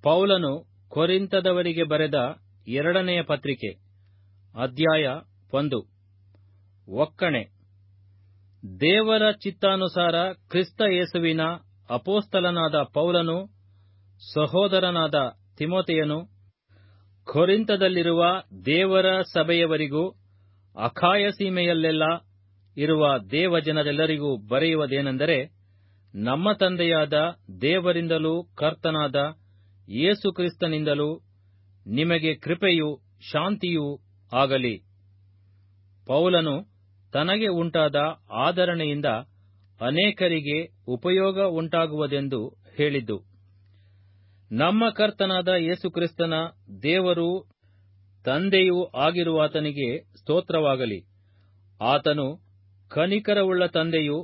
ಪೌಲನು ಕೊರಿಂತದವರಿಗೆ ಬರೆದ ಎರಡನೆಯ ಪತ್ರಿಕೆ ಅಧ್ಯಾಯ ಒಂದು ಒಕ್ಕಣೆ ದೇವರ ಚಿತ್ತಾನುಸಾರ ಕ್ರಿಸ್ತ ಯೇಸುವಿನ ಅಪೋಸ್ತಲನಾದ ಪೌಲನು ಸಹೋದರನಾದ ತಿಮೋತೆಯನು ಕೊರಿಂತದಲ್ಲಿರುವ ದೇವರ ಸಭೆಯವರಿಗೂ ಅಖಾಯ ಸೀಮೆಯಲ್ಲೆಲ್ಲ ಇರುವ ದೇವಜನರೆಲ್ಲರಿಗೂ ಬರೆಯುವುದೇನೆಂದರೆ ನಮ್ಮ ತಂದೆಯಾದ ದೇವರಿಂದಲೂ ಕರ್ತನಾದ ಯೇಸು ಕ್ರಿಸ್ತನಿಂದಲೂ ನಿಮಗೆ ಕೃಪೆಯೂ ಶಾಂತಿಯೂ ಆಗಲಿ ಪೌಲನು ತನಗೆ ಉಂಟಾದ ಆದರಣೆಯಿಂದ ಅನೇಕರಿಗೆ ಉಪಯೋಗ ಉಂಟಾಗುವುದೆಂದು ಹೇಳಿದ್ದು ನಮ್ಮ ಕರ್ತನಾದ ಯೇಸುಕ್ರಿಸ್ತನ ದೇವರೂ ತಂದೆಯೂ ಆಗಿರುವಾತನಿಗೆ ಸ್ತೋತ್ರವಾಗಲಿ ಆತನು ಕನಿಕರವುಳ್ಳ ತಂದೆಯೂ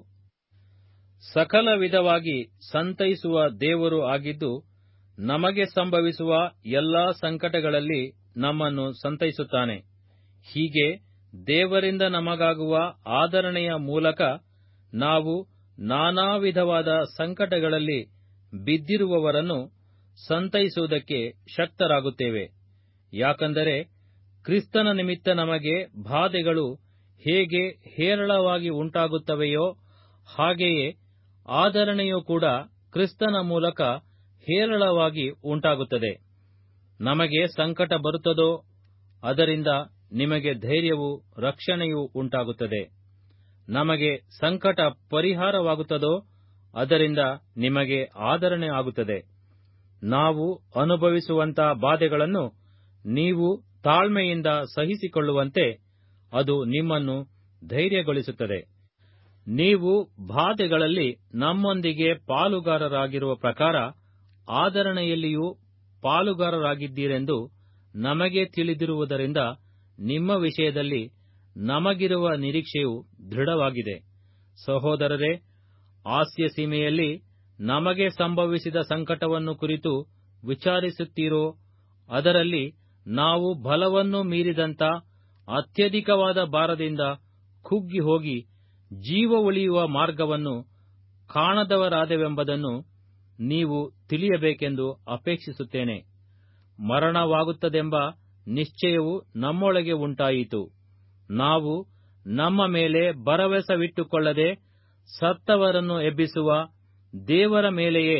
ಸಕಲ ವಿಧವಾಗಿ ಸಂತೈಸುವ ದೇವರೂ ಆಗಿದ್ದು ನಮಗೆ ಸಂಭವಿಸುವ ಎಲ್ಲಾ ಸಂಕಟಗಳಲ್ಲಿ ನಮ್ಮನ್ನು ಸಂತೈಸುತ್ತಾನೆ ಹೀಗೆ ದೇವರಿಂದ ನಮಗಾಗುವ ಆದರಣೆಯ ಮೂಲಕ ನಾವು ನಾನಾ ವಿಧವಾದ ಸಂಕಟಗಳಲ್ಲಿ ಬಿದ್ದಿರುವವರನ್ನು ಸಂತೈಸುವುದಕ್ಕೆ ಶಕ್ತರಾಗುತ್ತೇವೆ ಯಾಕಂದರೆ ಕ್ರಿಸ್ತನ ನಿಮಿತ್ತ ನಮಗೆ ಬಾಧೆಗಳು ಹೇಗೆ ಹೇರಳವಾಗಿ ಉಂಟಾಗುತ್ತವೆಯೋ ಹಾಗೆಯೇ ಆದರಣೆಯೂ ಕೂಡ ಕ್ರಿಸ್ತನ ಮೂಲಕ ಹೇರಳವಾಗಿ ಉಂಟಾಗುತ್ತದೆ ನಮಗೆ ಸಂಕಟ ಬರುತ್ತದೋ ಅದರಿಂದ ನಿಮಗೆ ಧೈರ್ಯವೂ ರಕ್ಷಣೆಯೂ ಉಂಟಾಗುತ್ತದೆ ನಮಗೆ ಸಂಕಟ ಪರಿಹಾರವಾಗುತ್ತದೋ ಅದರಿಂದ ನಿಮಗೆ ಆದರಣೆ ಆಗುತ್ತದೆ ನಾವು ಅನುಭವಿಸುವಂತ ಬಾಧೆಗಳನ್ನು ನೀವು ತಾಳ್ಮೆಯಿಂದ ಸಹಿಸಿಕೊಳ್ಳುವಂತೆ ಅದು ನಿಮ್ಮನ್ನು ಧೈರ್ಯಗೊಳಿಸುತ್ತದೆ ನೀವು ಬಾಧೆಗಳಲ್ಲಿ ನಮ್ಮೊಂದಿಗೆ ಪಾಲುಗಾರರಾಗಿರುವ ಪ್ರಕಾರ ಆದರಣೆಯಲ್ಲಿಯೂ ಪಾಲುಗಾರರಾಗಿದ್ದೀರೆಂದು ನಮಗೆ ತಿಳಿದಿರುವುದರಿಂದ ನಿಮ್ಮ ವಿಷಯದಲ್ಲಿ ನಮಗಿರುವ ನಿರೀಕ್ಷೆಯು ದೃಢವಾಗಿದೆ ಸಹೋದರರೇ ಆಸ್ಯ ಸೀಮೆಯಲ್ಲಿ ನಮಗೆ ಸಂಭವಿಸಿದ ಸಂಕಟವನ್ನು ಕುರಿತು ವಿಚಾರಿಸುತ್ತೀರೋ ಅದರಲ್ಲಿ ನಾವು ಬಲವನ್ನು ಮೀರಿದಂತ ಅತ್ಯಧಿಕವಾದ ಭಾರದಿಂದ ಕುಗ್ಗಿ ಹೋಗಿ ಜೀವ ಉಳಿಯುವ ಮಾರ್ಗವನ್ನು ಕಾಣದವರಾದೆವೆಂಬುದನ್ನು ನೀವು ತಿಳಿಯಬೇಕೆಂದು ಅಪೇಕ್ಷಿಸುತ್ತೇನೆ ಮರಣವಾಗುತ್ತದೆಂಬ ನಿಶ್ಚಯವು ನಮ್ಮೊಳಗೆ ಉಂಟಾಯಿತು ನಾವು ನಮ್ಮ ಮೇಲೆ ಭರವಸವಿಟ್ಟುಕೊಳ್ಳದೆ ಸತ್ತವರನ್ನು ಎಬ್ಬಿಸುವ ದೇವರ ಮೇಲೆಯೇ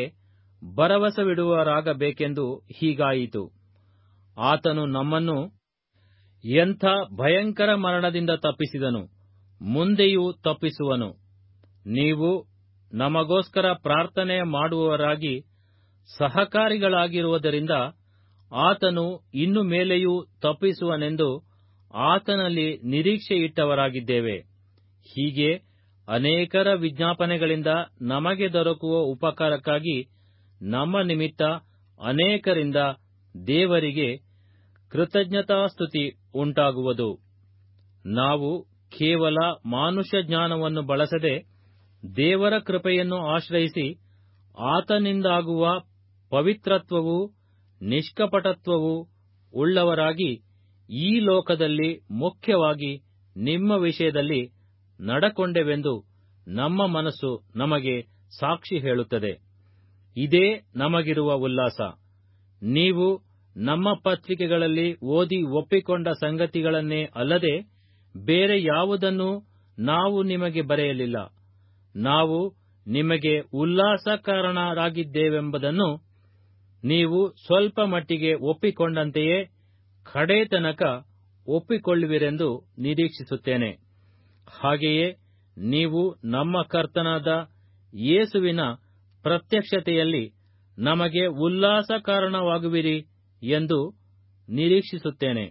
ಭರವಸವಿಡುವರಾಗಬೇಕೆಂದು ಹೀಗಾಯಿತು ಆತನು ನಮ್ಮನ್ನು ಎಂಥ ಭಯಂಕರ ಮರಣದಿಂದ ತಪ್ಪಿಸಿದನು ಮುಂದೆಯೂ ತಪ್ಪಿಸುವನು ನೀವು ನಮಗೋಸ್ಕರ ಪ್ರಾರ್ಥನೆ ಮಾಡುವವರಾಗಿ ಸಹಕಾರಿಗಳಾಗಿರುವುದರಿಂದ ಆತನು ಇನ್ನು ಮೇಲೆಯೂ ತಪ್ಪಿಸುವನೆಂದು ಆತನಲ್ಲಿ ನಿರೀಕ್ಷೆಯಿಟ್ಟವರಾಗಿದ್ದೇವೆ ಹೀಗೆ ಅನೇಕರ ವಿಜ್ಞಾಪನೆಗಳಿಂದ ನಮಗೆ ದೊರಕುವ ಉಪಕಾರಕ್ಕಾಗಿ ನಮ್ಮ ನಿಮಿತ್ತ ಅನೇಕರಿಂದ ದೇವರಿಗೆ ಕೃತಜ್ಞತಾಸ್ತುತಿ ಉಂಟಾಗುವುದು ನಾವು ಕೇವಲ ಮಾನುಷ ಜ್ಞಾನವನ್ನು ಬಳಸದೆ ದೇವರ ಕೃಪೆಯನ್ನು ಆಶ್ರಯಿಸಿ ಆತನಿಂದಾಗುವ ಪವಿತ್ರತ್ವವೂ ನಿಷ್ಕಪಟತ್ವವೂ ಉಳ್ಳವರಾಗಿ ಈ ಲೋಕದಲ್ಲಿ ಮುಖ್ಯವಾಗಿ ನಿಮ್ಮ ವಿಷಯದಲ್ಲಿ ನಡಕೊಂಡೆವೆಂದು ನಮ್ಮ ಮನಸ್ಸು ನಮಗೆ ಸಾಕ್ಷಿ ಹೇಳುತ್ತದೆ ಇದೇ ನಮಗಿರುವ ಉಲ್ಲಾಸ ನೀವು ನಮ್ಮ ಪತ್ರಿಕೆಗಳಲ್ಲಿ ಓದಿ ಒಪ್ಪಿಕೊಂಡ ಸಂಗತಿಗಳನ್ನೇ ಅಲ್ಲದೆ ಬೇರೆ ಯಾವುದನ್ನೂ ನಾವು ನಿಮಗೆ ಬರೆಯಲಿಲ್ಲ ನಾವು ನಿಮಗೆ ಉಲ್ಲಾಸ ಕಾರಣರಾಗಿದ್ದೇವೆಂಬುದನ್ನು ನೀವು ಸ್ವಲ್ಪ ಮಟ್ಟಿಗೆ ಒಪ್ಪಿಕೊಂಡಂತೆಯೇ ಕಡೇ ತನಕ ಒಪ್ಪಿಕೊಳ್ಳುವಿರೆಂದು ನಿರೀಕ್ಷಿಸುತ್ತೇನೆ ಹಾಗೆಯೇ ನೀವು ನಮ್ಮ ಕರ್ತನಾದ ಯೇಸುವಿನ ಪ್ರತ್ಯಕ್ಷತೆಯಲ್ಲಿ ನಮಗೆ ಉಲ್ಲಾಸ ಕಾರಣವಾಗುವಿರಿ ಎಂದು ನಿರೀಕ್ಷಿಸುತ್ತೇನೆ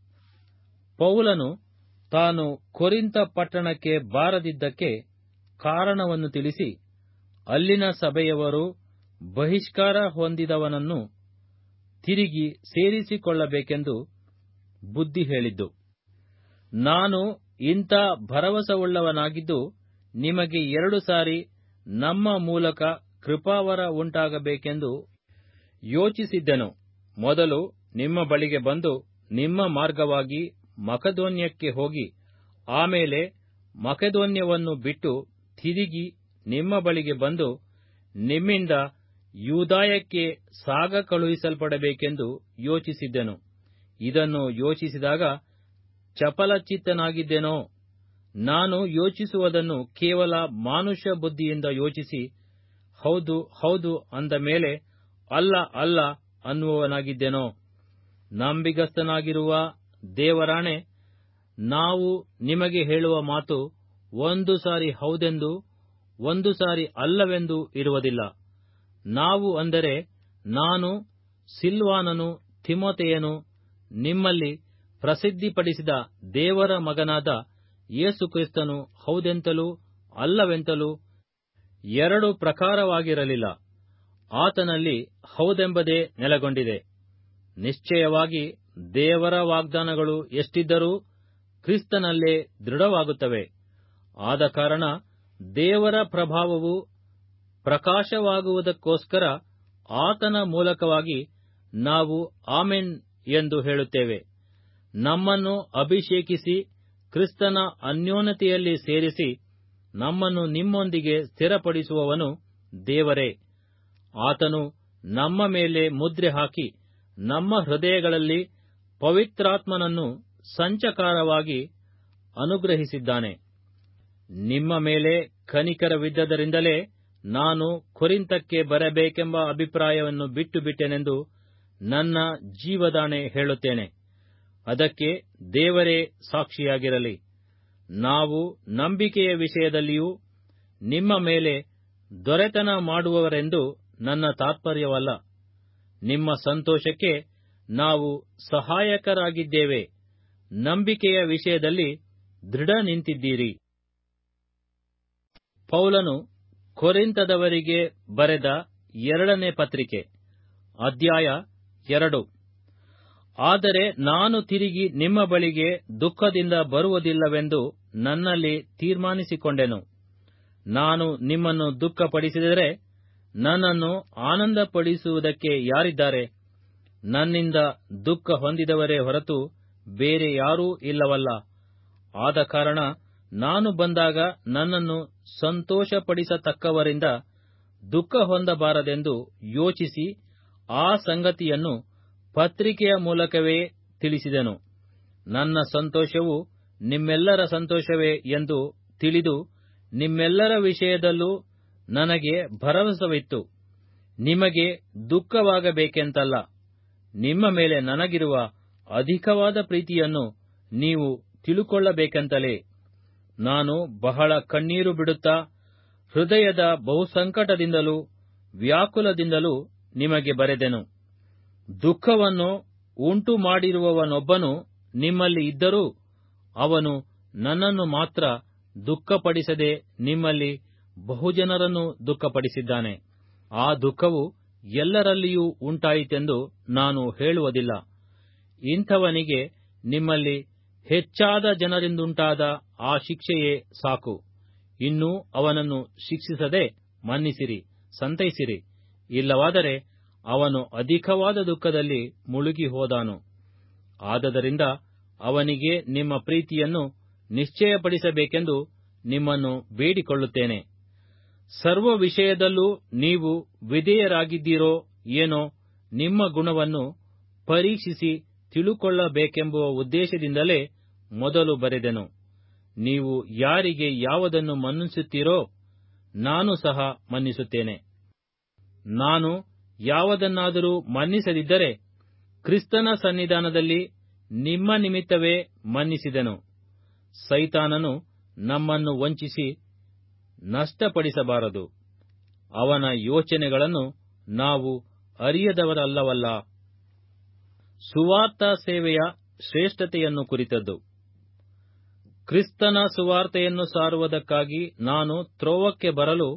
ಪೌಲನು ತಾನು ಕೊರಿಂತ ಪಟ್ಟಣಕ್ಕೆ ಬಾರದಿದ್ದಕ್ಕೆ ಕಾರಣವನ್ನು ತಿಳಿಸಿ ಅಲ್ಲಿನ ಸಭೆಯವರು ಬಹಿಷ್ಕಾರ ಹೊಂದಿದವನನ್ನು ತಿರುಗಿ ಸೇರಿಸಿಕೊಳ್ಳಬೇಕೆಂದು ಬುದ್ಧಿ ಹೇಳಿದ್ದು ನಾನು ಇಂಥ ಭರವಸವುಳ್ಳವನಾಗಿದ್ದು ನಿಮಗೆ ಎರಡು ಸಾರಿ ನಮ್ಮ ಮೂಲಕ ಕೃಪಾವರ ಉಂಟಾಗಬೇಕೆಂದು ಯೋಚಿಸಿದ್ದೆನು ಮೊದಲು ನಿಮ್ಮ ಬಳಿಗೆ ಬಂದು ನಿಮ್ಮ ಮಾರ್ಗವಾಗಿ ಮಕದೋನ್ಯಕ್ಕೆ ಹೋಗಿ ಆಮೇಲೆ ಮಕೆದೋನ್ಯವನ್ನು ಬಿಟ್ಟು ತಿರುಗಿ ನಿಮ್ಮ ಬಳಿಗೆ ಬಂದು ನಿಮ್ಮಿಂದ ಯೂದಾಯಕ್ಕೆ ಸಾಗ ಕಳುಹಿಸಲ್ಪಡಬೇಕೆಂದು ಯೋಚಿಸಿದ್ದೆನು ಇದನ್ನು ಯೋಚಿಸಿದಾಗ ಚಪಲಚಿತ್ತನಾಗಿದ್ದೇನೋ ನಾನು ಯೋಚಿಸುವುದನ್ನು ಕೇವಲ ಮಾನುಷ ಬುದ್ಧಿಯಿಂದ ಯೋಚಿಸಿ ಹೌದು ಹೌದು ಅಂದ ಮೇಲೆ ಅಲ್ಲ ಅಲ್ಲ ಅನ್ನುವವನಾಗಿದ್ದೇನೋ ನಂಬಿಗಸ್ತನಾಗಿರುವ ದೇವರಾಣೆ ನಾವು ನಿಮಗೆ ಹೇಳುವ ಮಾತು ಒಂದು ಸಾರಿ ಹೌದೆಂದು ಒಂದು ಸಾರಿ ಅಲ್ಲವೆಂದು ಇರುವುದಿಲ್ಲ ನಾವು ಅಂದರೆ ನಾನು ಸಿಲ್ವಾನನು ತಿಮೋತೆಯನು ನಿಮ್ಮಲ್ಲಿ ಪ್ರಸಿದ್ಧಿಪಡಿಸಿದ ದೇವರ ಮಗನಾದ ಯೇಸುಕ್ರಿಸ್ತನು ಹೌದೆಂತಲೂ ಅಲ್ಲವೆಂತಲೂ ಎರಡು ಪ್ರಕಾರವಾಗಿರಲಿಲ್ಲ ಆತನಲ್ಲಿ ಹೌದೆಂಬುದೇ ನೆಲೆಗೊಂಡಿದೆ ನಿಶ್ಚಯವಾಗಿ ದೇವರ ವಾಗ್ದಾನಗಳು ಎಷ್ಟಿದ್ದರೂ ಕ್ರಿಸ್ತನಲ್ಲೇ ದೃಢವಾಗುತ್ತವೆ ಆದ ಕಾರಣ ದೇವರ ಪ್ರಭಾವವು ಪ್ರಕಾಶವಾಗುವುದಕ್ಕೋಸ್ಕರ ಆತನ ಮೂಲಕವಾಗಿ ನಾವು ಆಮೆನ್ ಎಂದು ಹೇಳುತ್ತೇವೆ ನಮ್ಮನ್ನು ಅಭಿಷೇಕಿಸಿ ಕ್ರಿಸ್ತನ ಅನ್ಯೋನ್ಯತೆಯಲ್ಲಿ ಸೇರಿಸಿ ನಮ್ಮನ್ನು ನಿಮ್ಮೊಂದಿಗೆ ಸ್ಥಿರಪಡಿಸುವವನು ದೇವರೇ ಆತನು ನಮ್ಮ ಮೇಲೆ ಮುದ್ರೆ ಹಾಕಿ ನಮ್ಮ ಹೃದಯಗಳಲ್ಲಿ ಪವಿತ್ರಾತ್ಮನನ್ನು ಸಂಚಕಾರವಾಗಿ ಅನುಗ್ರಹಿಸಿದ್ದಾನೆ ನಿಮ್ಮ ಮೇಲೆ ಕನಿಕರವಿದ್ದದರಿಂದಲೇ ನಾನು ಕೊರಿಂತಕ್ಕೆ ಬರಬೇಕೆಂಬ ಅಭಿಪ್ರಾಯವನ್ನು ಬಿಟ್ಟು ಬಿಟ್ಟೆನೆಂದು ನನ್ನ ಜೀವದಾಣೆ ಹೇಳುತ್ತೇನೆ ಅದಕ್ಕೆ ದೇವರೇ ಸಾಕ್ಷಿಯಾಗಿರಲಿ ನಾವು ನಂಬಿಕೆಯ ವಿಷಯದಲ್ಲಿಯೂ ನಿಮ್ಮ ಮೇಲೆ ದೊರೆತನ ಮಾಡುವವರೆಂದು ನನ್ನ ತಾತ್ಪರ್ಯವಲ್ಲ ನಿಮ್ಮ ಸಂತೋಷಕ್ಕೆ ನಾವು ಸಹಾಯಕರಾಗಿದ್ದೇವೆ ನಂಬಿಕೆಯ ವಿಷಯದಲ್ಲಿ ದೃಢ ನಿಂತಿದ್ದೀರಿ ಪೌಲನು ಕೊರಿಂತದವರಿಗೆ ಬರೆದ ಎರಡನೇ ಪತ್ರಿಕೆ ಅಧ್ಯಾಯ ಎರಡು ಆದರೆ ನಾನು ತಿರುಗಿ ನಿಮ್ಮ ಬಳಿಗೆ ದುಃಖದಿಂದ ಬರುವುದಿಲ್ಲವೆಂದು ನನ್ನಲ್ಲಿ ತೀರ್ಮಾನಿಸಿಕೊಂಡೆನು ನಾನು ನಿಮ್ಮನ್ನು ದುಃಖಪಡಿಸಿದರೆ ನನ್ನನ್ನು ಆನಂದಪಡಿಸುವುದಕ್ಕೆ ಯಾರಿದ್ದಾರೆ ನನ್ನಿಂದ ದುಃಖ ಹೊಂದಿದವರೇ ಹೊರತು ಬೇರೆ ಯಾರೂ ಇಲ್ಲವಲ್ಲ ಆದ ಕಾರಣ ನಾನು ಬಂದಾಗ ನನ್ನನ್ನು ಸಂತೋಷಪಡಿಸತಕ್ಕವರಿಂದ ದುಃಖ ಹೊಂದಬಾರದೆಂದು ಯೋಚಿಸಿ ಆ ಸಂಗತಿಯನ್ನು ಪತ್ರಿಕೆಯ ಮೂಲಕವೇ ತಿಳಿಸಿದೆನು ನನ್ನ ಸಂತೋಷವು ನಿಮ್ಮೆಲ್ಲರ ಸಂತೋಷವೇ ಎಂದು ತಿಳಿದು ನಿಮ್ಮೆಲ್ಲರ ವಿಷಯದಲ್ಲೂ ನನಗೆ ಭರವಸವಿತ್ತು ನಿಮಗೆ ದುಃಖವಾಗಬೇಕೆಂತಲ್ಲ ನಿಮ್ಮ ಮೇಲೆ ನನಗಿರುವ ಅಧಿಕವಾದ ಪ್ರೀತಿಯನ್ನು ನೀವು ತಿಳುಕೊಳ್ಳಬೇಕೆಂತಲೇ ನಾನು ಬಹಳ ಕಣ್ಣೀರು ಬಿಡುತ್ತಾ ಹೃದಯದ ಬಹುಸಂಕಟದಿಂದಲೂ ವ್ಯಾಕುಲದಿಂದಲೂ ನಿಮಗೆ ಬರೆದೆನು ದುಃಖವನ್ನು ಉಂಟು ಮಾಡಿರುವವನೊಬ್ಬನು ನಿಮ್ಮಲ್ಲಿ ಇದ್ದರೂ ಅವನು ನನ್ನನ್ನು ಮಾತ್ರ ದುಃಖಪಡಿಸದೆ ನಿಮ್ಮಲ್ಲಿ ಬಹುಜನರನ್ನು ದುಃಖಪಡಿಸಿದ್ದಾನೆ ಆ ದುಃಖವು ಎಲ್ಲರಲ್ಲಿಯೂ ಉಂಟಾಯಿತೆಂದು ನಾನು ಹೇಳುವುದಿಲ್ಲ ಇಂಥವನಿಗೆ ನಿಮ್ಮಲ್ಲಿ ಹೆಚ್ಚಾದ ಜನರಿಂದುಂಟಾದ ಆ ಶಿಕ್ಷೆಯೇ ಸಾಕು ಇನ್ನೂ ಅವನನ್ನು ಶಿಕ್ಷಿಸದೆ ಮನ್ನಿಸಿರಿ ಸಂತೈಸಿರಿ ಇಲ್ಲವಾದರೆ ಅವನು ಅಧಿಕವಾದ ದುಃಖದಲ್ಲಿ ಮುಳುಗಿ ಹೋದಾನು ಆದದರಿಂದ ಅವನಿಗೆ ನಿಮ್ಮ ಪ್ರೀತಿಯನ್ನು ನಿಶ್ಚಯಪಡಿಸಬೇಕೆಂದು ನಿಮ್ಮನ್ನು ಬೇಡಿಕೊಳ್ಳುತ್ತೇನೆ ಸರ್ವ ವಿಷಯದಲ್ಲೂ ನೀವು ವಿಧೇಯರಾಗಿದ್ದೀರೋ ಏನೋ ನಿಮ್ಮ ಗುಣವನ್ನು ಪರೀಕ್ಷಿಸಿ ತಿಳುಕೊಳ್ಳಬೇಕೆಂಬುವ ಉದ್ದೇಶದಿಂದಲೇ ಮೊದಲು ಬರೆದೆನು ನೀವು ಯಾರಿಗೆ ಯಾವುದನ್ನು ಮನ್ನಿಸುತ್ತೀರೋ ನಾನು ಸಹ ಮನ್ನಿಸುತ್ತೇನೆ ನಾನು ಯಾವುದನ್ನಾದರೂ ಮನ್ನಿಸದಿದ್ದರೆ ಕ್ರಿಸ್ತನ ಸನ್ನಿಧಾನದಲ್ಲಿ ನಿಮ್ಮ ನಿಮಿತ್ತವೇ ಮನ್ನಿಸಿದೆನು ಸೈತಾನನು ನಮ್ಮನ್ನು ವಂಚಿಸಿ ನಷ್ಟಪಡಿಸಬಾರದು ಅವನ ಯೋಚನೆಗಳನ್ನು ನಾವು ಅರಿಯದವರಲ್ಲವಲ್ಲ ಸುವಾರ್ತಾ ಸೇವೆಯ ಶ್ರೇಷ್ಠತೆಯನ್ನು ಕುರಿತದ್ದು ಕ್ರಿಸ್ತನ ಸುವಾರ್ತೆಯನ್ನು ಸಾರುವುದಕ್ಕಾಗಿ ನಾನು ತ್ರೋವಕ್ಕೆ ಬರಲು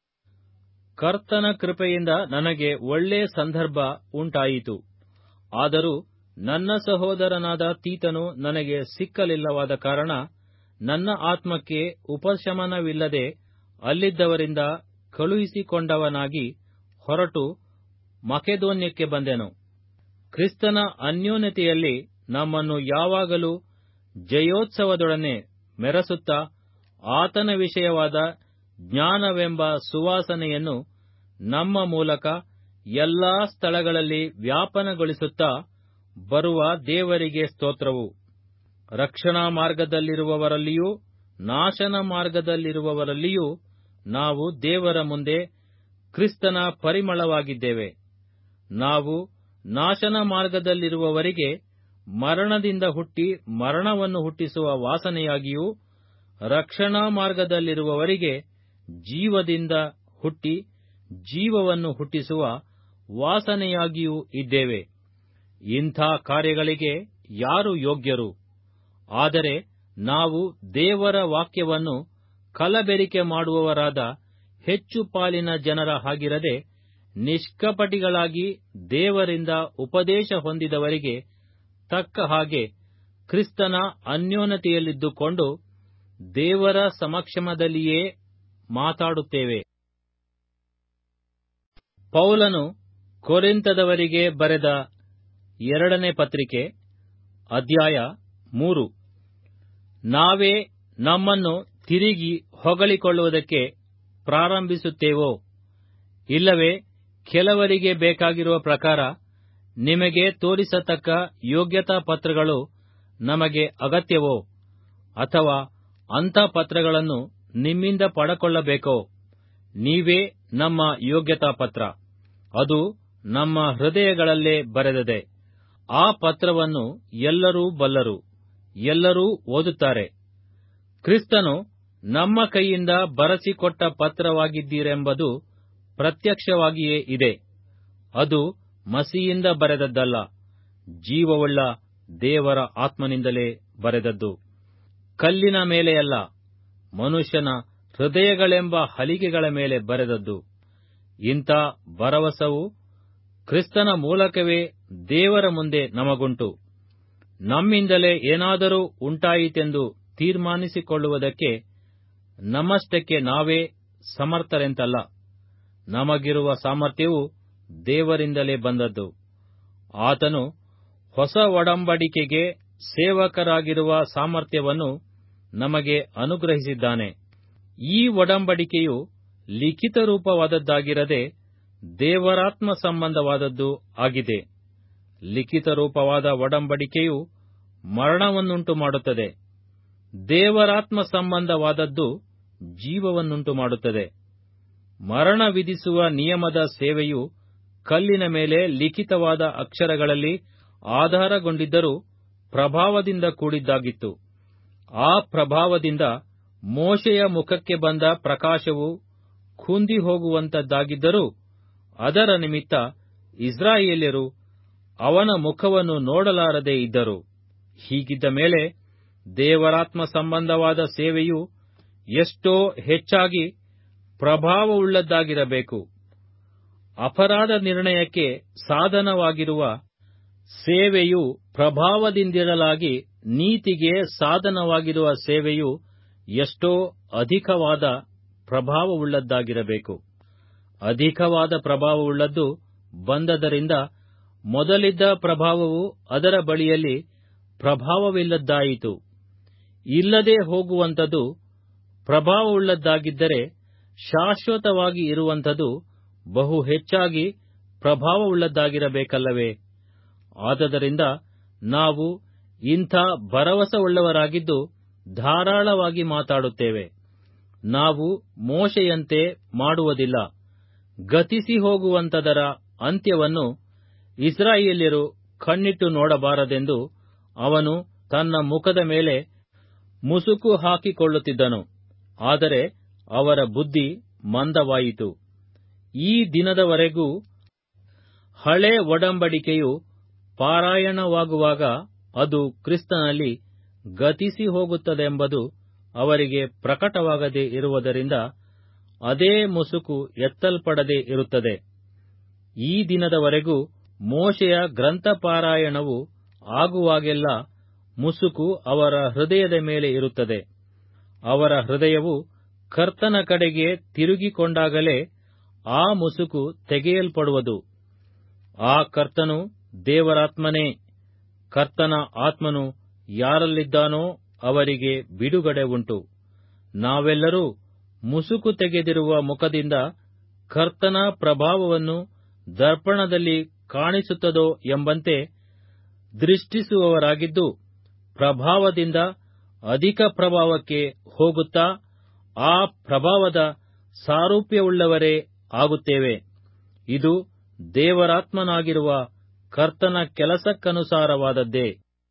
ಕರ್ತನ ಕೃಪೆಯಿಂದ ನನಗೆ ಒಳ್ಳೆ ಸಂದರ್ಭ ಉಂಟಾಯಿತು ಆದರೂ ನನ್ನ ಸಹೋದರನಾದ ತೀತನು ನನಗೆ ಸಿಕ್ಕಲಿಲ್ಲವಾದ ಕಾರಣ ನನ್ನ ಆತ್ಮಕ್ಕೆ ಉಪಶಮನವಿಲ್ಲದೆ ಅಲ್ಲಿದ್ದವರಿಂದ ಕಳುಹಿಸಿಕೊಂಡವನಾಗಿ ಹೊರಟು ಮಕೆದೋನ್ಯಕ್ಕೆ ಬಂದೆನು ಕ್ರಿಸ್ತನ ಅನ್ಯೋನ್ಯತೆಯಲ್ಲಿ ನಮ್ಮನ್ನು ಯಾವಾಗಲೂ ಜಯೋತ್ಸವದೊಡನೆ ಮೆರೆಸುತ್ತಾ ಆತನ ವಿಷಯವಾದ ಜ್ಞಾನವೆಂಬ ಸುವಾಸನೆಯನ್ನು ನಮ್ಮ ಮೂಲಕ ಎಲ್ಲಾ ಸ್ಥಳಗಳಲ್ಲಿ ವ್ಯಾಪನಗೊಳಿಸುತ್ತಾ ಬರುವ ದೇವರಿಗೆ ಸ್ತೋತ್ರವು ರಕ್ಷಣಾ ಮಾರ್ಗದಲ್ಲಿರುವವರಲ್ಲಿಯೂ ನಾಶನ ಮಾರ್ಗದಲ್ಲಿರುವವರಲ್ಲಿಯೂ ನಾವು ದೇವರ ಮುಂದೆ ಕ್ರಿಸ್ತನ ಪರಿಮಳವಾಗಿದ್ದೇವೆ ನಾವು ನಾಶನ ಮಾರ್ಗದಲ್ಲಿರುವವರಿಗೆ ಮರಣದಿಂದ ಹುಟ್ಟಿ ಮರಣವನ್ನು ಹುಟ್ಟಿಸುವ ವಾಸನೆಯಾಗಿಯೂ ರಕ್ಷಣಾ ಮಾರ್ಗದಲ್ಲಿರುವವರಿಗೆ ಜೀವದಿಂದ ಹುಟ್ಟಿ ಜೀವವನ್ನು ಹುಟ್ಟಿಸುವ ವಾಸನೆಯಾಗಿಯೂ ಇದ್ದೇವೆ ಇಂಥ ಕಾರ್ಯಗಳಿಗೆ ಯಾರು ಯೋಗ್ಯರು ಆದರೆ ನಾವು ದೇವರ ವಾಕ್ಯವನ್ನು ಕಲಬೆರಿಕೆ ಮಾಡುವವರಾದ ಹೆಚ್ಚು ಪಾಲಿನ ಜನರ ಹಾಗಿರದೆ ನಿಷ್ಕಪಟಿಗಳಾಗಿ ದೇವರಿಂದ ಉಪದೇಶ ಹೊಂದಿದವರಿಗೆ ತಕ್ಕ ಹಾಗೆ ಕ್ರಿಸ್ತನ ಅನ್ಯೋನ್ಯತೆಯಲ್ಲಿದ್ದುಕೊಂಡು ದೇವರ ಸಮಕ್ಷಮದಲ್ಲಿಯೇ ಮಾತಾಡುತ್ತೇವೆ ಪೌಲನು ಕೊರಿಂತದವರಿಗೆ ಬರೆದ ಎರಡನೇ ಪತ್ರಿಕೆ ಅಧ್ಯಾಯ ಮೂರು ನಾವೇ ನಮ್ಮನ್ನು ತಿರುಗಿ ಹೊಗಳಿಕೊಳ್ಳುವುದಕ್ಕೆ ಪ್ರಾರಂಭಿಸುತ್ತೇವೋ ಇಲ್ಲವೇ ಕೆಲವರಿಗೆ ಬೇಕಾಗಿರುವ ಪ್ರಕಾರ ನಿಮಗೆ ತೋರಿಸತಕ್ಕ ಯೋಗ್ಯತಾ ಪತ್ರಗಳು ನಮಗೆ ಅಗತ್ಯವೋ ಅಥವಾ ಅಂಥ ಪತ್ರಗಳನ್ನು ನಿಮ್ಮಿಂದ ಪಡಕೊಳ್ಳಬೇಕೋ ನೀವೇ ನಮ್ಮ ಯೋಗ್ಯತಾ ಪತ್ರ ಅದು ನಮ್ಮ ಹೃದಯಗಳಲ್ಲೇ ಬರೆದದೆ ಆ ಪತ್ರವನ್ನು ಎಲ್ಲರೂ ಬಲ್ಲರು ಎಲ್ಲರೂ ಓದುತ್ತಾರೆ ಕ್ರಿಸ್ತನು ನಮ್ಮ ಕೈಯಿಂದ ಬರೆಸಿಕೊಟ್ಟ ಪತ್ರವಾಗಿದ್ದೀರೆಂಬುದು ಪ್ರತ್ಯಕ್ಷವಾಗಿಯೇ ಇದೆ ಅದು ಮಸಿಯಿಂದ ಬರೆದದ್ದಲ್ಲ ಜೀವವುಳ್ಳ ದೇವರ ಆತ್ಮನಿಂದಲೇ ಬರೆದದ್ದು ಕಲ್ಲಿನ ಮೇಲೆಯಲ್ಲ ಮನುಷ್ಯನ ಹೃದಯಗಳೆಂಬ ಹಲಿಗೆಗಳ ಮೇಲೆ ಬರೆದದ್ದು ಇಂಥ ಭರವಸವು ಕ್ರಿಸ್ತನ ಮೂಲಕವೇ ದೇವರ ಮುಂದೆ ನಮಗುಂಟು ನಮ್ಮಿಂದಲೇ ಏನಾದರೂ ಉಂಟಾಯಿತೆಂದು ತೀರ್ಮಾನಿಸಿಕೊಳ್ಳುವುದಕ್ಕೆ ನಮ್ಮಷ್ಟಕ್ಕೆ ನಾವೇ ಸಮರ್ಥರೆಂತಲ್ಲ ನಮಗಿರುವ ಸಾಮರ್ಥ್ಯವು ದೇವರಿಂದಲೇ ಬಂದದ್ದು ಆತನು ಹೊಸ ಒಡಂಬಡಿಕೆಗೆ ಸೇವಕರಾಗಿರುವ ಸಾಮರ್ಥ್ಯವನ್ನು ನಮಗೆ ಅನುಗ್ರಹಿಸಿದ್ದಾನೆ ಈ ಒಡಂಬಡಿಕೆಯು ಲಿಖಿತ ರೂಪವಾದದ್ದಾಗಿರದೆ ದೇವರಾತ್ಮ ಸಂಬಂಧವಾದದ್ದು ಆಗಿದೆ ಲಿಖಿತ ರೂಪವಾದ ಒಡಂಬಡಿಕೆಯು ಮರಣವನ್ನುಂಟು ಮಾಡುತ್ತದೆ ದೇವರಾತ್ಮ ಸಂಬಂಧವಾದದ್ದು ಜೀವವನ್ನುಂಟು ಮಾಡುತ್ತದೆ ಮರಣ ವಿಧಿಸುವ ನಿಯಮದ ಸೇವೆಯು ಕಲ್ಲಿನ ಮೇಲೆ ಲಿಖಿತವಾದ ಅಕ್ಷರಗಳಲ್ಲಿ ಆಧಾರಗೊಂಡಿದ್ದರೂ ಪ್ರಭಾವದಿಂದ ಕೂಡಿದ್ದಾಗಿತ್ತು ಆ ಪ್ರಭಾವದಿಂದ ಮೋಶೆಯ ಮುಖಕ್ಕೆ ಬಂದ ಪ್ರಕಾಶವು ಕುಂದಿ ಹೋಗುವಂತದ್ದಾಗಿದ್ದರೂ ಅದರ ನಿಮಿತ್ತ ಇಸ್ರಾಯೇಲ್ಯರು ಅವನ ಮುಖವನ್ನು ನೋಡಲಾರದೆ ಇದ್ದರು ಹೀಗಿದ್ದ ಮೇಲೆ ದೇವರಾತ್ಮ ಸಂಬಂಧವಾದ ಸೇವೆಯು ಎಷ್ಟೋ ಹೆಚ್ಚಾಗಿ ಪ್ರಭಾವವುಳ್ಳದ್ದಾಗಿರಬೇಕು ಅಪರಾಧ ನಿರ್ಣಯಕ್ಕೆ ಸಾಧನವಾಗಿರುವ ಸೇವೆಯು ಪ್ರಭಾವದಿಂದಿರಲಾಗಿ ನೀತಿಗೆ ಸಾಧನವಾಗಿರುವ ಸೇವೆಯು ಎಷ್ಟೋ ಅಧಿಕವಾದ ಪ್ರಭಾವವುಳ್ಳದ್ದಾಗಿರಬೇಕು ಅಧಿಕವಾದ ಪ್ರಭಾವವುಳ್ಳದ್ದು ಬಂದದರಿಂದ ಮೊದಲಿದ್ದ ಪ್ರಭಾವವು ಅದರ ಬಳಿಯಲ್ಲಿ ಪ್ರಭಾವವಿಲ್ಲದ್ದಾಯಿತು ಇಲ್ಲದೆ ಹೋಗುವಂಥದ್ದು ಪ್ರಭಾವವುಳ್ಳದ್ದಾಗಿದ್ದರೆ ಶಾಶ್ವತವಾಗಿ ಇರುವಂಥದ್ದು ಬಹು ಹೆಚ್ಚಾಗಿ ಪ್ರಭಾವವುಳ್ಳದ್ದಾಗಿರಬೇಕಲ್ಲವೇ ಆದದರಿಂದ ನಾವು ಇಂಥ ಭರವಸವುಳ್ಳವರಾಗಿದ್ದು ಧಾರಾಳವಾಗಿ ಮಾತಾಡುತ್ತೇವೆ ನಾವು ಮೋಶೆಯಂತೆ ಮಾಡುವುದಿಲ್ಲ ಗತಿಸಿ ಹೋಗುವಂತದರ ಅಂತ್ಯವನ್ನು ಇಸ್ರಾಯೇಲ್ಯರು ಕಣ್ಣಿಟ್ಟು ನೋಡಬಾರದೆಂದು ಅವನು ತನ್ನ ಮುಖದ ಮೇಲೆ ಮುಸುಕು ಹಾಕಿಕೊಳ್ಳುತ್ತಿದ್ದನು ಆದರೆ ಅವರ ಬುದ್ಧಿ ಮಂದವಾಯಿತು ಈ ದಿನದವರೆಗೂ ಹಳೆ ಒಡಂಬಡಿಕೆಯು ಪಾರಾಯಣವಾಗುವಾಗ ಅದು ಕ್ರಿಸ್ತನಲ್ಲಿ ಗತಿಸಿ ಹೋಗುತ್ತದೆಂಬುದು ಅವರಿಗೆ ಪ್ರಕಟವಾಗದೇ ಇರುವುದರಿಂದ ಅದೇ ಮುಸುಕು ಎತ್ತಲ್ಪಡದೆ ಇರುತ್ತದೆ ಈ ದಿನದವರೆಗೂ ಮೋಶೆಯ ಗ್ರಂಥಪಾರಾಯಣವು ಆಗುವಾಗೆಲ್ಲ ಮುಸುಕು ಅವರ ಹೃದಯದ ಮೇಲೆ ಇರುತ್ತದೆ ಅವರ ಹೃದಯವು ಕರ್ತನ ಕಡೆಗೆ ತಿರುಗಿಕೊಂಡಾಗಲೇ ಆ ಮುಸುಕು ತೆಗೆಯಲ್ಪಡುವುದು ಆ ಕರ್ತನು ದೇವರಾತ್ಮನೇ ಕರ್ತನ ಆತ್ಮನು ಯಾರಲ್ಲಿದ್ದಾನೋ ಅವರಿಗೆ ಬಿಡುಗಡೆ ಉಂಟು ನಾವೆಲ್ಲರೂ ಮುಸುಕು ತೆಗೆದಿರುವ ಮುಖದಿಂದ ಕರ್ತನ ಪ್ರಭಾವವನ್ನು ದರ್ಪಣದಲ್ಲಿ ಕಾಣಿಸುತ್ತದೋ ಎಂಬಂತೆ ದೃಷ್ಟಿಸುವವರಾಗಿದ್ದು ಪ್ರಭಾವದಿಂದ ಅಧಿಕ ಪ್ರಭಾವಕ್ಕೆ ಹೋಗುತ್ತಾ ಆ ಪ್ರಭಾವದ ಸಾರೂಪ್ಯವುಳ್ಳವರೇ ಆಗುತ್ತೇವೆ ಇದು ದೇವರಾತ್ಮನಾಗಿರುವ ಕರ್ತನ ಕೆಲಸಕ್ಕನುಸಾರವಾದದ್ದೇ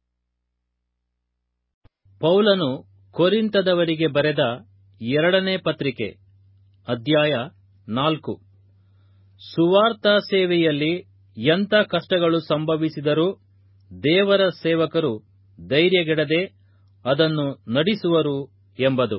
ಪೌಲನು ಕೊರಿಂತದವರಿಗೆ ಬರೆದ ಎರಡನೇ ಪತ್ರಿಕೆ ಅಧ್ಯಾಯ ನಾಲ್ಕು ಸುವಾರ್ಥ ಸೇವೆಯಲ್ಲಿ ಎಂಥ ಕಷ್ಟಗಳು ಸಂಭವಿಸಿದರೂ ದೇವರ ಸೇವಕರು ಧೈರ್ಯಗೆಡದೆ ಅದನ್ನು ನಡೆಸುವರು ಎಂಬುದು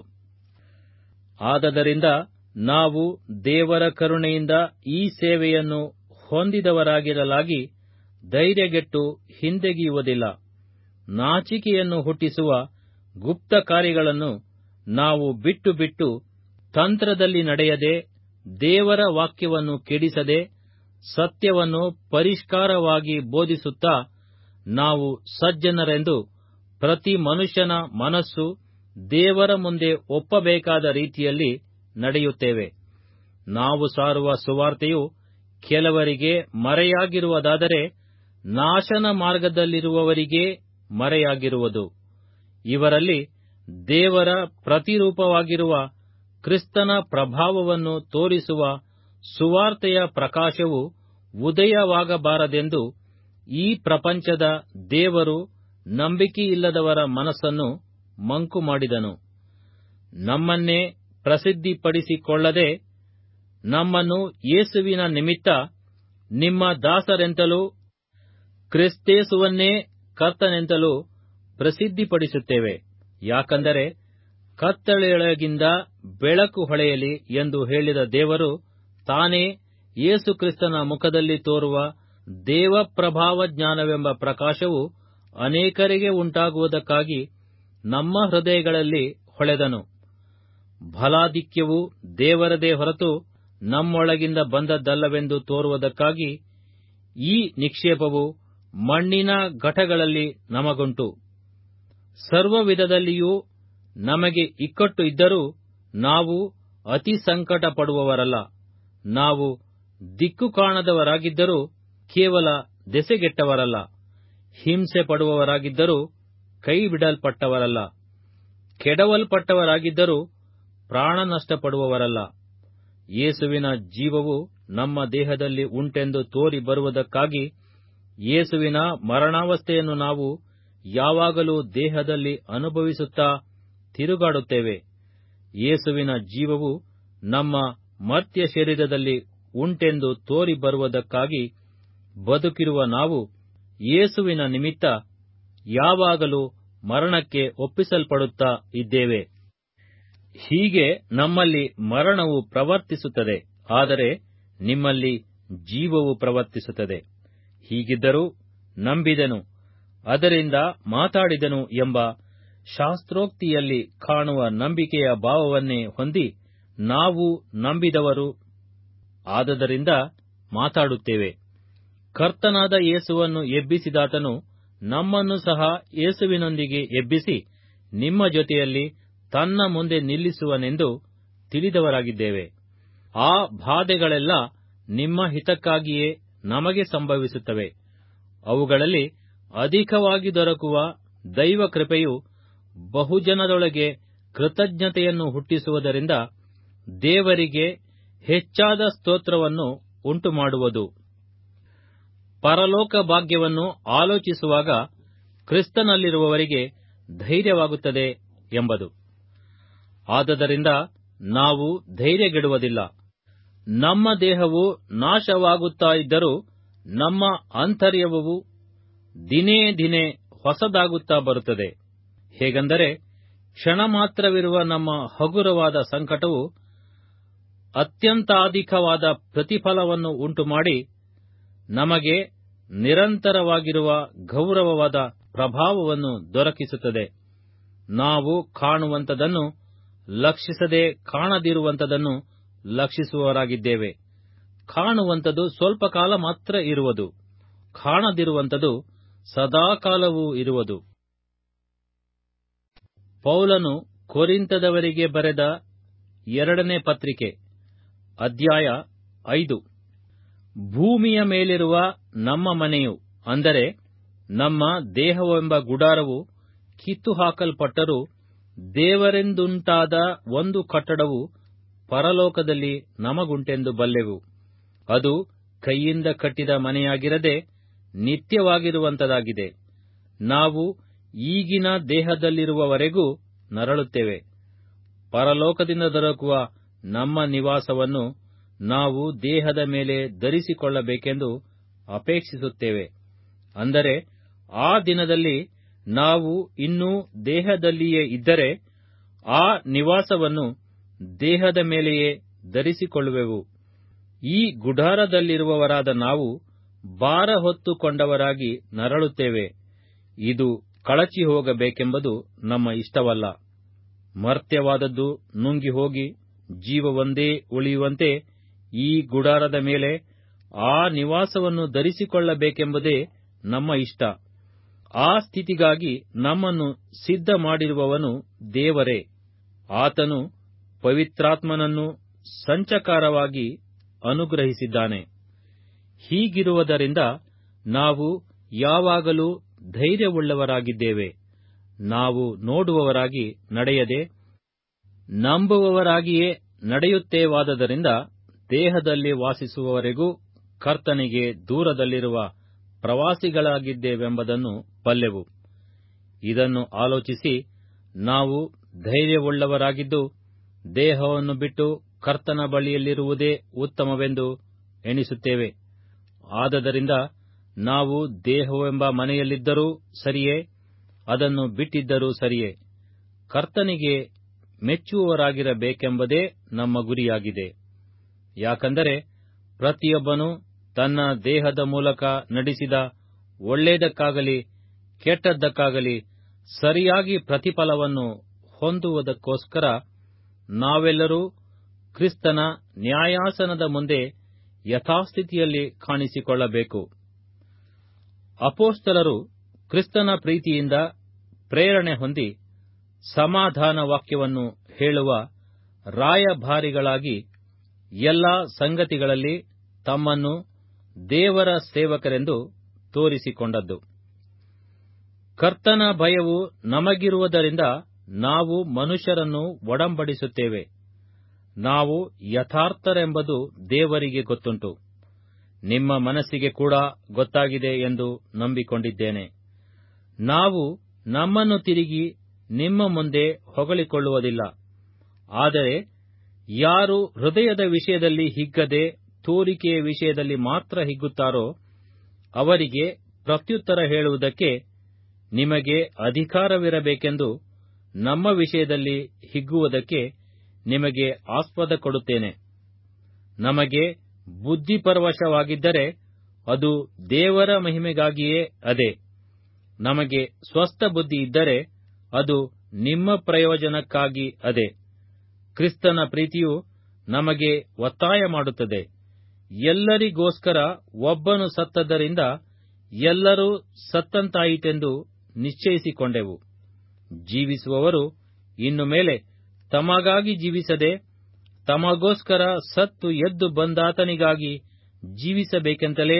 ಆದದರಿಂದ ನಾವು ದೇವರ ಕರುಣೆಯಿಂದ ಈ ಸೇವೆಯನ್ನು ಹೊಂದಿದವರಾಗಿರಲಾಗಿ ಧೈರ್ಯಗೆಟ್ಟು ಹಿಂದೆಗೆಯುವುದಿಲ್ಲ ನಾಚಿಕೆಯನ್ನು ಹುಟ್ಟಿಸುವ ಗುಪ್ತ ಕಾರ್ಯಗಳನ್ನು ನಾವು ಬಿಟ್ಟು ಬಿಟ್ಟು ತಂತ್ರದಲ್ಲಿ ನಡೆಯದೆ ದೇವರ ವಾಕ್ಯವನ್ನು ಕೆಡಿಸದೆ ಸತ್ಯವನ್ನು ಪರಿಷ್ಕಾರವಾಗಿ ಬೋಧಿಸುತ್ತಾ ನಾವು ಸಜ್ಜನರೆಂದು ಪ್ರತಿ ಮನುಷ್ಯನ ಮನಸ್ಸು ದೇವರ ಮುಂದೆ ಒಪ್ಪಬೇಕಾದ ರೀತಿಯಲ್ಲಿ ನಡೆಯುತ್ತೇವೆ ನಾವು ಸಾರುವ ಸುವಾರ್ತೆಯು ಕೆಲವರಿಗೆ ಮರೆಯಾಗಿರುವುದಾದರೆ ನಾಶನ ಮಾರ್ಗದಲ್ಲಿರುವವರಿಗೇ ಮರೆಯಾಗಿರುವುದು ಇವರಲ್ಲಿ ದೇವರ ಪ್ರತಿರೂಪವಾಗಿರುವ ಕ್ರಿಸ್ತನ ಪ್ರಭಾವವನ್ನು ತೋರಿಸುವ ಸುವಾರ್ತೆಯ ಪ್ರಕಾಶವು ಉದಯವಾಗಬಾರದೆಂದು ಈ ಪ್ರಪಂಚದ ದೇವರು ನಂಬಿಕೆಯಿಲ್ಲದವರ ಮನಸ್ಸನ್ನು ಮಂಕು ಮಾಡಿದನು ನಮ್ಮನ್ನೇ ಪ್ರಸಿದ್ಧಿಪಡಿಸಿಕೊಳ್ಳದೆ ನಮ್ಮನ್ನು ಯೇಸುವಿನ ನಿಮಿತ್ತ ನಿಮ್ಮ ದಾಸರೆಂತಲೂ ಕ್ರಿಸ್ತೇಸುವನ್ನೇ ಕರ್ತನೆಂತಲೂ ಪ್ರಸಿದ್ಧಿಪಡಿಸುತ್ತೇವೆ ಯಾಕಂದರೆ ಕತ್ತಳೆಯೊಳಗಿಂದ ಬೆಳಕು ಹೊಳೆಯಲಿ ಎಂದು ಹೇಳಿದ ದೇವರು ತಾನೇ ಯೇಸು ಕ್ರಿಸ್ತನ ಮುಖದಲ್ಲಿ ತೋರುವ ದೇವಪ್ರಭಾವ ಜ್ಞಾನವೆಂಬ ಪ್ರಕಾಶವು ಅನೇಕರಿಗೆ ಉಂಟಾಗುವುದಕ್ಕಾಗಿ ನಮ್ಮ ಹೃದಯಗಳಲ್ಲಿ ಹೊಳೆದನು ಫಲಾಧಿಕ್ಯವು ದೇವರದೇ ಹೊರತು ನಮ್ಮೊಳಗಿಂದ ಬಂದದ್ದಲ್ಲವೆಂದು ತೋರುವುದಕ್ಕಾಗಿ ಈ ನಿಕ್ಷೇಪವು ಮಣ್ಣಿನ ಘಟಗಳಲ್ಲಿ ನಮಗುಂಟು ಸರ್ವ ವಿಧದಲ್ಲಿಯೂ ನಮಗೆ ಇಕ್ಕಟ್ಟು ಇದ್ದರೂ ನಾವು ಅತಿ ಸಂಕಟ ಪಡುವವರಲ್ಲ ನಾವು ದಿಕ್ಕು ಕಾಣದವರಾಗಿದ್ದರೂ ಕೇವಲ ದೆಸೆಗೆಟ್ಟವರಲ್ಲ ಹಿಂಸೆ ಪಡುವವರಾಗಿದ್ದರೂ ಕೈ ಬಿಡಲ್ಪಟ್ಟವರಲ್ಲ ಕೆಡವಲ್ಪಟ್ಟವರಾಗಿದ್ದರೂ ಪ್ರಾಣ ನಷ್ಟಪಡುವವರಲ್ಲ ಯೇಸುವಿನ ಜೀವವು ನಮ್ಮ ದೇಹದಲ್ಲಿ ಉಂಟೆಂದು ತೋರಿ ಬರುವುದಕ್ಕಾಗಿ ಯೇಸುವಿನ ಮರಣಾವಸ್ಥೆಯನ್ನು ನಾವು ಯಾವಾಗಲೂ ದೇಹದಲ್ಲಿ ಅನುಭವಿಸುತ್ತಾ ತಿರುಗಾಡುತ್ತೇವೆ ಯೇಸುವಿನ ಜೀವವು ನಮ್ಮ ಮರ್ತ್ಯ ಶರೀರದಲ್ಲಿ ಉಂಟೆಂದು ತೋರಿ ಬರುವುದಕ್ಕಾಗಿ ಬದುಕಿರುವ ನಾವು ಯೇಸುವಿನ ನಿಮಿತ್ತ ಯಾವಾಗಲೂ ಮರಣಕ್ಕೆ ಒಪ್ಪಿಸಲ್ಪಡುತ್ತಾ ಇದ್ದೇವೆ ಹೀಗೆ ನಮ್ಮಲ್ಲಿ ಮರಣವು ಪ್ರವರ್ತಿಸುತ್ತದೆ ಆದರೆ ನಿಮ್ಮಲ್ಲಿ ಜೀವವು ಪ್ರವರ್ತಿಸುತ್ತದೆ ಹೀಗಿದ್ದರೂ ನಂಬಿದೆನು ಅದರಿಂದ ಮಾತಾಡಿದನು ಎಂಬ ಶಾಸ್ತ್ರೋಕ್ತಿಯಲ್ಲಿ ಕಾಣುವ ನಂಬಿಕೆಯ ಭಾವವನ್ನೇ ಹೊಂದಿ ನಾವು ನಂಬಿದವರು ಆದದರಿಂದ ಮಾತಾಡುತ್ತೇವೆ ಕರ್ತನಾದ ಯೇಸುವನ್ನು ಎಬ್ಬಿಸಿದಾತನು ನಮ್ಮನ್ನು ಸಹ ಯೇಸುವಿನೊಂದಿಗೆ ಎಬ್ಬಿಸಿ ನಿಮ್ಮ ಜೊತೆಯಲ್ಲಿ ತನ್ನ ಮುಂದೆ ನಿಲ್ಲಿಸುವನೆಂದು ತಿಳಿದವರಾಗಿದ್ದೇವೆ ಆ ಬಾಧೆಗಳೆಲ್ಲ ನಿಮ್ಮ ಹಿತಕ್ಕಾಗಿಯೇ ನಮಗೆ ಸಂಭವಿಸುತ್ತವೆ ಅವುಗಳಲ್ಲಿ ಅಧಿಕವಾಗಿ ದೊರಕುವ ದೈವ ಕೃಪೆಯು ಬಹುಜನದೊಳಗೆ ಕೃತಜ್ಞತೆಯನ್ನು ಹುಟ್ಟಿಸುವುದರಿಂದ ದೇವರಿಗೆ ಹೆಚ್ಚಾದ ಸ್ತೋತ್ರವನ್ನು ಉಂಟುಮಾಡುವುದು ಪರಲೋಕ ಭಾಗ್ಯವನ್ನು ಆಲೋಚಿಸುವಾಗ ಕ್ರಿಸ್ತನಲ್ಲಿರುವವರಿಗೆ ಧೈರ್ಯವಾಗುತ್ತದೆ ಎಂಬುದು ಆದದರಿಂದ ನಾವು ಧೈರ್ಯಗೆಡುವುದಿಲ್ಲ ನಮ್ಮ ದೇಹವು ನಾಶವಾಗುತ್ತಾ ಇದ್ದರೂ ನಮ್ಮ ಆಂತರ್ಯವು ದಿನೇ ದಿನೇ ಹೊಸದಾಗುತ್ತಾ ಬರುತ್ತದೆ ಹೇಗೆಂದರೆ ಕ್ಷಣ ಮಾತ್ರವಿರುವ ನಮ್ಮ ಹಗುರವಾದ ಸಂಕಟವು ಅತ್ಯಂತಾಧಿಕವಾದ ಪ್ರತಿಫಲವನ್ನು ಉಂಟುಮಾಡಿ ನಮಗೆ ನಿರಂತರವಾಗಿರುವ ಗೌರವವಾದ ಪ್ರಭಾವವನ್ನು ದೊರಕಿಸುತ್ತದೆ ನಾವು ಕಾಣುವಂಥದನ್ನು ಲಕ್ಷಿಸದೆ ಕಾಣದಿರುವಂಥದನ್ನು ಲಕ್ಷಿಸುವವರಾಗಿದ್ದೇವೆ ಕಾಣುವಂಥದ್ದು ಸ್ವಲ್ಪ ಕಾಲ ಮಾತ್ರ ಇರುವುದು ಕಾಣದಿರುವಂಥದ್ದು ಸದಾಕಾಲವೂ ಇರುವುದು ಪೌಲನು ಕೊರಿಂತದವರಿಗೆ ಬರೆದ ಎರಡನೇ ಪತ್ರಿಕೆ ಅಧ್ಯಾಯ ಐದು ಭೂಮಿಯ ಮೇಲಿರುವ ನಮ್ಮ ಮನೆಯು ಅಂದರೆ ನಮ್ಮ ದೇಹವೆಂಬ ಗುಡಾರವು ಕಿತ್ತು ಹಾಕಲ್ಪಟ್ಟರೂ ದೇವರೆಂದುಂಟಾದ ಒಂದು ಕಟ್ಟಡವು ಪರಲೋಕದಲ್ಲಿ ನಮಗುಂಟೆಂದು ಬಲ್ಲೆವು ಅದು ಕೈಯಿಂದ ಕಟ್ಟಿದ ಮನೆಯಾಗಿರದೆ ನಿತ್ಯವಾಗಿರುವಂತದಾಗಿದೆ ನಾವು ಈಗಿನ ದೇಹದಲ್ಲಿರುವವರೆಗೂ ನರಳುತ್ತೇವೆ ಪರಲೋಕದಿಂದ ದೊರಕುವ ನಮ್ಮ ನಿವಾಸವನ್ನು ನಾವು ದೇಹದ ಮೇಲೆ ಧರಿಸಿಕೊಳ್ಳಬೇಕೆಂದು ಅಪೇಕ್ಷಿಸುತ್ತೇವೆ ಅಂದರೆ ಆ ದಿನದಲ್ಲಿ ನಾವು ಇನ್ನೂ ದೇಹದಲ್ಲಿಯೇ ಇದ್ದರೆ ಆ ನಿವಾಸವನ್ನು ದೇಹದ ಮೇಲೆಯೇ ಧರಿಸಿಕೊಳ್ಳುವೆವು ಈ ಗುಡಾರದಲ್ಲಿರುವವರಾದ ನಾವು ಭಾರ ಹೊತ್ತುಕೊಂಡವರಾಗಿ ನರಳುತ್ತೇವೆ ಇದು ಕಳಚಿ ಹೋಗಬೇಕೆಂಬುದು ನಮ್ಮ ಇಷ್ಟವಲ್ಲ ಮರ್ತ್ಯವಾದದ್ದು ನುಂಗಿ ಹೋಗಿ ಜೀವವೊಂದೇ ಉಳಿಯುವಂತೆ ಈ ಗುಡಾರದ ಮೇಲೆ ಆ ನಿವಾಸವನ್ನು ಧರಿಸಿಕೊಳ್ಳಬೇಕೆಂಬುದೇ ನಮ್ಮ ಇಷ್ಟ ಆ ಸ್ಥಿತಿಗಾಗಿ ನಮ್ಮನ್ನು ಸಿದ್ಧ ಮಾಡಿರುವವನು ದೇವರೇ ಆತನು ಪವಿತ್ರಾತ್ಮನನ್ನು ಸಂಚಕಾರವಾಗಿ ಅನುಗ್ರಹಿಸಿದ್ದಾನೆ ಹೀಗಿರುವುದರಿಂದ ನಾವು ಯಾವಾಗಲೂ ಧೈರ್ಯವುಳ್ಳವರಾಗಿದ್ದೇವೆ ನಾವು ನೋಡುವವರಾಗಿ ನಡೆಯದೆ ನಂಬುವವರಾಗಿಯೇ ನಡೆಯುತ್ತೇವಾದದರಿಂದ ದೇಹದಲ್ಲಿ ವಾಸಿಸುವವರೆಗೂ ಕರ್ತನಿಗೆ ದೂರದಲ್ಲಿರುವ ಪ್ರವಾಸಿಗಳಾಗಿದ್ದೇವೆಂಬುದನ್ನು ಬಲ್ಲೆವು ಇದನ್ನು ಆಲೋಚಿಸಿ ನಾವು ಧೈರ್ಯವುಳ್ಳವರಾಗಿದ್ದು ದೇಹವನ್ನು ಬಿಟ್ಟು ಕರ್ತನ ಬಳಿಯಲ್ಲಿರುವುದೇ ಉತ್ತಮವೆಂದು ಎಣಿಸುತ್ತೇವೆ ಆದದರಿಂದ ನಾವು ದೇಹವೆಂಬ ಮನೆಯಲ್ಲಿದ್ದರೂ ಸರಿಯೇ ಅದನ್ನು ಬಿಟ್ಟಿದ್ದರೂ ಸರಿಯೇ ಕರ್ತನಿಗೆ ಮೆಚ್ಚುವವರಾಗಿರಬೇಕೆಂಬುದೇ ನಮ್ಮ ಗುರಿಯಾಗಿದೆ ಯಾಕಂದರೆ ಪ್ರತಿಯೊಬ್ಬನು ತನ್ನ ದೇಹದ ಮೂಲಕ ನಡೆಸಿದ ಒಳ್ಳೆಯದಕ್ಕಾಗಲಿ ಕೆಟ್ಟದ್ದಕ್ಕಾಗಲಿ ಸರಿಯಾಗಿ ಪ್ರತಿಫಲವನ್ನು ಹೊಂದುವುದಕ್ಕೋಸ್ಕರ ನಾವೆಲ್ಲರೂ ಕ್ರಿಸ್ತನ ನ್ಯಾಯಾಸನದ ಮುಂದೆ ಯಥಾಸ್ಥಿತಿಯಲ್ಲಿ ಕಾಣಿಸಿಕೊಳ್ಳಬೇಕು ಅಪೋಸ್ತಲರು ಕ್ರಿಸ್ತನ ಪ್ರೀತಿಯಿಂದ ಪ್ರೇರಣೆ ಹೊಂದಿ ಸಮಾಧಾನ ವಾಕ್ಯವನ್ನು ಹೇಳುವ ರಾಯಭಾರಿಗಳಾಗಿ ಎಲ್ಲಾ ಸಂಗತಿಗಳಲ್ಲಿ ತಮ್ಮನ್ನು ದೇವರ ಸೇವಕರೆಂದು ತೋರಿಸಿಕೊಂಡದ್ದು ಕರ್ತನ ಭಯವು ನಮಗಿರುವುದರಿಂದ ನಾವು ಮನುಷ್ಯರನ್ನು ಒಡಂಬಡಿಸುತ್ತೇವೆ ನಾವು ಯಥಾರ್ಥರೆಂಬುದು ದೇವರಿಗೆ ಗೊತ್ತುಂಟು ನಿಮ್ಮ ಮನಸ್ಸಿಗೆ ಕೂಡ ಗೊತ್ತಾಗಿದೆ ಎಂದು ನಂಬಿಕೊಂಡಿದ್ದೇನೆ ನಾವು ನಮ್ಮನ್ನು ತಿರುಗಿ ನಿಮ್ಮ ಮುಂದೆ ಹೊಗಳಿಕೊಳ್ಳುವುದಿಲ್ಲ ಆದರೆ ಯಾರು ಹೃದಯದ ವಿಷಯದಲ್ಲಿ ಹಿಗ್ಗದೆ ತೋರಿಕೆಯ ವಿಷಯದಲ್ಲಿ ಮಾತ್ರ ಹಿಗ್ಗುತ್ತಾರೋ ಅವರಿಗೆ ಪ್ರತ್ಯುತ್ತರ ಹೇಳುವುದಕ್ಕೆ ನಿಮಗೆ ಅಧಿಕಾರವಿರಬೇಕೆಂದು ನಮ್ಮ ವಿಷಯದಲ್ಲಿ ಹಿಗ್ಗುವುದಕ್ಕೆ ನಿಮಗೆ ಆಸ್ಪದ ಕೊಡುತ್ತೇನೆ ನಮಗೆ ಬುದ್ಧಿಪರವಶವಾಗಿದ್ದರೆ ಅದು ದೇವರ ಮಹಿಮೆಗಾಗಿಯೇ ಅದೇ ನಮಗೆ ಸ್ವಸ್ಥ ಬುದ್ಧಿ ಇದ್ದರೆ ಅದು ನಿಮ್ಮ ಪ್ರಯೋಜನಕ್ಕಾಗಿ ಅದೇ ಕ್ರಿಸ್ತನ ಪ್ರೀತಿಯು ನಮಗೆ ಒತ್ತಾಯ ಮಾಡುತ್ತದೆ ಎಲ್ಲರಿಗೋಸ್ಕರ ಒಬ್ಬನು ಸತ್ತದ್ದರಿಂದ ಎಲ್ಲರೂ ಸತ್ತಂತಾಯಿತೆಂದು ನಿಶ್ಚಯಿಸಿಕೊಂಡೆವು ಜೀವಿಸುವವರು ಇನ್ನು ಮೇಲೆ ತಮಗಾಗಿ ಜೀವಿಸದೆ ತಮಗೋಸ್ಕರ ಸತ್ತು ಎದ್ದು ಬಂದಾತನಿಗಾಗಿ ಜೀವಿಸಬೇಕೆಂತಲೇ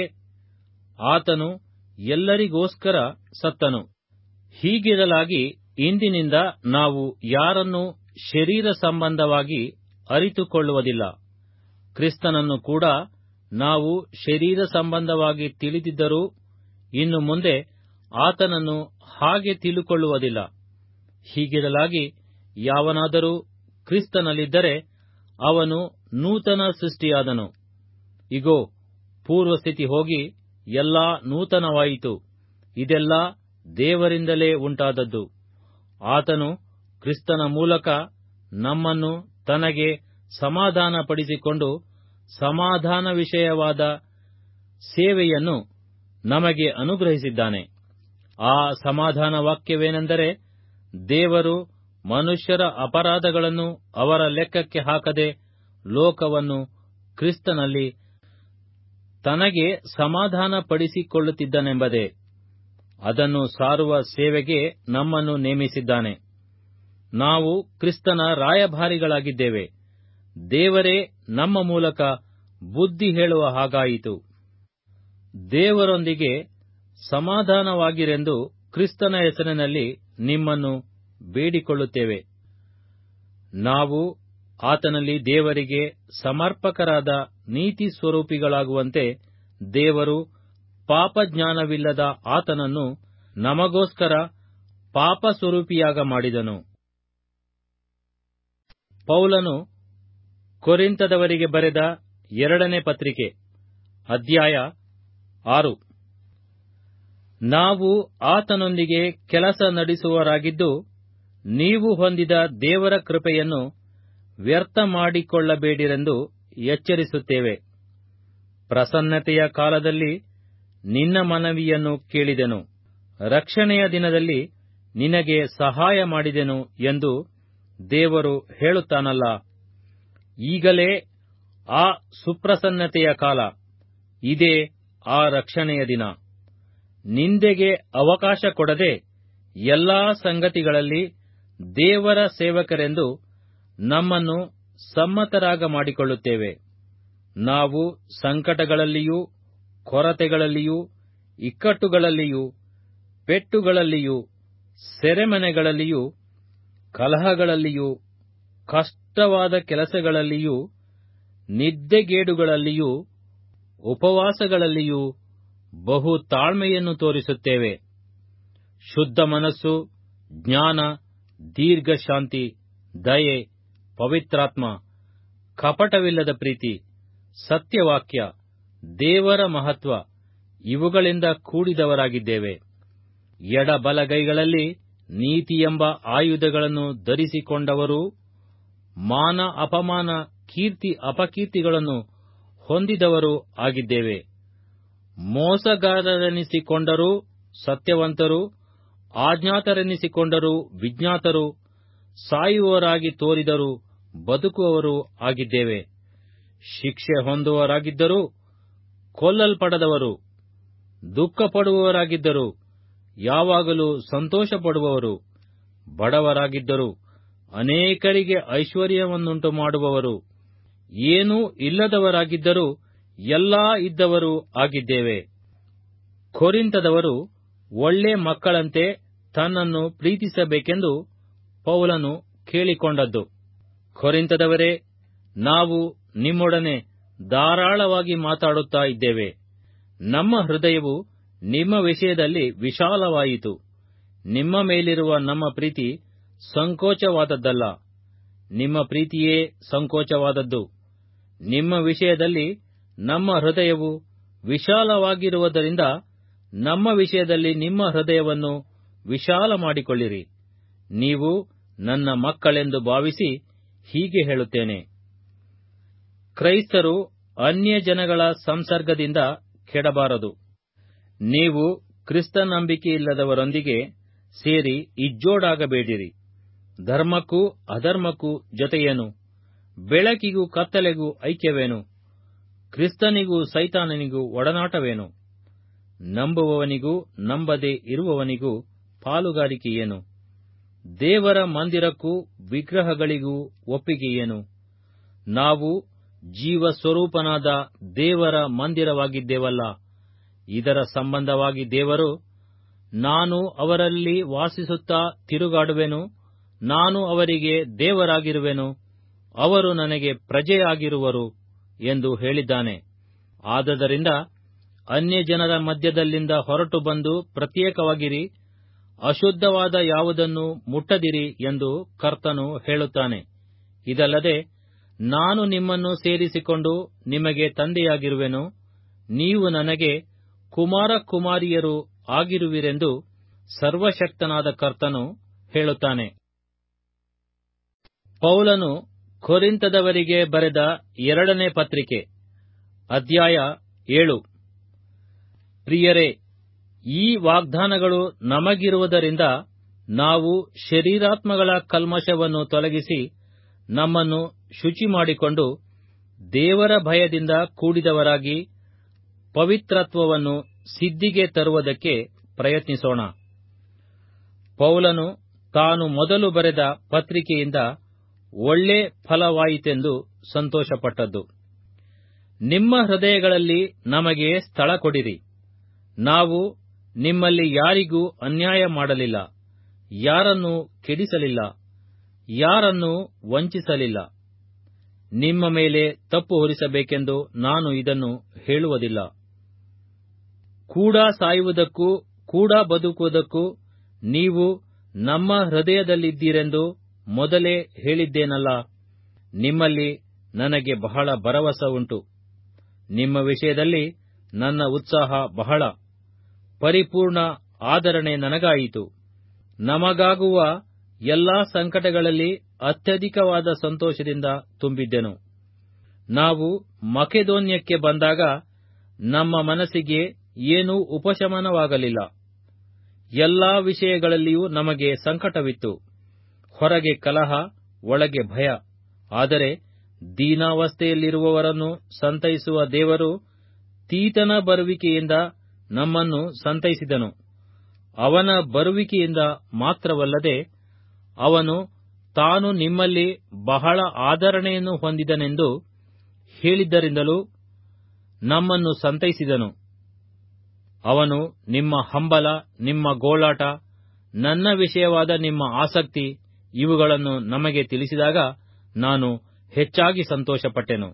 ಆತನು ಎಲ್ಲರಿಗೋಸ್ಕರ ಸತ್ತನು ಹೀಗಿರಲಾಗಿ ಇಂದಿನಿಂದ ನಾವು ಯಾರನ್ನು ಶರೀರ ಸಂಬಂಧವಾಗಿ ಅರಿತುಕೊಳ್ಳುವುದಿಲ್ಲ ಕ್ರಿಸ್ತನನ್ನು ಕೂಡ ನಾವು ಶರೀರ ಸಂಬಂಧವಾಗಿ ತಿಳಿದಿದ್ದರೂ ಇನ್ನು ಮುಂದೆ ಆತನನ್ನು ಹಾಗೆ ತಿಳುಕೊಳ್ಳುವುದಿಲ್ಲ ಹೀಗಿರಲಾಗಿ ಯಾವನಾದರೂ ಕ್ರಿಸ್ತನಲ್ಲಿದ್ದರೆ ಅವನು ನೂತನ ಸೃಷ್ಟಿಯಾದನು ಇಗೋ ಪೂರ್ವಸ್ಥಿತಿ ಹೋಗಿ ಎಲ್ಲಾ ನೂತನವಾಯಿತು ಇದೆಲ್ಲ ದೇವರಿಂದಲೇ ಉಂಟಾದದ್ದು ಆತನು ಕ್ರಿಸ್ತನ ಮೂಲಕ ನಮ್ಮನ್ನು ತನಗೆ ಸಮಾಧಾನಪಡಿಸಿಕೊಂಡು ಸಮಾಧಾನ ವಿಷಯವಾದ ಸೇವೆಯನ್ನು ನಮಗೆ ಅನುಗ್ರಹಿಸಿದ್ದಾನೆ ಆ ಸಮಾಧಾನ ವಾಕ್ಯವೇನೆಂದರೆ ದೇವರು ಮನುಷ್ಯರ ಅಪರಾಧಗಳನ್ನು ಅವರ ಲೆಕ್ಕಕ್ಕೆ ಹಾಕದೆ ಲೋಕವನ್ನು ಕ್ರಿಸ್ತನಲ್ಲಿ ತನಗೆ ಸಮಾಧಾನ ಪಡಿಸಿಕೊಳ್ಳುತ್ತಿದ್ದನೆಂಬುದೇ ಅದನ್ನು ಸಾರುವ ಸೇವೆಗೆ ನಮ್ಮನ್ನು ನೇಮಿಸಿದ್ದಾನೆ ನಾವು ಕ್ರಿಸ್ತನ ರಾಯಭಾರಿಗಳಾಗಿದ್ದೇವೆ ದೇವರೇ ನಮ್ಮ ಮೂಲಕ ಬುದ್ಧಿ ಹೇಳುವ ಹಾಗಾಯಿತು ದೇವರೊಂದಿಗೆ ಸಮಾಧಾನವಾಗಿರೆಂದು ಕ್ರಿಸ್ತನ ಹೆಸರಿನಲ್ಲಿ ನಿಮ್ಮನ್ನು ಬೇಡಿಕೊಳ್ಳುತ್ತೇವೆ ನಾವು ಆತನಲ್ಲಿ ದೇವರಿಗೆ ಸಮರ್ಪಕರಾದ ನೀತಿ ಸ್ವರೂಪಿಗಳಾಗುವಂತೆ ದೇವರು ಪಾಪಜ್ಞಾನವಿಲ್ಲದ ಆತನನ್ನು ನಮಗೋಸ್ಕರ ಪಾಪ ಸ್ವರೂಪಿಯಾಗ ಮಾಡಿದನು ಪೌಲನು ಕೊರಿಂತದವರಿಗೆ ಬರೆದ ಎರಡನೇ ಪತ್ರಿಕೆ ಅಧ್ಯಾಯ ಆರು ನಾವು ಆತನೊಂದಿಗೆ ಕೆಲಸ ನಡೆಸುವವರಾಗಿದ್ದು ನೀವು ಹೊಂದಿದ ದೇವರ ಕೃಪೆಯನ್ನು ವ್ಯರ್ಥ ಮಾಡಿಕೊಳ್ಳಬೇಡಿರೆಂದು ಎಚ್ಚರಿಸುತ್ತೇವೆ ಪ್ರಸನ್ನತೆಯ ಕಾಲದಲ್ಲಿ ನಿನ್ನ ಮನವಿಯನ್ನು ಕೇಳಿದೆನು ರಕ್ಷಣೆಯ ದಿನದಲ್ಲಿ ನಿನಗೆ ಸಹಾಯ ಮಾಡಿದೆನು ಎಂದು ದೇವರು ಹೇಳುತ್ತಾನಲ್ಲ ಈಗಲೇ ಆ ಸುಪ್ರಸನ್ನತೆಯ ಕಾಲ ಇದೇ ಆ ರಕ್ಷಣೆಯ ದಿನ ನಿಂದೆಗೆ ಅವಕಾಶ ಕೊಡದೆ ಎಲ್ಲಾ ಸಂಗತಿಗಳಲ್ಲಿ ದೇವರ ಸೇವಕರೆಂದು ನಮ್ಮನ್ನು ಸಮ್ಮತರಾಗ ಮಾಡಿಕೊಳ್ಳುತ್ತೇವೆ ನಾವು ಸಂಕಟಗಳಲ್ಲಿಯೂ ಕೊರತೆಗಳಲ್ಲಿಯೂ ಇಕ್ಕಟ್ಟುಗಳಲ್ಲಿಯೂ ಪೆಟ್ಟುಗಳಲ್ಲಿಯೂ ಸೆರೆಮನೆಗಳಲ್ಲಿಯೂ ಕಲಹಗಳಲ್ಲಿಯೂ ಕಷ್ಟವಾದ ಕೆಲಸಗಳಲ್ಲಿಯೂ ನಿದ್ದೆಗೇಡುಗಳಲ್ಲಿಯೂ ಉಪವಾಸಗಳಲ್ಲಿಯೂ ಬಹು ತಾಳ್ಮೆಯನ್ನು ತೋರಿಸುತ್ತೇವೆ ಶುದ್ಧ ಮನಸ್ಸು ಜ್ಞಾನ ದೀರ್ಘಶಾಂತಿ ದಯೆ ಪವಿತ್ರಾತ್ಮ ಕಪಟವಿಲ್ಲದ ಪ್ರೀತಿ ಸತ್ಯವಾಕ್ಯ ದೇವರ ಮಹತ್ವ ಇವುಗಳಿಂದ ಕೂಡಿದವರಾಗಿದ್ದೇವೆ ಎಡಬಲಗೈಗಳಲ್ಲಿ ನೀತಿ ಎಂಬ ಆಯುಧಗಳನ್ನು ಧರಿಸಿಕೊಂಡವರೂ ಮಾನ ಅಪಮಾನ ಕೀರ್ತಿ ಅಪಕೀರ್ತಿಗಳನ್ನು ಹೊಂದಿದವರೂ ಆಗಿದ್ದೇವೆ ಮೋಸಗಾರರೆನಿಸಿಕೊಂಡರೂ ಸತ್ಯವಂತರು ಆಜ್ಞಾತರೆನಿಸಿಕೊಂಡರೂ ವಿಜ್ಞಾತರು ಸಾಯುವವರಾಗಿ ತೋರಿದರೂ ಬದುಕುವವರೂ ಆಗಿದ್ದೇವೆ ಶಿಕ್ಷೆ ಹೊಂದುವವರಾಗಿದ್ದರೂ ಕೊಲ್ಲಲ್ಪಡದವರು ದುಃಖಪಡುವವರಾಗಿದ್ದರೂ ಯಾವಾಗಲೂ ಸಂತೋಷಪಡುವವರು ಬಡವರಾಗಿದ್ದರೂ ಅನೇಕರಿಗೆ ಐಶ್ವರ್ಯವನ್ನುಂಟು ಮಾಡುವವರು ಏನೂ ಇಲ್ಲದವರಾಗಿದ್ದರೂ ಎಲ್ಲಾ ಇದ್ದವರೂ ಆಗಿದ್ದೇವೆ ಕೊರಿಂತದವರು ಒಳ್ಳೆ ಮಕ್ಕಳಂತೆ ತನ್ನನ್ನು ಪ್ರೀತಿಸಬೇಕೆಂದು ಪೌಲನು ಕೇಳಿಕೊಂಡದ್ದು ಕೊರಿಂತದವರೇ ನಾವು ನಿಮ್ಮೊಡನೆ ಧಾರಾಳವಾಗಿ ಮಾತಾಡುತ್ತಾ ಇದ್ದೇವೆ ನಮ್ಮ ಹೃದಯವು ನಿಮ್ಮ ವಿಷಯದಲ್ಲಿ ವಿಶಾಲವಾಯಿತು ನಿಮ್ಮ ಮೇಲಿರುವ ನಮ್ಮ ಪ್ರೀತಿ ಸಂಕೋಚವಾದದ್ದಲ್ಲ ನಿಮ್ಮ ಪ್ರೀತಿಯೇ ಸಂಕೋಚವಾದದ್ದು ನಿಮ್ಮ ವಿಷಯದಲ್ಲಿ ನಮ್ಮ ಹೃದಯವು ವಿಶಾಲವಾಗಿರುವುದರಿಂದ ನಮ್ಮ ವಿಷಯದಲ್ಲಿ ನಿಮ್ಮ ಹೃದಯವನ್ನು ವಿಶಾಲ ಮಾಡಿಕೊಳ್ಳಿರಿ ನೀವು ನನ್ನ ಮಕ್ಕಳೆಂದು ಭಾವಿಸಿ ಹೀಗೆ ಹೇಳುತ್ತೇನೆ ಕ್ರೈಸ್ತರು ಅನ್ಯ ಜನಗಳ ಸಂಸರ್ಗದಿಂದ ಕೆಡಬಾರದು ನೀವು ಕ್ರಿಸ್ತ ನಂಬಿಕೆಯಿಲ್ಲದವರೊಂದಿಗೆ ಸೇರಿ ಇಜ್ಜೋಡಾಗಬೇಡಿರಿ ಧರ್ಮಕ್ಕೂ ಅಧರ್ಮಕ್ಕೂ ಜೊತೆಯೇನು ಬೆಳಕಿಗೂ ಕತ್ತಲೆಗೂ ಐಕ್ಯವೇನು ಕ್ರಿಸ್ತನಿಗೂ ಸೈತಾನನಿಗೂ ಒಡನಾಟವೇನು ನಂಬುವವನಿಗೂ ನಂಬದೆ ಇರುವವನಿಗೂ ಪಾಲುಗಾರಿಕೆಯೇನು ದೇವರ ಮಂದಿರಕ್ಕೂ ವಿಗ್ರಹಗಳಿಗೂ ಒಪ್ಪಿಗೆಯೇನು ನಾವು ಜೀವ ಸ್ವರೂಪನಾದ ದೇವರ ಮಂದಿರವಾಗಿದ್ದೇವಲ್ಲ ಇದರ ಸಂಬಂಧವಾಗಿ ದೇವರು ನಾನು ಅವರಲ್ಲಿ ವಾಸಿಸುತ್ತಾ ತಿರುಗಾಡುವೆನು ನಾನು ಅವರಿಗೆ ದೇವರಾಗಿರುವೆನು ಅವರು ನನಗೆ ಪ್ರಜೆಯಾಗಿರುವರು ಎಂದು ಹೇಳಿದ್ದಾನೆ ಆದದರಿಂದ ಅನ್ಯಜನರ ಮಧ್ಯದಲ್ಲಿಂದ ಹೊರಟು ಬಂದು ಪ್ರತ್ಯೇಕವಾಗಿರಿ ಅಶುದ್ಧವಾದ ಯಾವುದನ್ನು ಮುಟ್ಟದಿರಿ ಎಂದು ಕರ್ತನು ಹೇಳುತ್ತಾನೆ ಇದಲ್ಲದೆ ನಾನು ನಿಮ್ಮನ್ನು ಸೇರಿಸಿಕೊಂಡು ನಿಮಗೆ ತಂದೆಯಾಗಿರುವೆನು ನೀವು ನನಗೆ ಕುಮಾರ ಕುಮಾರಿಯರು ಆಗಿರುವಿರೆಂದು ಸರ್ವಶಕ್ತನಾದ ಕರ್ತನು ಹೇಳುತ್ತಾನೆ ಪೌಲನು ಕೊರಿಂತದವರಿಗೆ ಬರೆದ ಎರಡನೇ ಪತ್ರಿಕೆ ಅಧ್ಯಾಯ ಏಳು ಪ್ರಿಯರೇ ಈ ವಾಗ್ದಾನಗಳು ನಮಗಿರುವುದರಿಂದ ನಾವು ಶರೀರಾತ್ಮಗಳ ಕಲ್ಮಶವನ್ನು ತೊಲಗಿಸಿ ನಮ್ಮನ್ನು ಶುಚಿ ಮಾಡಿಕೊಂಡು ದೇವರ ಭಯದಿಂದ ಕೂಡಿದವರಾಗಿ ಪವಿತ್ರತ್ವವನ್ನು ಸಿದ್ಧಿಗೆ ತರುವುದಕ್ಕೆ ಪ್ರಯತ್ನಿಸೋಣ ಪೌಲನು ತಾನು ಮೊದಲು ಬರೆದ ಪತ್ರಿಕೆಯಿಂದ ಒಳ್ಳೆ ಫಲವಾಯಿತೆಂದು ಸಂತೋಷಪಟ್ಟದ್ದು ನಿಮ್ಮ ಹೃದಯಗಳಲ್ಲಿ ನಮಗೆ ಸ್ಥಳ ಕೊಡಿರಿ ನಾವು ನಿಮ್ಮಲ್ಲಿ ಯಾರಿಗೂ ಅನ್ಯಾಯ ಮಾಡಲಿಲ್ಲ ಯಾರನ್ನೂ ಕೆಡಿಸಲಿಲ್ಲ ಯಾರನ್ನೂ ವಂಚಿಸಲಿಲ್ಲ ನಿಮ್ಮ ಮೇಲೆ ತಪ್ಪು ಹೊರಿಸಬೇಕೆಂದು ನಾನು ಇದನ್ನು ಹೇಳುವುದಿಲ್ಲ ಕೂಡ ಸಾಯುವುದಕ್ಕೂ ಕೂಡ ಬದುಕುವುದಕ್ಕೂ ನೀವು ನಮ್ಮ ಹೃದಯದಲ್ಲಿದ್ದೀರೆಂದು ಮೊದಲೇ ಹೇಳಿದ್ದೇನಲ್ಲ ನಿಮ್ಮಲ್ಲಿ ನನಗೆ ಬಹಳ ಭರವಸ ಉಂಟು ನಿಮ್ಮ ವಿಷಯದಲ್ಲಿ ನನ್ನ ಉತ್ಸಾಹ ಬಹಳ ಪರಿಪೂರ್ಣ ಆದರಣೆ ನನಗಾಯಿತು ನಮಗಾಗುವ ಎಲ್ಲಾ ಸಂಕಟಗಳಲ್ಲಿ ಅತ್ಯಧಿಕವಾದ ಸಂತೋಷದಿಂದ ತುಂಬಿದ್ದೆನು ನಾವು ಮಕೆದೋನ್ಯಕ್ಕೆ ಬಂದಾಗ ನಮ್ಮ ಮನಸ್ಸಿಗೆ ಏನೂ ಉಪಶಮನವಾಗಲಿಲ್ಲ ಎಲ್ಲಾ ವಿಷಯಗಳಲ್ಲಿಯೂ ನಮಗೆ ಸಂಕಟವಿತ್ತು ಹೊರಗೆ ಕಲಹ ಒಳಗೆ ಭಯ ಆದರೆ ದೀನಾವಸ್ಥೆಯಲ್ಲಿರುವವರನ್ನು ಸಂತೈಸುವ ದೇವರು ತೀತನ ಬರುವಿಕೆಯಿಂದ ನಮ್ಮನ್ನು ಸಂತೈಸಿದನು ಅವನ ಬರುವಿಕೆಯಿಂದ ಮಾತ್ರವಲ್ಲದೆ ಅವನು ತಾನು ನಿಮ್ಮಲ್ಲಿ ಬಹಳ ಆದರಣೆಯನ್ನು ಹೊಂದಿದನೆಂದು ಹೇಳಿದ್ದರಿಂದಲೂ ನಮ್ಮನ್ನು ಸಂತೈಸಿದನು ಅವನು ನಿಮ್ಮ ಹಂಬಲ ನಿಮ್ಮ ಗೋಳಾಟ ನನ್ನ ವಿಷಯವಾದ ನಿಮ್ಮ ಆಸಕ್ತಿ ಇವುಗಳನ್ನು ನಮಗೆ ತಿಳಿಸಿದಾಗ ನಾನು ಹೆಚ್ಚಾಗಿ ಸಂತೋಷಪಟ್ಟೆನು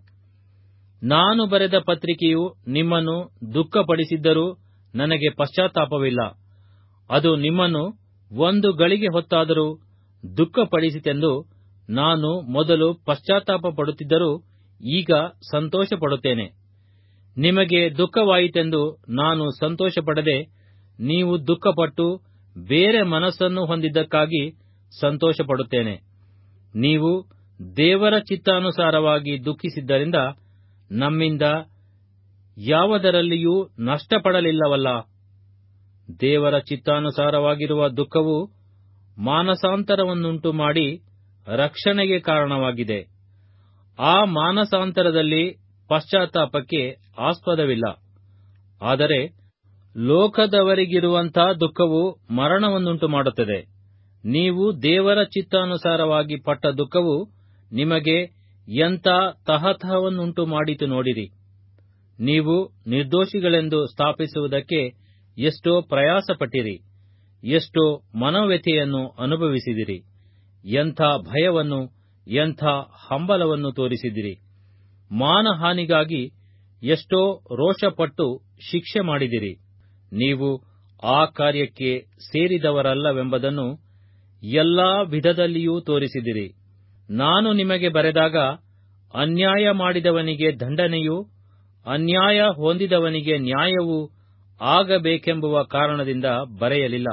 ನಾನು ಬರೆದ ಪತ್ರಿಕೆಯು ನಿಮ್ಮನ್ನು ದುಃಖಪಡಿಸಿದ್ದರೂ ನನಗೆ ಪಶ್ಚಾತ್ತಾಪವಿಲ್ಲ ಅದು ನಿಮ್ಮನ್ನು ಒಂದು ಗಳಿಗೆ ಹೊತ್ತಾದರೂ ದುಃಖಪಡಿಸಿತೆಂದು ನಾನು ಮೊದಲು ಪಶ್ಚಾತ್ತಾಪ ಪಡುತ್ತಿದ್ದರೂ ಈಗ ಸಂತೋಷಪಡುತ್ತೇನೆ ನಿಮಗೆ ದುಃಖವಾಯಿತೆಂದು ನಾನು ಸಂತೋಷಪಡದೆ ನೀವು ದುಃಖಪಟ್ಟು ಬೇರೆ ಮನಸ್ಸನ್ನು ಹೊಂದಿದ್ದಕ್ಕಾಗಿ ಸಂತೋಷಪಡುತ್ತೇನೆ ನೀವು ದೇವರ ಚಿತ್ತಾನುಸಾರವಾಗಿ ದುಃಖಿಸಿದ್ದರಿಂದ ನಮ್ಮಿಂದ ಯಾವುದರಲ್ಲಿಯೂ ನಷ್ಟಪಡಲಿಲ್ಲವಲ್ಲ ದೇವರ ಚಿತ್ತಾನುಸಾರವಾಗಿರುವ ದುಃಖವು ಮಾನಸಾಂತರವನ್ನುಂಟು ಮಾಡಿ ರಕ್ಷಣೆಗೆ ಕಾರಣವಾಗಿದೆ ಆ ಮಾನಸಾಂತರದಲ್ಲಿ ಪಶ್ಚಾತ್ತಾಪಕ್ಕೆ ಆಸ್ಪದವಿಲ್ಲ ಆದರೆ ಲೋಕದವರಿಗಿರುವಂಥ ದುಃಖವು ಮರಣವನ್ನುಂಟು ಮಾಡುತ್ತದೆ ನೀವು ದೇವರ ಚಿತ್ತಾನುಸಾರವಾಗಿ ಪಟ್ಟ ದುಃಖವು ನಿಮಗೆ ಎಂಥ ತಹತಹವನ್ನುಂಟು ಮಾಡಿತು ನೋಡಿರಿ ನೀವು ನಿರ್ದೋಷಿಗಳೆಂದು ಸ್ಥಾಪಿಸುವುದಕ್ಕೆ ಎಷ್ಟೋ ಪ್ರಯಾಸಪಟ್ಟಿರಿ ಎಷ್ಟೋ ಮನೋವ್ಯಥೆಯನ್ನು ಅನುಭವಿಸಿದಿರಿ ಎಂಥ ಭಯವನ್ನು ಎಂಥ ಹಂಬಲವನ್ನು ತೋರಿಸಿದಿರಿ ಮಾನಹಾನಿಗಾಗಿ ಎಷ್ಟೋ ರೋಷಪಟ್ಟು ಶಿಕ್ಷೆ ಮಾಡಿದಿರಿ ನೀವು ಆ ಕಾರ್ಯಕ್ಕೆ ಸೇರಿದವರಲ್ಲವೆಂಬುದನ್ನು ಎಲ್ಲಾ ವಿಧದಲ್ಲಿಯೂ ತೋರಿಸಿದಿರಿ ನಾನು ನಿಮಗೆ ಬರೆದಾಗ ಅನ್ಯಾಯ ಮಾಡಿದವನಿಗೆ ದಂಡನೆಯೂ ಅನ್ಯಾಯ ಹೊಂದಿದವನಿಗೆ ನ್ಯಾಯವೂ ಆಗಬೇಕೆಂಬುವ ಕಾರಣದಿಂದ ಬರೆಯಲಿಲ್ಲ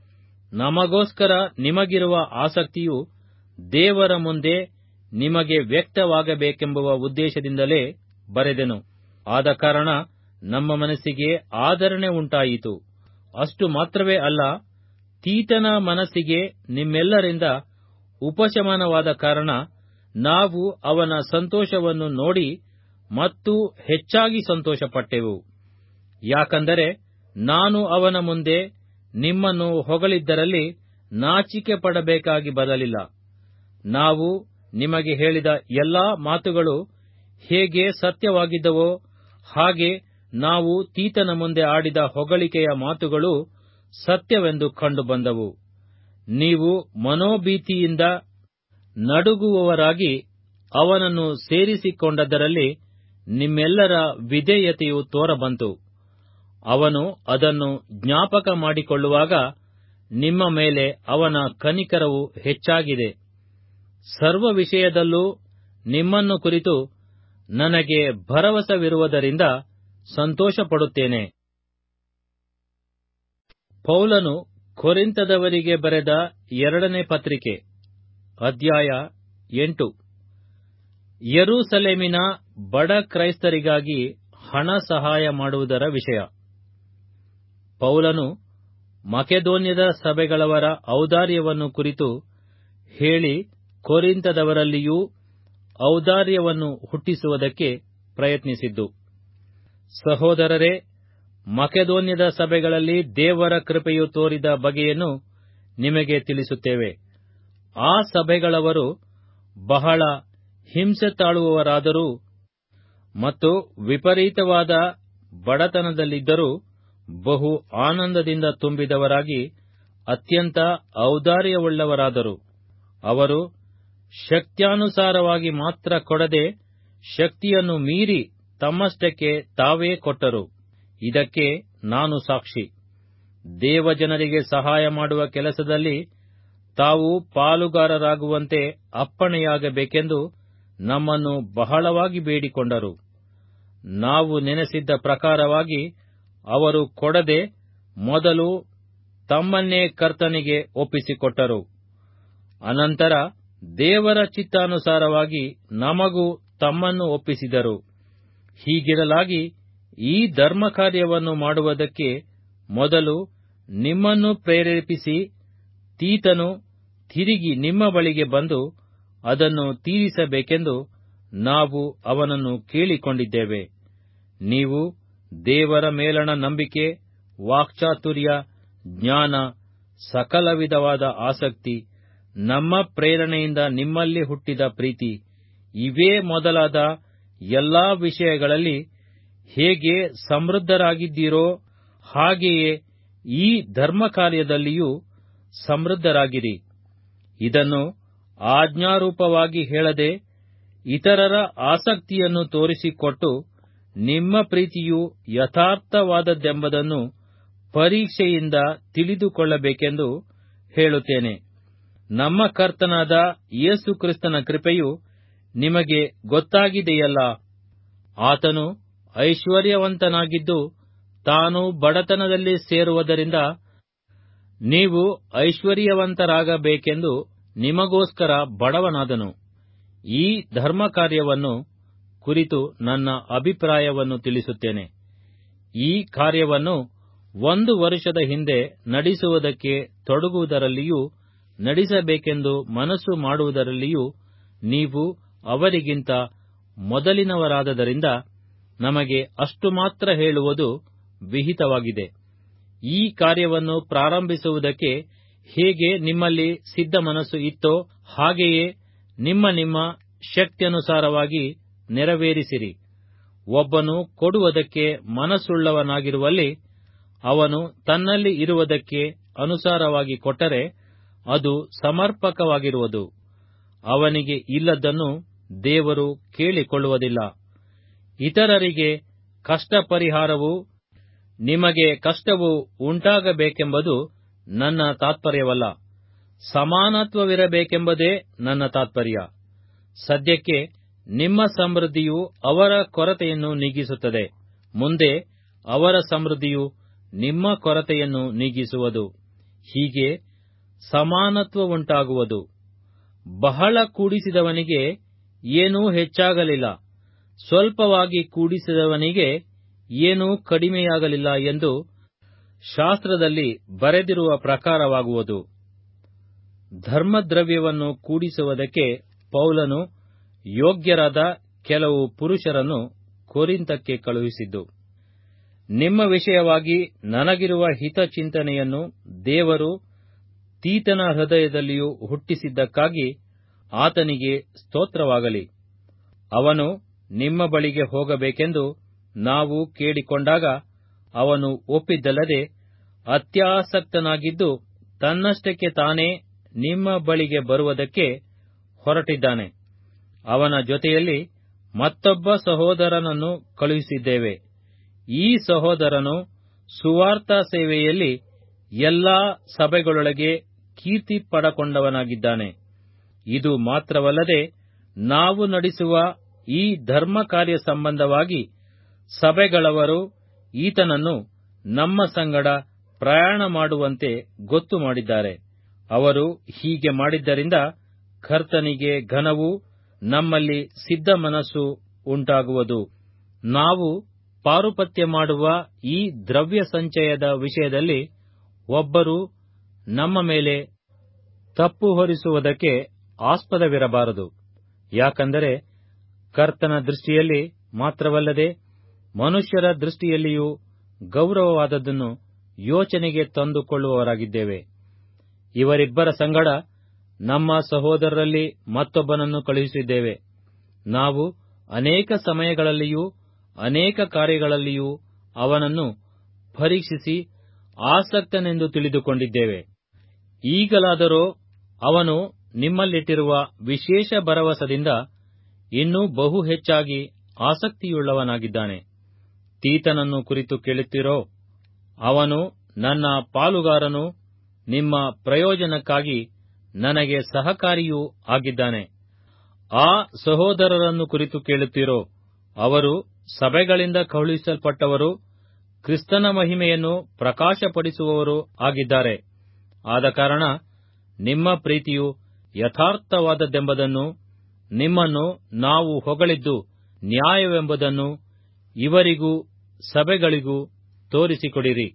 ನಮಗೋಸ್ಕರ ನಿಮಗಿರುವ ಆಸಕ್ತಿಯು ದೇವರ ಮುಂದೆ ನಿಮಗೆ ವ್ಯಕ್ತವಾಗಬೇಕೆಂಬುವ ಉದ್ದೇಶದಿಂದಲೇ ಬರೆದೆನು ಆದ ಕಾರಣ ನಮ್ಮ ಮನಸ್ಸಿಗೆ ಆದರಣೆ ಉಂಟಾಯಿತು ಅಷ್ಟು ಮಾತ್ರವೇ ಅಲ್ಲ ತೀತನ ಮನಸ್ಸಿಗೆ ನಿಮ್ಮೆಲ್ಲರಿಂದ ಉಪಶಮನವಾದ ಕಾರಣ ನಾವು ಅವನ ಸಂತೋಷವನ್ನು ನೋಡಿ ಮತ್ತೂ ಹೆಚ್ಚಾಗಿ ಸಂತೋಷಪಟ್ಟೆವು ಯಾಕಂದರೆ ನಾನು ಅವನ ಮುಂದೆ ನಿಮ್ಮನ್ನು ಹೊಗಳಿದ್ದರಲ್ಲಿ ನಾಚಿಕೆ ಪಡಬೇಕಾಗಿ ಬರಲಿಲ್ಲ ನಾವು ನಿಮಗೆ ಹೇಳಿದ ಎಲ್ಲಾ ಮಾತುಗಳು ಹೇಗೆ ಸತ್ಯವಾಗಿದ್ದವೋ ಹಾಗೆ ನಾವು ತೀತನ ಮುಂದೆ ಆಡಿದ ಹೊಗಳಿಕೆಯ ಮಾತುಗಳು ಸತ್ಯವೆಂದು ಕಂಡುಬಂದವು ನೀವು ಮನೋಭೀತಿಯಿಂದ ನಡುಗುವವರಾಗಿ ಅವನನ್ನು ಸೇರಿಸಿಕೊಂಡದ್ದರಲ್ಲಿ ನಿಮ್ಮೆಲ್ಲರ ವಿಧೇಯತೆಯು ತೋರಬಂತು ಅವನು ಅದನ್ನು ಜ್ಞಾಪಕ ಮಾಡಿಕೊಳ್ಳುವಾಗ ನಿಮ್ಮ ಮೇಲೆ ಅವನ ಕನಿಕರವು ಹೆಚ್ಚಾಗಿದೆ ಸರ್ವ ವಿಷಯದಲ್ಲೂ ನಿಮ್ಮನ್ನು ಕುರಿತು ನನಗೆ ಭರವಸವಿರುವುದರಿಂದ ಸಂತೋಷಪಡುತ್ತೇನೆ ಪೌಲನು ಕೊರಿಂತದವರಿಗೆ ಬರೆದ ಎರಡನೇ ಪತ್ರಿಕೆ ಅಧ್ಯಾಯ ಎಂಟು ಯೆರೂಸಲೇಮಿನ ಬಡ ಕ್ರೈಸ್ತರಿಗಾಗಿ ಹಣ ಸಹಾಯ ಮಾಡುವುದರ ವಿಷಯ ಪೌಲನು ಮಕೆದೋನ್ಯದ ಸಭೆಗಳವರ ಔದಾರ್ಯವನ್ನು ಕುರಿತು ಹೇಳಿ ಕೊರಿಂತದವರಲ್ಲಿಯೂ ಔದಾರ್ಯವನ್ನು ಹುಟ್ಟಿಸುವುದಕ್ಕೆ ಪ್ರಯತ್ನಿಸಿದ್ದು ಸಹೋದರರೇ ಮಕೆದೋನ್ಯದ ಸಭೆಗಳಲ್ಲಿ ದೇವರ ಕೃಪೆಯು ತೋರಿದ ಬಗೆಯನ್ನು ನಿಮಗೆ ತಿಳಿಸುತ್ತೇವೆ ಆ ಸಭೆಗಳವರು ಬಹಳ ಹಿಂಸೆ ತಾಳುವವರಾದರೂ ಮತ್ತು ವಿಪರೀತವಾದ ಬಡತನದಲ್ಲಿದ್ದರೂ ಬಹು ಆನಂದದಿಂದ ತುಂಬಿದವರಾಗಿ ಅತ್ಯಂತ ಔದಾರ್ಯವುಳ್ಳವರಾದರು ಅವರು ಶಕ್ತ್ಯಾನುಸಾರವಾಗಿ ಮಾತ್ರ ಕೊಡದೆ ಶಕ್ತಿಯನ್ನು ಮೀರಿ ತಮ್ಮಷ್ಟಕ್ಕೆ ತಾವೇ ಕೊಟ್ಟರು ಇದಕ್ಕೆ ನಾನು ಸಾಕ್ಷಿ ದೇವಜನರಿಗೆ ಸಹಾಯ ಮಾಡುವ ಕೆಲಸದಲ್ಲಿ ತಾವು ಪಾಲುಗಾರರಾಗುವಂತೆ ಅಪ್ಪಣೆಯಾಗಬೇಕೆಂದು ನಮ್ಮನ್ನು ಬಹಳವಾಗಿ ಬೇಡಿಕೊಂಡರು ನಾವು ನೆನೆಸಿದ್ದ ಪ್ರಕಾರವಾಗಿ ಅವರು ಕೊಡದೆ ಮೊದಲು ತಮ್ಮನ್ನೇ ಕರ್ತನಿಗೆ ಒಪ್ಪಿಸಿಕೊಟ್ಟರು ಅನಂತರ ದೇವರ ಚಿತ್ತಾನುಸಾರವಾಗಿ ನಮಗೂ ತಮ್ಮನ್ನು ಒಪ್ಪಿಸಿದರು ಹೀಗಿರಲಾಗಿ ಈ ಧರ್ಮಕಾರ್ಯವನ್ನು ಮಾಡುವುದಕ್ಕೆ ಮೊದಲು ನಿಮ್ಮನ್ನು ಪ್ರೇರೇಪಿಸಿ ತೀತನು ತಿರುಗಿ ನಿಮ್ಮ ಬಳಿಗೆ ಬಂದು ಅದನ್ನು ತೀರಿಸಬೇಕೆಂದು ನಾವು ಅವನನ್ನು ಕೇಳಿಕೊಂಡಿದ್ದೇವೆ ನೀವು ದೇವರ ಮೇಲಣ ನಂಬಿಕೆ ವಾಕ್ಚಾತುರ್ಯ ಜ್ಞಾನ ಸಕಲ ವಿಧವಾದ ಆಸಕ್ತಿ ನಮ್ಮ ಪ್ರೇರಣೆಯಿಂದ ನಿಮ್ಮಲ್ಲಿ ಹುಟ್ಟಿದ ಪ್ರೀತಿ ಇವೇ ಮೊದಲಾದ ಎಲ್ಲಾ ವಿಷಯಗಳಲ್ಲಿ ಹೇಗೆ ಸಮೃದ್ಧರಾಗಿದ್ದೀರೋ ಹಾಗೆಯೇ ಈ ಧರ್ಮಕಾರ್ಯದಲ್ಲಿಯೂ ಸಮೃದ್ಧರಾಗಿರಿ ಇದನ್ನು ಆಜ್ಞಾರೂಪವಾಗಿ ಹೇಳದೆ ಇತರರ ಆಸಕ್ತಿಯನ್ನು ತೋರಿಸಿಕೊಟ್ಟು ನಿಮ್ಮ ಪ್ರೀತಿಯು ಯಥಾರ್ಥವಾದದ್ದೆಂಬುದನ್ನು ಪರೀಕ್ಷೆಯಿಂದ ತಿಳಿದುಕೊಳ್ಳಬೇಕೆಂದು ಹೇಳುತ್ತೇನೆ ನಮ್ಮ ಕರ್ತನಾದ ಯೇಸು ಕ್ರಿಸ್ತನ ಕೃಪೆಯು ನಿಮಗೆ ಗೊತ್ತಾಗಿದೆಯಲ್ಲ ಆತನು ಐಶ್ವರ್ಯವಂತನಾಗಿದ್ದು ತಾನು ಬಡತನದಲ್ಲಿ ಸೇರುವುದರಿಂದ ನೀವು ಐಶ್ವರ್ಯವಂತರಾಗಬೇಕೆಂದು ನಿಮಗೋಸ್ಕರ ಬಡವನಾದನು ಈ ಧರ್ಮಕಾರ್ಯವನ್ನು ಕುರಿತು ನನ್ನ ಅಭಿಪ್ರಾಯವನ್ನು ತಿಳಿಸುತ್ತೇನೆ ಈ ಕಾರ್ಯವನ್ನು ಒಂದು ವರ್ಷದ ಹಿಂದೆ ನಡೆಸುವುದಕ್ಕೆ ತೊಡಗುವುದರಲ್ಲಿಯೂ ನಡೆಸಬೇಕೆಂದು ಮನಸ್ಸು ಮಾಡುವುದರಲ್ಲಿಯೂ ನೀವು ಅವರಿಗಿಂತ ಮೊದಲಿನವರಾದದರಿಂದ ನಮಗೆ ಅಷ್ಟು ಮಾತ್ರ ಹೇಳುವುದು ವಿಹಿತವಾಗಿದೆ ಈ ಕಾರ್ಯವನ್ನು ಪ್ರಾರಂಭಿಸುವುದಕ್ಕೆ ಹೇಗೆ ನಿಮ್ಮಲ್ಲಿ ಸಿದ್ಧ ಮನಸ್ಸು ಇತ್ತೋ ಹಾಗೆಯೇ ನಿಮ್ಮ ನಿಮ್ಮ ಶಕ್ತಿಯನುಸಾರವಾಗಿ ನೆರವೇರಿಸಿರಿ ಒಬ್ಬನು ಕೊಡುವುದಕ್ಕೆ ಮನಸ್ಸುಳ್ಳವನಾಗಿರುವಲ್ಲಿ ಅವನು ತನ್ನಲ್ಲಿ ಇರುವುದಕ್ಕೆ ಅನುಸಾರವಾಗಿ ಕೊಟ್ಟರೆ ಅದು ಸಮರ್ಪಕವಾಗಿರುವುದು ಅವನಿಗೆ ಇಲ್ಲದ್ದನ್ನು ದೇವರು ಕೇಳಿಕೊಳ್ಳುವುದಿಲ್ಲ ಇತರರಿಗೆ ಕಷ್ಟ ಪರಿಹಾರವು ನಿಮಗೆ ಕಷ್ಟವು ಉಂಟಾಗಬೇಕೆಂಬುದು ನನ್ನ ತಾತ್ಪರ್ಯವಲ್ಲ ಸಮಾನತ್ವವಿರಬೇಕೆಂಬುದೇ ನನ್ನ ತಾತ್ಪರ್ಯ ಸದ್ಯಕ್ಕೆ ನಿಮ್ಮ ಸಮೃದ್ಧಿಯು ಅವರ ಕೊರತೆಯನ್ನು ನೀಗಿಸುತ್ತದೆ ಮುಂದೆ ಅವರ ಸಮೃದ್ಧಿಯು ನಿಮ್ಮ ಕೊರತೆಯನ್ನು ನೀಗಿಸುವುದು ಹೀಗೆ ಸಮಾನತ್ವವುಂಟಾಗುವುದು ಬಹಳ ಕೂಡಿಸಿದವನಿಗೆ ಏನೂ ಹೆಚ್ಚಾಗಲಿಲ್ಲ ಸ್ವಲ್ಪವಾಗಿ ಕೂಡಿಸಿದವನಿಗೆ ಏನೂ ಕಡಿಮೆಯಾಗಲಿಲ್ಲ ಎಂದು ಶಾಸ್ತ್ರದಲ್ಲಿ ಬರೆದಿರುವ ಪ್ರಕಾರವಾಗುವುದು ಧರ್ಮದ್ರವ್ಯವನ್ನು ಕೂಡಿಸುವುದಕ್ಕೆ ಪೌಲನು ಯೋಗ್ಯರಾದ ಕೆಲವು ಪುರುಷರನ್ನು ಕೊರಿಂತಕ್ಕೆ ಕಳುಹಿಸಿದ್ದು ನಿಮ್ಮ ವಿಷಯವಾಗಿ ನನಗಿರುವ ಹಿತಚಿಂತನೆಯನ್ನು ದೇವರು ತೀತನ ಹೃದಯದಲ್ಲಿಯೂ ಹುಟ್ಟಿಸಿದ್ದಕ್ಕಾಗಿ ಆತನಿಗೆ ಸ್ತೋತ್ರವಾಗಲಿ ಅವನು ನಿಮ್ಮ ಬಳಿಗೆ ಹೋಗಬೇಕೆಂದು ನಾವು ಕೇಳಿಕೊಂಡಾಗ ಅವನು ಒಪ್ಪಿದ್ದಲ್ಲದೆ ಅತ್ಯಾಸಕ್ತನಾಗಿದ್ದು ತನ್ನಷ್ಟಕ್ಕೆ ತಾನೇ ನಿಮ್ಮ ಬಳಿಗೆ ಬರುವುದಕ್ಕೆ ಹೊರಟಿದ್ದಾನೆ ಅವನ ಜೊತೆಯಲ್ಲಿ ಮತ್ತೊಬ್ಬ ಸಹೋದರನನ್ನು ಕಳುಹಿಸಿದ್ದೇವೆ ಈ ಸಹೋದರನು ಸುವಾರ್ಥ ಸೇವೆಯಲ್ಲಿ ಎಲ್ಲಾ ಸಭೆಗಳೊಳಗೆ ಕೀರ್ತಿ ಪಡಕೊಂಡವನಾಗಿದ್ದಾನೆ ಇದು ಮಾತ್ರವಲ್ಲದೆ ನಾವು ನಡೆಸುವ ಈ ಧರ್ಮ ಕಾರ್ಯ ಸಂಬಂಧವಾಗಿ ಸಭೆಗಳವರು ಈತನನ್ನು ನಮ್ಮ ಸಂಗಡ ಪ್ರಯಾಣ ಮಾಡುವಂತೆ ಗೊತ್ತು ಮಾಡಿದ್ದಾರೆ ಅವರು ಹೀಗೆ ಮಾಡಿದ್ದರಿಂದ ಕರ್ತನಿಗೆ ಘನವು ನಮ್ಮಲ್ಲಿ ಸಿದ್ಧ ಮನಸ್ಸು ಉಂಟಾಗುವುದು ನಾವು ಪಾರುಪತ್ಯ ಮಾಡುವ ಈ ದ್ರವ್ಯ ಸಂಚಯದ ವಿಷಯದಲ್ಲಿ ಒಬ್ಬರು ನಮ್ಮ ಮೇಲೆ ತಪ್ಪು ಹೊರಿಸುವುದಕ್ಕೆ ಆಸ್ಪದವಿರಬಾರದು ಯಾಕಂದರೆ ಕರ್ತನ ದೃಷ್ಟಿಯಲ್ಲಿ ಮಾತ್ರವಲ್ಲದೆ ಮನುಷ್ಯರ ದೃಷ್ಟಿಯಲ್ಲಿಯೂ ಗೌರವವಾದದ್ದನ್ನು ಯೋಚನೆಗೆ ತಂದುಕೊಳ್ಳುವವರಾಗಿದ್ದೇವೆ ಇವರಿಬ್ಬರ ಸಂಗಡ ನಮ್ಮ ಸಹೋದರರಲ್ಲಿ ಮತ್ತೊಬ್ಬನನ್ನು ಕಳುಹಿಸಿದ್ದೇವೆ ನಾವು ಅನೇಕ ಸಮಯಗಳಲ್ಲಿಯೂ ಅನೇಕ ಕಾರ್ಯಗಳಲ್ಲಿಯೂ ಅವನನ್ನು ಪರೀಕ್ಷಿಸಿ ಆಸಕ್ತನೆಂದು ತಿಳಿದುಕೊಂಡಿದ್ದೇವೆ ಈಗಲಾದರೋ ಅವನು ನಿಮ್ಮಲ್ಲಿಟ್ಟಿರುವ ವಿಶೇಷ ಭರವಸದಿಂದ ಇನ್ನೂ ಬಹು ಹೆಚ್ಚಾಗಿ ಆಸಕ್ತಿಯುಳ್ಳವನಾಗಿದ್ದಾನೆ ತೀತನನ್ನು ಕುರಿತು ಕೇಳುತ್ತೀರೋ ಅವನು ನನ್ನ ಪಾಲುಗಾರನು ನಿಮ್ಮ ಪ್ರಯೋಜನಕ್ಕಾಗಿ ನನಗೆ ಸಹಕಾರಿಯೂ ಆಗಿದ್ದಾನೆ ಆ ಸಹೋದರರನ್ನು ಕುರಿತು ಕೇಳುತ್ತೀರೋ ಅವರು ಸಭೆಗಳಿಂದ ಕಳುಹಿಸಲ್ಪಟ್ಟವರು ಕ್ರಿಸ್ತನ ಮಹಿಮೆಯನ್ನು ಪ್ರಕಾಶಪಡಿಸುವವರು ಆಗಿದ್ದಾರೆ ಆದ ಕಾರಣ ನಿಮ್ಮ ಪ್ರೀತಿಯು ಯಥಾರ್ಥವಾದದ್ದೆಂಬುದನ್ನು ನಿಮ್ಮನ್ನು ನಾವು ಹೊಗಳಿದ್ದು ನ್ಯಾಯವೆಂಬುದನ್ನು ಇವರಿಗೂ ಸಭೆಗಳಿಗೂ ತೋರಿಸಿಕೊಡಿರಿ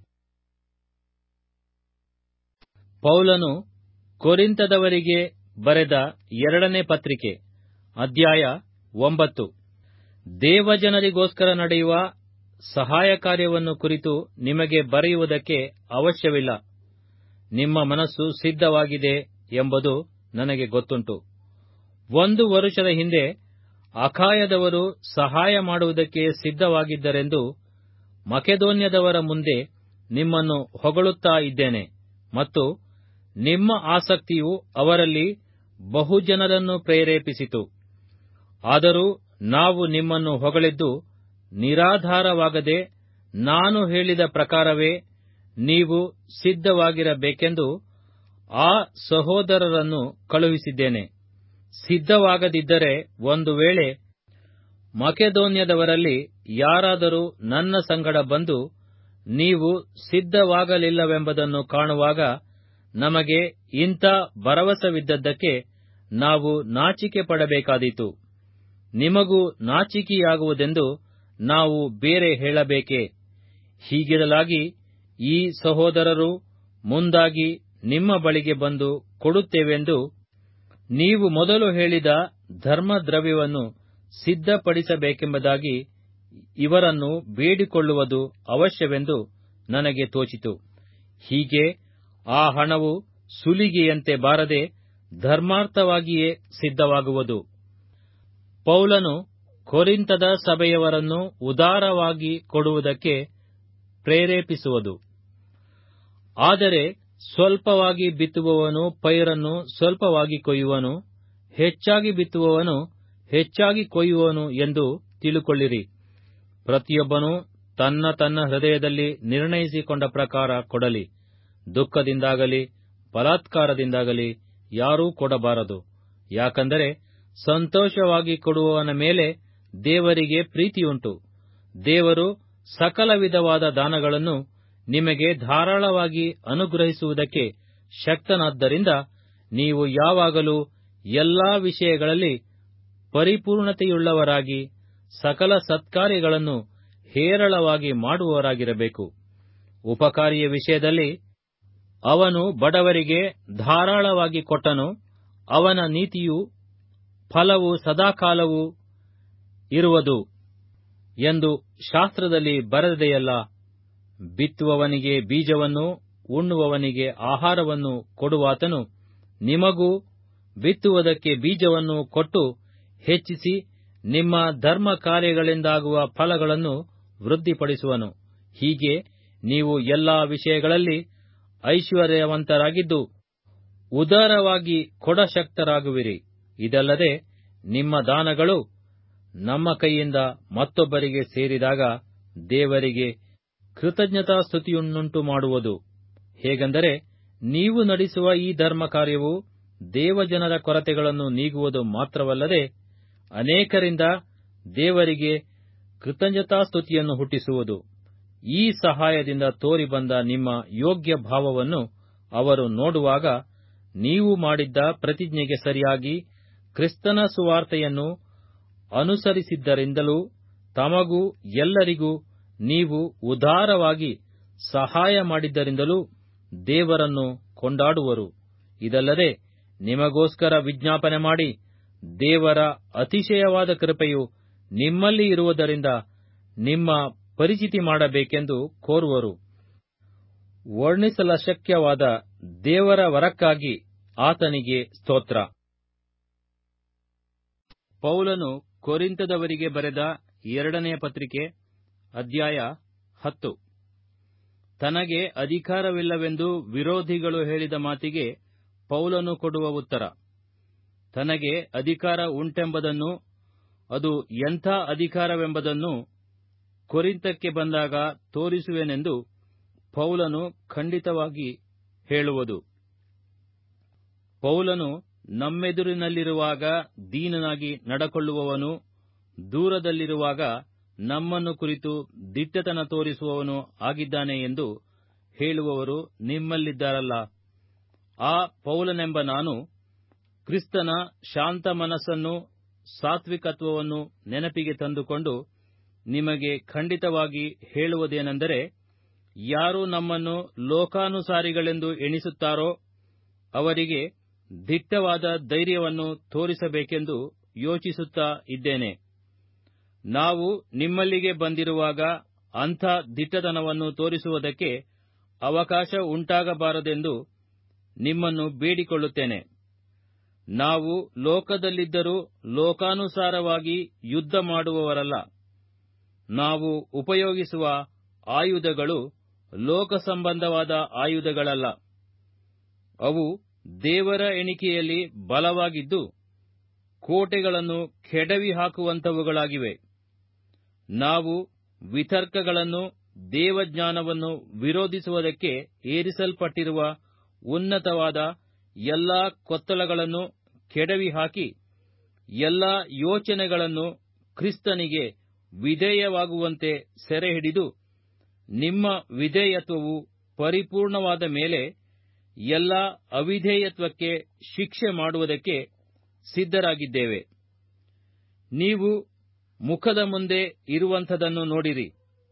ಪೌಲನು ಕೊರಿಂತದವರಿಗೆ ಬರೆದ ಎರಡನೇ ಪತ್ರಿಕೆ ಅಧ್ಯಾಯ ಒಂಬತ್ತು ದೇವಜನರಿಗೋಸ್ಕರ ನಡೆಯುವ ಸಹಾಯ ಕಾರ್ಯವನ್ನು ಕುರಿತು ನಿಮಗೆ ಬರೆಯುವುದಕ್ಕೆ ಅವಶ್ಯವಿಲ್ಲ ನಿಮ್ಮ ಮನಸ್ಸು ಸಿದ್ಧವಾಗಿದೆ ಎಂಬುದು ನನಗೆ ಗೊತ್ತುಂಟು ಒಂದು ವರುಷದ ಹಿಂದೆ ಅಖಾಯದವರು ಸಹಾಯ ಮಾಡುವುದಕ್ಕೆ ಸಿದ್ಧವಾಗಿದ್ದರೆಂದು ಮಕೆದೋನ್ಯದವರ ಮುಂದೆ ನಿಮ್ಮನ್ನು ಹೊಗಳುತ್ತಾ ಇದ್ದೇನೆ ಮತ್ತು ನಿಮ್ಮ ಆಸಕ್ತಿಯು ಅವರಲ್ಲಿ ಬಹುಜನರನ್ನು ಪ್ರೇರೇಪಿಸಿತು ಆದರೂ ನಾವು ನಿಮ್ಮನ್ನು ಹೊಗಳಿದ್ದು ನಿರಾಧಾರವಾಗದೆ ನಾನು ಹೇಳಿದ ಪ್ರಕಾರವೇ ನೀವು ಸಿದ್ಧವಾಗಿರಬೇಕೆಂದು ಆ ಸಹೋದರರನ್ನು ಕಳುಹಿಸಿದ್ದೇನೆ ಸಿದ್ಧವಾಗದಿದ್ದರೆ ಒಂದು ವೇಳೆ ಮಕೆದೋನ್ಯದವರಲ್ಲಿ ಯಾರಾದರೂ ನನ್ನ ಸಂಗಡ ಬಂದು ನೀವು ಸಿದ್ಧವಾಗಲಿಲ್ಲವೆಂಬುದನ್ನು ಕಾಣುವಾಗ ನಮಗೆ ಇಂಥ ಭರವಸವಿದ್ದದ್ದಕ್ಕೆ ನಾವು ನಾಚಿಕೆ ಪಡಬೇಕಾದೀತು ನಿಮಗೂ ನಾಚಿಕೆಯಾಗುವುದೆಂದು ನಾವು ಬೇರೆ ಹೇಳಬೇಕೇ ಹೀಗಿರಲಾಗಿ ಈ ಸಹೋದರರು ಮುಂದಾಗಿ ನಿಮ್ಮ ಬಳಿಗೆ ಬಂದು ಕೊಡುತ್ತೇವೆಂದು ನೀವು ಮೊದಲು ಹೇಳಿದ ಧರ್ಮದ್ರವ್ಯವನ್ನು ಸಿದ್ಧಪಡಿಸಬೇಕೆಂಬುದಾಗಿ ಇವರನ್ನು ಬೇಡಿಕೊಳ್ಳುವುದು ಅವಶ್ಯವೆಂದು ನನಗೆ ತೋಚಿತು ಹೀಗೆ ಆ ಹಣವು ಸುಲಿಗೆಯಂತೆ ಬಾರದೆ ಧರ್ಮಾರ್ಥವಾಗಿಯೇ ಸಿದ್ಧವಾಗುವುದು ಪೌಲನು ಕೊರಿಂತದ ಸಭೆಯವರನ್ನು ಉದಾರವಾಗಿ ಕೊಡುವುದಕ್ಕೆ ಪ್ರೇರೇಪಿಸುವುದು ಆದರೆ ಸ್ವಲ್ಪವಾಗಿ ಬಿತ್ತುವವನು ಪೈರನ್ನು ಸ್ವಲ್ಪವಾಗಿ ಕೊಯ್ಯುವನು ಹೆಚ್ಚಾಗಿ ಬಿತ್ತುವವನು ಹೆಚ್ಚಾಗಿ ಕೊಯ್ಯುವನು ಎಂದು ತಿಳುಕೊಳ್ಳಿರಿ ಪ್ರತಿಯೊಬ್ಬನು ತನ್ನ ತನ್ನ ಹೃದಯದಲ್ಲಿ ನಿರ್ಣಯಿಸಿಕೊಂಡ ಪ್ರಕಾರ ಕೊಡಲಿ ದುಃಖದಿಂದಾಗಲಿ ಬಲಾತ್ಕಾರದಿಂದಾಗಲಿ ಯಾರೂ ಕೊಡಬಾರದು ಯಾಕಂದರೆ ಸಂತೋಷವಾಗಿ ಕೊಡುವವನ ಮೇಲೆ ದೇವರಿಗೆ ಪ್ರೀತಿಯುಂಟು ದೇವರು ಸಕಲ ವಿಧವಾದ ದಾನಗಳನ್ನು ನಿಮಗೆ ಧಾರಾಳವಾಗಿ ಅನುಗ್ರಹಿಸುವುದಕ್ಕೆ ಶಕ್ತನಾದ್ದರಿಂದ ನೀವು ಯಾವಾಗಲೂ ಎಲ್ಲಾ ವಿಷಯಗಳಲ್ಲಿ ಪರಿಪೂರ್ಣತೆಯುಳ್ಳವರಾಗಿ ಸಕಲ ಸತ್ಕಾರ್ಯಗಳನ್ನು ಹೇರಳವಾಗಿ ಮಾಡುವವರಾಗಿರಬೇಕು ಉಪಕಾರಿಯ ವಿಷಯದಲ್ಲಿ ಅವನು ಬಡವರಿಗೆ ಧಾರಾಳವಾಗಿ ಕೊಟ್ಟನು ಅವನ ನೀತಿಯು ಫಲವು ಸದಾಕಾಲವೂ ಇರುವುದು ಎಂದು ಶಾಸ್ತ್ರದಲ್ಲಿ ಬರೆದೆಯಲ್ಲ ಬಿತ್ತುವವನಿಗೆ ಬೀಜವನ್ನು ಉಣ್ಣುವವನಿಗೆ ಆಹಾರವನ್ನು ಕೊಡುವಾತನು ನಿಮಗೂ ಬಿತ್ತುವುದಕ್ಕೆ ಬೀಜವನ್ನು ಕೊಟ್ಟು ಹೆಚ್ಚಿಸಿ ನಿಮ್ಮ ಧರ್ಮ ಕಾರ್ಯಗಳಿಂದಾಗುವ ಫಲಗಳನ್ನು ವೃದ್ಧಿಪಡಿಸುವನು ಹೀಗೆ ನೀವು ಎಲ್ಲಾ ವಿಷಯಗಳಲ್ಲಿ ಐಶ್ವರ್ಯವಂತರಾಗಿದ್ದು ಉದಾರವಾಗಿ ಕೊಡಶಕ್ತರಾಗುವಿರಿ ಇದಲ್ಲದೆ ನಿಮ್ಮ ದಾನಗಳು ನಮ್ಮ ಕೈಯಿಂದ ಮತ್ತೊಬ್ಬರಿಗೆ ಸೇರಿದಾಗ ದೇವರಿಗೆ ಕೃತಜ್ಞತಾಸ್ತುತಿಯನ್ನುಂಟು ಮಾಡುವುದು ಹೇಗೆಂದರೆ ನೀವು ನಡೆಸುವ ಈ ಧರ್ಮ ಕಾರ್ಯವು ದೇವಜನರ ಕೊರತೆಗಳನ್ನು ನೀಗುವುದು ಮಾತ್ರವಲ್ಲದೆ ಅನೇಕರಿಂದ ದೇವರಿಗೆ ಕೃತಜ್ಞತಾಸ್ತುತಿಯನ್ನು ಹುಟ್ಟಿಸುವುದು ಈ ಸಹಾಯದಿಂದ ತೋರಿಬಂದ ನಿಮ್ಮ ಯೋಗ್ಯ ಭಾವವನ್ನು ಅವರು ನೋಡುವಾಗ ನೀವು ಮಾಡಿದ್ದ ಪ್ರತಿಜ್ಞೆಗೆ ಸರಿಯಾಗಿ ಕ್ರಿಸ್ತನ ಸುವಾರ್ತೆಯನ್ನು ಅನುಸರಿಸಿದ್ದರಿಂದಲೂ ತಮಗೂ ಎಲ್ಲರಿಗೂ ನೀವು ಉದಾರವಾಗಿ ಸಹಾಯ ಮಾಡಿದ್ದರಿಂದಲೂ ದೇವರನ್ನು ಕೊಂಡಾಡುವರು ಇದಲ್ಲದೆ ನಿಮಗೋಸ್ಕರ ವಿಜ್ಞಾಪನೆ ಮಾಡಿ ದೇವರ ಅತಿಶಯವಾದ ಕೃಪೆಯು ನಿಮ್ಮಲ್ಲಿ ಇರುವುದರಿಂದ ನಿಮ್ಮ ಪರಿಚಿತಿ ಮಾಡಬೇಕೆಂದು ಕೋರುವರು ವರ್ಣಿಸಲಶಕ್ಯವಾದ ದೇವರ ವರಕ್ಕಾಗಿ ಆತನಿಗೆ ಸ್ತೋತ್ರ ಪೌಲನು ಕೊರಿಂತದವರಿಗೆ ಬರೆದ ಎರಡನೆಯ ಪತ್ರಿಕೆ ಅಧ್ಯಾಯ ಹತ್ತು ತನಗೆ ಅಧಿಕಾರವಿಲ್ಲವೆಂದು ವಿರೋಧಿಗಳು ಹೇಳಿದ ಮಾತಿಗೆ ಪೌಲನು ಕೊಡುವ ಉತ್ತರ ತನಗೆ ಅಧಿಕಾರ ಉಂಟೆಂಬುದನ್ನು ಅದು ಎಂಥ ಅಧಿಕಾರವೆಂಬುದನ್ನು ಕೊರಿಂತಕ್ಕೆ ಬಂದಾಗ ತೋರಿಸುವೆನೆಂದು ಪೌಲನು ಖಂಡಿತವಾಗಿ ಹೇಳುವುದು ಪೌಲನು ನಮ್ಮೆದುರಿನಲ್ಲಿರುವಾಗ ದೀನನಾಗಿ ನಡಕೊಳ್ಳುವವನು ದೂರದಲ್ಲಿರುವಾಗ ನಮ್ಮನ್ನು ಕುರಿತು ದಿಟ್ಟತನ ತೋರಿಸುವವನು ಆಗಿದ್ದಾನೆ ಎಂದು ಹೇಳುವವರು ನಿಮ್ಮಲ್ಲಿದ್ದಾರಲ್ಲ ಆ ಪೌಲನೆಂಬ ನಾನು ಕ್ರಿಸ್ತನ ಶಾಂತ ಮನಸ್ಸನ್ನು ಸಾತ್ವಿಕತ್ವವನ್ನು ನೆನಪಿಗೆ ತಂದುಕೊಂಡು ನಿಮಗೆ ಖಂಡಿತವಾಗಿ ಹೇಳುವುದೇನೆಂದರೆ ಯಾರು ನಮ್ಮನ್ನು ಲೋಕಾನುಸಾರಿಗಳೆಂದು ಎಣಿಸುತ್ತಾರೋ ಅವರಿಗೆ ದಿಟ್ಟವಾದ ಧೈರ್ಯವನ್ನು ತೋರಿಸಬೇಕೆಂದು ಯೋಚಿಸುತ್ತಾ ಇದ್ದೇನೆ ನಾವು ನಿಮ್ಮಲ್ಲಿಗೆ ಬಂದಿರುವಾಗ ಅಂಥ ದಿಟ್ಟತನವನ್ನು ತೋರಿಸುವುದಕ್ಕೆ ಅವಕಾಶ ಉಂಟಾಗಬಾರದೆಂದು ನಿಮ್ಮನ್ನು ಬೇಡಿಕೊಳ್ಳುತ್ತೇನೆ ನಾವು ಲೋಕದಲ್ಲಿದ್ದರೂ ಲೋಕಾನುಸಾರವಾಗಿ ಯುದ್ಧ ಮಾಡುವವರಲ್ಲ ನಾವು ಉಪಯೋಗಿಸುವ ಆಯುಧಗಳು ಲೋಕ ಸಂಬಂಧವಾದ ಆಯುಧಗಳಲ್ಲ ಅವು ದೇವರ ಎಣಿಕೆಯಲ್ಲಿ ಬಲವಾಗಿದ್ದು ಕೋಟೆಗಳನ್ನು ಕೆಡವಿ ಹಾಕುವಂಥವುಗಳಾಗಿವೆ ನಾವು ವಿತರ್ಕಗಳನ್ನು ದೇವಜ್ಞಾನವನ್ನು ವಿರೋಧಿಸುವುದಕ್ಕೆ ಏರಿಸಲ್ಪಟ್ಟಿರುವ ಉನ್ನತವಾದ ಎಲ್ಲಾ ಕೊತ್ತಲಗಳನ್ನು ಕೆಡವಿ ಹಾಕಿ ಎಲ್ಲಾ ಯೋಚನೆಗಳನ್ನು ಕ್ರಿಸ್ತನಿಗೆ ವಿಧೇಯವಾಗುವಂತೆ ಸೆರೆಹಿಡಿದು ನಿಮ್ಮ ವಿಧೇಯತ್ವವು ಪರಿಪೂರ್ಣವಾದ ಮೇಲೆ ಎಲ್ಲ ಅವಿಧೇಯತ್ವಕ್ಕೆ ಶಿಕ್ಷೆ ಮಾಡುವುದಕ್ಕೆ ಸಿದ್ಧರಾಗಿದ್ದೇವೆ ನೀವು ಮುಖದ ಮುಂದೆ ಇರುವಂಥದನ್ನು ನೋಡಿರಿ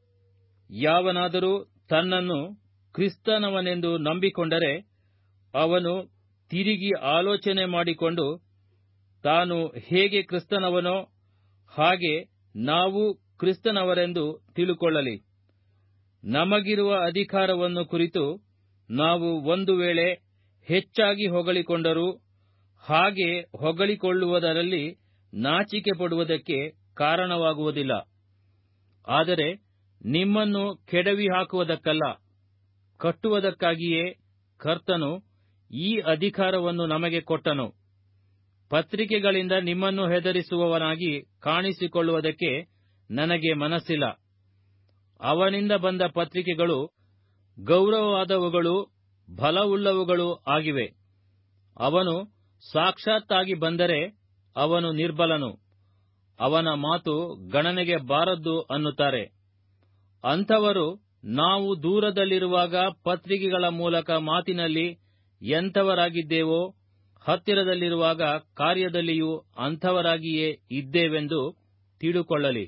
ಯಾವನಾದರೂ ತನ್ನನ್ನು ಕ್ರಿಸ್ತನವನೆಂದು ನಂಬಿಕೊಂಡರೆ ಅವನು ತಿರುಗಿ ಆಲೋಚನೆ ಮಾಡಿಕೊಂಡು ತಾನು ಹೇಗೆ ಕ್ರಿಸ್ತನವನೋ ಹಾಗೆ ನಾವು ಕ್ರಿಸ್ತನವರೆಂದು ತಿಳುಕೊಳ್ಳಲಿ ನಮಗಿರುವ ಅಧಿಕಾರವನ್ನು ಕುರಿತು ನಾವು ಒಂದು ವೇಳೆ ಹೆಚ್ಚಾಗಿ ಹೊಗಳಿಕೊಂಡರೂ ಹಾಗೆ ಹೊಗಳಿಕೊಳ್ಳುವುದರಲ್ಲಿ ನಾಚಿಕೆ ಪಡುವುದಕ್ಕೆ ಕಾರಣವಾಗುವುದಿಲ್ಲ ಆದರೆ ನಿಮ್ಮನ್ನು ಕೆಡವಿ ಹಾಕುವುದಕ್ಕಲ್ಲ ಕಟ್ಟುವುದಕ್ಕಾಗಿಯೇ ಕರ್ತನು ಈ ಅಧಿಕಾರವನ್ನು ನಮಗೆ ಕೊಟ್ಟನು ಪತ್ರಿಕೆಗಳಿಂದ ನಿಮ್ಮನ್ನು ಹೆದರಿಸುವವನಾಗಿ ಕಾಣಿಸಿಕೊಳ್ಳುವುದಕ್ಕೆ ನನಗೆ ಮನಸ್ಸಿಲ್ಲ ಅವನಿಂದ ಬಂದ ಪತ್ರಿಕೆಗಳು ಗೌರವವಾದವುಗಳು ಬಲವುಳ್ಳವುಗಳು ಆಗಿವೆ ಅವನು ಸಾಕ್ಷಾತ್ತಾಗಿ ಬಂದರೆ ಅವನು ನಿರ್ಬಲನು ಅವನ ಮಾತು ಗಣನೆಗೆ ಬಾರದ್ದು ಅನ್ನುತ್ತಾರೆ ಅಂಥವರು ನಾವು ದೂರದಲ್ಲಿರುವಾಗ ಪತ್ರಿಕೆಗಳ ಮೂಲಕ ಮಾತಿನಲ್ಲಿ ಎಂಥವರಾಗಿದ್ದೇವೋ ಹತ್ತಿರದಲ್ಲಿರುವಾಗ ಕಾರ್ಯದಲ್ಲಿಯೂ ಅಂಥವರಾಗಿಯೇ ಇದ್ದೇವೆಂದು ತಿಳುಕೊಳ್ಳಲಿ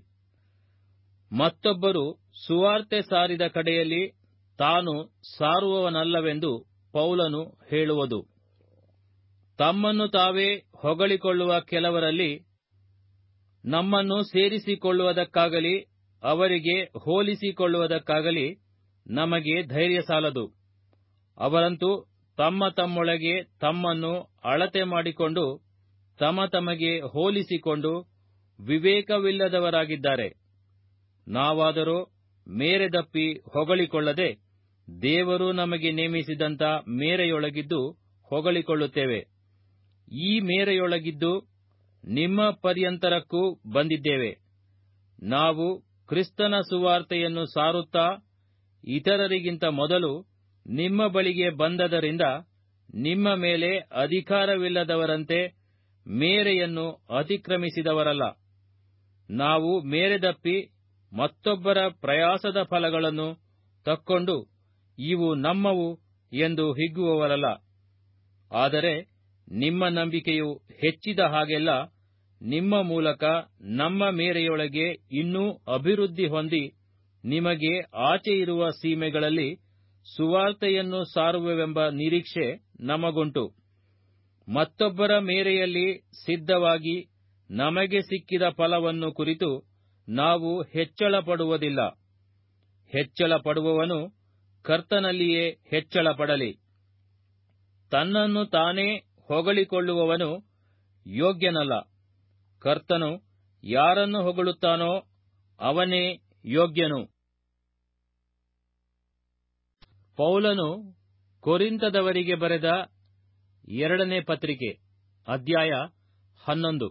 ಮತ್ತೊಬ್ಬರು ಸುವಾರ್ತೆ ಸಾರಿದ ಕಡೆಯಲ್ಲಿ ತಾನು ಸಾರುವವನಲ್ಲವೆಂದು ಪೌಲನು ಹೇಳುವುದು ತಮ್ಮನ್ನು ತಾವೇ ಹೊಗಳಿಕೊಳ್ಳುವ ಕೆಲವರಲ್ಲಿ ನಮ್ಮನ್ನು ಸೇರಿಸಿಕೊಳ್ಳುವುದಕ್ಕಾಗಲಿ ಅವರಿಗೆ ಹೋಲಿಸಿಕೊಳ್ಳುವುದಕ್ಕಾಗಲಿ ನಮಗೆ ಧೈರ್ಯ ಸಾಲದು ಅವರಂತೂ ತಮ್ಮ ತಮ್ಮೊಳಗೆ ತಮ್ಮನ್ನು ಅಳತೆ ಮಾಡಿಕೊಂಡು ತಮ್ಮ ತಮಗೆ ಹೋಲಿಸಿಕೊಂಡು ವಿವೇಕವಿಲ್ಲದವರಾಗಿದ್ದಾರೆ ನಾವಾದರೋ ಮೇರೆದಪ್ಪಿ ಹೊಗಳಿಕೊಳ್ಳದೆ ದೇವರು ನಮಗೆ ನೇಮಿಸಿದಂಥ ಮೇರೆಯೊಳಗಿದ್ದು ಹೊಗಳಿಕೊಳ್ಳುತ್ತೇವೆ ಈ ಮೇರೆಯೊಳಗಿದ್ದು ನಿಮ್ಮ ಪರ್ಯಂತರಕ್ಕೂ ಬಂದಿದ್ದೇವೆ ನಾವು ಕ್ರಿಸ್ತನ ಸುವಾರ್ತೆಯನ್ನು ಸಾರುತ್ತಾ ಇತರರಿಗಿಂತ ಮೊದಲು ನಿಮ್ಮ ಬಳಿಗೆ ಬಂದದರಿಂದ ನಿಮ್ಮ ಮೇಲೆ ಅಧಿಕಾರವಿಲ್ಲದವರಂತೆ ಮೇರೆಯನ್ನು ಅತಿಕ್ರಮಿಸಿದವರಲ್ಲ ನಾವು ಮೇರೆದಪ್ಪಿ ಮತ್ತೊಬ್ಬರ ಪ್ರಯಾಸದ ಫಲಗಳನ್ನು ತಕ್ಕೊಂಡು ಇವು ನಮ್ಮವು ಎಂದು ಹಿಗ್ಗುವವರಲ್ಲ ಆದರೆ ನಿಮ್ಮ ನಂಬಿಕೆಯು ಹೆಚ್ಚಿದ ಹಾಗೆಲ್ಲ ನಿಮ್ಮ ಮೂಲಕ ನಮ್ಮ ಮೇರೆಯೊಳಗೆ ಇನ್ನೂ ಅಭಿವೃದ್ಧಿ ಹೊಂದಿ ನಿಮಗೆ ಆಚೆ ಇರುವ ಸೀಮೆಗಳಲ್ಲಿ ಸುವಾರ್ತೆಯನ್ನು ಸಾರುವೆವೆಂಬ ನಿರೀಕ್ಷೆ ನಮಗುಂಟು ಮತ್ತೊಬ್ಬರ ಮೇರೆಯಲ್ಲಿ ಸಿದ್ಧವಾಗಿ ನಮಗೆ ಸಿಕ್ಕಿದ ಫಲವನ್ನು ಕುರಿತು ನಾವು ಹೆಚ್ಚಳ ಪಡುವುದಿಲ್ಲ ಹೆಚ್ಚಳ ಪಡುವವನು ಕರ್ತನಲ್ಲಿಯೇ ಹೆಚ್ಚಳ ಪಡಲಿ ತನ್ನನ್ನು ತಾನೇ ಹೊಗಳಿಕೊಳ್ಳುವವನು ಯೋಗ್ಯನಲ್ಲ ಕರ್ತನು ಯಾರನ್ನು ಹೊಗಳುತ್ತಾನೋ ಅವನೇ ಯೋಗ್ಯನು ಪೌಲನು ಕೊರಿಂತದವರಿಗೆ ಬರೆದ ಎರಡನೇ ಪತ್ರಿಕೆ ಅಧ್ಯಾಯ ಹನ್ನೊಂದು